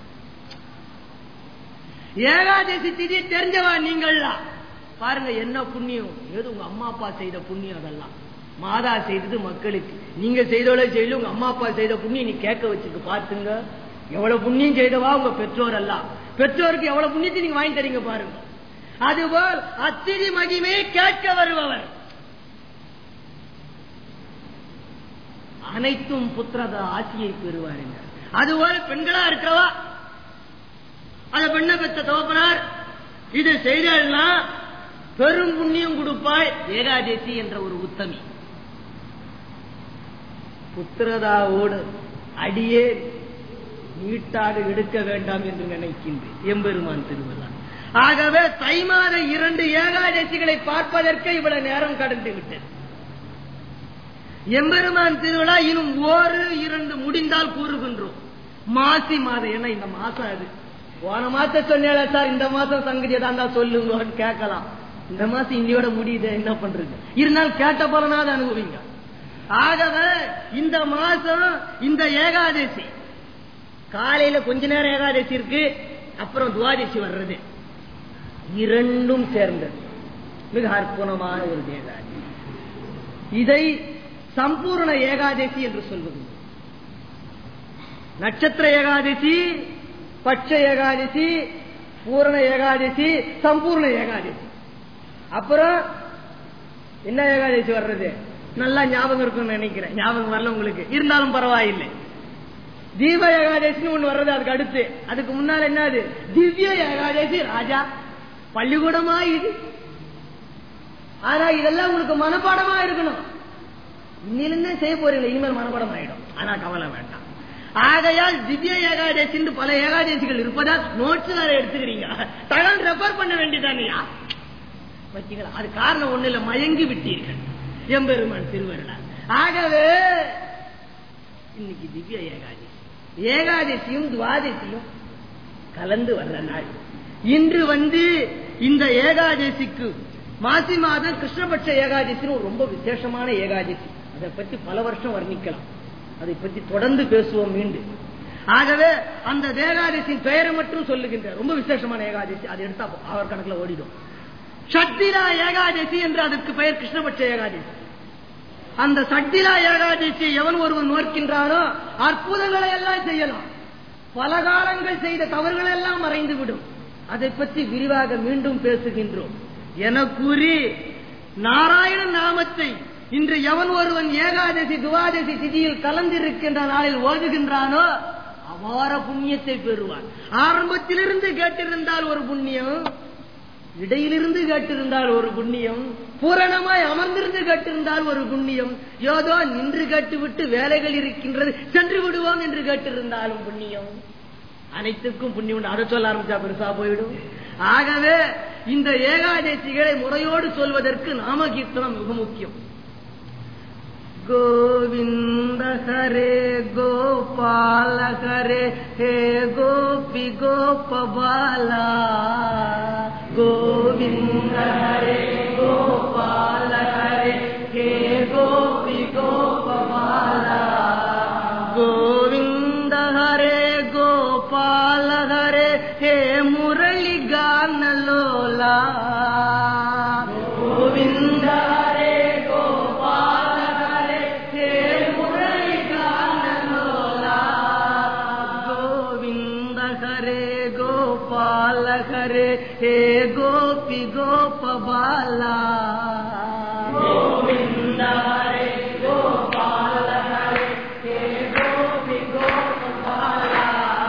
S2: ஏகாதசி திதி தெரிஞ்சவா நீங்கள்லாம் பாருங்க என்ன புண்ணியம் ஏதோ உங்க அம்மா அப்பா செய்த புண்ணியம் அதெல்லாம் மாதா செய்தது மக்களுக்கு நீங்க செய்தோட செய்யல உங்க அம்மா அப்பா செய்த புண்ணியம் நீ கேட்க வச்சுக்கு பாத்துங்க எவ்வளவு புண்ணியம் செய்தவா உங்க பெற்றோர் எல்லாம் பெற்றோருக்கு எவ்வளவு புண்ணியத்தை நீங்க வாங்கி தரீங்க பாருங்க அதுபோல் அத்திரி மகிமே கேட்க வருபவர் அனைத்தும் புத்திரத ஆட்சியை பெறுவாருங்க அதுபோல பெண்களா இருக்கிறவா அந்த பெண்ணை பெற்ற தோப்பனார் இது செய்தா பெரும் புண்ணியம் கொடுப்பாய் ஏகாதசி என்ற ஒரு உத்தமி புத்திரதாவோடு அடியே நீட்டாக எடுக்க வேண்டாம் என்று நினைக்கின்றேன் எம்பெருமான் திருவிழா ஆகவே தை மாத இரண்டு ஏகாதசிகளை பார்ப்பதற்கு இவ்வளவு நேரம் கடந்து விட்டது எம்பெருமான் திருவிழா இன்னும் ஒரு இரண்டு முடிந்தால் கூறுகின்றோம் மாசி மாதம் ஏன்னா இந்த மாசம் அது போன மாசம் சொன்னேல சார் இந்த மாசம் சங்கதி தான் சொல்லுங்கன்னு கேட்கலாம் இந்த மாசம் இன்னையோட முடியுது என்ன பண்றது இருந்தாலும் கேட்ட பலனாவது அனுபவிங்க ஆகவே இந்த மாசம் இந்த ஏகாதசி காலையில கொஞ்ச நேரம் ஏகாதசி இருக்கு அப்புறம் துவாதசி வர்றது இரண்டும் சேர்ந்தது மிக அற்புதமான ஒரு ஏகாதசி இதை சம்பூர்ண ஏகாதசி என்று சொல்வது நட்சத்திர ஏகாதசி பட்ச ஏகாதசி பூரண ஏகாதசி சம்பூர்ண ஏகாதசி அப்புறம் என்ன ஏகாதசி வர்றது நல்லா ஞாபகம் இருக்கும்னு நினைக்கிறேன் ஞாபகம் வரல உங்களுக்கு இருந்தாலும் பரவாயில்லை தீப ஏகாதசின்னு ஒண்ணு வர்றது அதுக்கு அடுத்து அதுக்கு முன்னால் என்னது திவ்ய ஏகாதசி ராஜா பள்ளிக்கூடமா இது ஆனா இதெல்லாம் உங்களுக்கு மனப்பாடமா இருக்கணும் இன்னிலிருந்தே செய்ய போறீங்க இனிமேல் மனப்பாடம் ஆயிடும் ஆனா கவலை வேண்டாம் ஆகையால் திவ்ய ஏகாதசி பல ஏகாதசிகள் இருப்பதால் நோட்ஸ் வேற எடுத்துக்கிறீங்க தகவல் ரெஃபர் பண்ண வேண்டியதானியா வச்சுங்களா அது காரணம் ஒண்ணு இல்ல மயங்கி விட்டீர்கள் எம்பெருமான் திருவருளார் ஆகவே இன்னைக்கு திவ்ய ஏகாதசி ஏகாதசியும் துவாதசியும் கலந்து வர்ற நாள் இன்று வந்து இந்த ஏகாதசிக்கு மாசி மாதம் கிருஷ்ணபட்ச ஏகாதசின்னு ஒரு ரொம்ப விசேஷமான ஏகாதசி அதை பற்றி பல வருஷம் வர்ணிக்கலாம் அதை பற்றி தொடர்ந்து பேசுவோம் மீண்டும் ஆகவே அந்த ஏகாதசியின் பெயரை மட்டும் சொல்லுகின்ற ரொம்ப விசேஷமான ஏகாதசி அதை எடுத்தா அவர் கணக்குல ஓடிடும் சத்திரா ஏகாதசி என்று அதற்கு பெயர் கிருஷ்ணபட்ச ஏகாதசி அந்த சட்டிலா ஏகாதசி எவன் ஒருவன் நோக்கின்றானோ அற்புதங்களை எல்லாம் செய்யலாம் பல காலங்கள் செய்த தவறுகள் எல்லாம் மறைந்து விடும் அதை பற்றி விரிவாக மீண்டும் பேசுகின்றோம் என கூறி நாராயண நாமத்தை இன்று எவன் ஒருவன் ஏகாதசி துவாதசி திதியில் கலந்திருக்கின்ற நாளில் ஓதுகின்றானோ அபார புண்ணியத்தை பெறுவான் ஆரம்பத்திலிருந்து கேட்டிருந்தால் ஒரு புண்ணியம் இடையிலிருந்து கேட்டிருந்தால் ஒரு புண்ணியம் பூரணமாய் அமர்ந்திருந்து கேட்டிருந்தால் ஒரு புண்ணியம் ஏதோ நின்று கேட்டுவிட்டு வேலைகள் இருக்கின்றது சென்று விடுவோம் என்று கேட்டிருந்தாலும் புண்ணியம் அனைத்துக்கும் புண்ணியம் உண்டு அதை சொல்ல ஆரம்பிச்சா பெருசா போயிடும் ஆகவே இந்த ஏகாதசிகளை முறையோடு சொல்வதற்கு நாம கீர்த்தனம் மிக முக்கியம் கோவிந்த ஹரே கோபால ஹரே ஹே கோபி கோபாலா கோவிந்த ஹரே கோபால ஹரே ஹே கோபி கோபாலா கோவிந்த ஹரே கோபால ஹரே ஹே முரளி கானலோலா கோவிந்த ஹரே கோபால ஹரே ஹே முரளி கானலோலா கோவிந்த ஹரே கோபால ஹரே ஹே கோபி கோபாலா கோவிந்த ஹரே கோபால ஹரே ஹே கோபி கோபாலா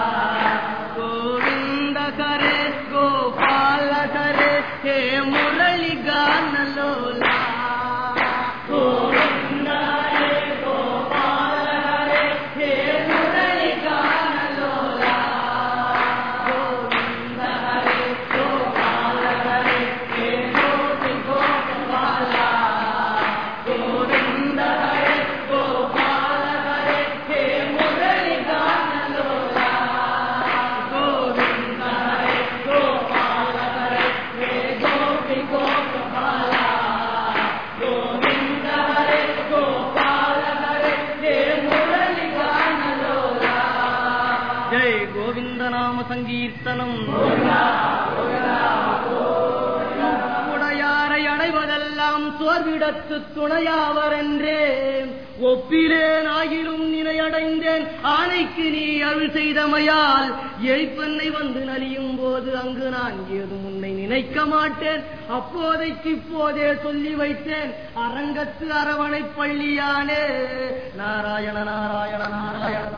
S2: கோவிந்த ஹரே கோபால ஹரே ஹே முரளி கானலோலா கோவிந்த ஹரே கோபால ஹரே ஹே முரளி கானலோலா கோவிந்த ஹரே கோபால ஹரே ஹே கோபி கோபாலா கோவிந்த ஹரே கோபால ஹரே ஹே முரளி கானலோலா கோவிந்த ஹரே கோபால ஹரே ஹே கோபி கோபாலா கோவிந்த ஹரே கோபால ஹரே ஹே முரளி கானலோலா ஜெய் கோவிந்த நாம சங்கீர்த்தனம் உடையாரை அடைவதெல்லாம் சோர்விடத்து துணையாவர் என்றே ஒப்பிலேன் ஆகிலும் நினையடைந்தேன் ஆணைக்கு நீ அருள் செய்தமையால் எய்ப்பெண்ணை வந்து நலியும் போது அங்கு நான் ஏதும் உன்னை நினைக்க மாட்டேன் அப்போதைக்கு இப்போதே சொல்லி வைத்தேன் அரங்கத்து அரவணை பள்ளியானே நாராயண நாராயண நாராயண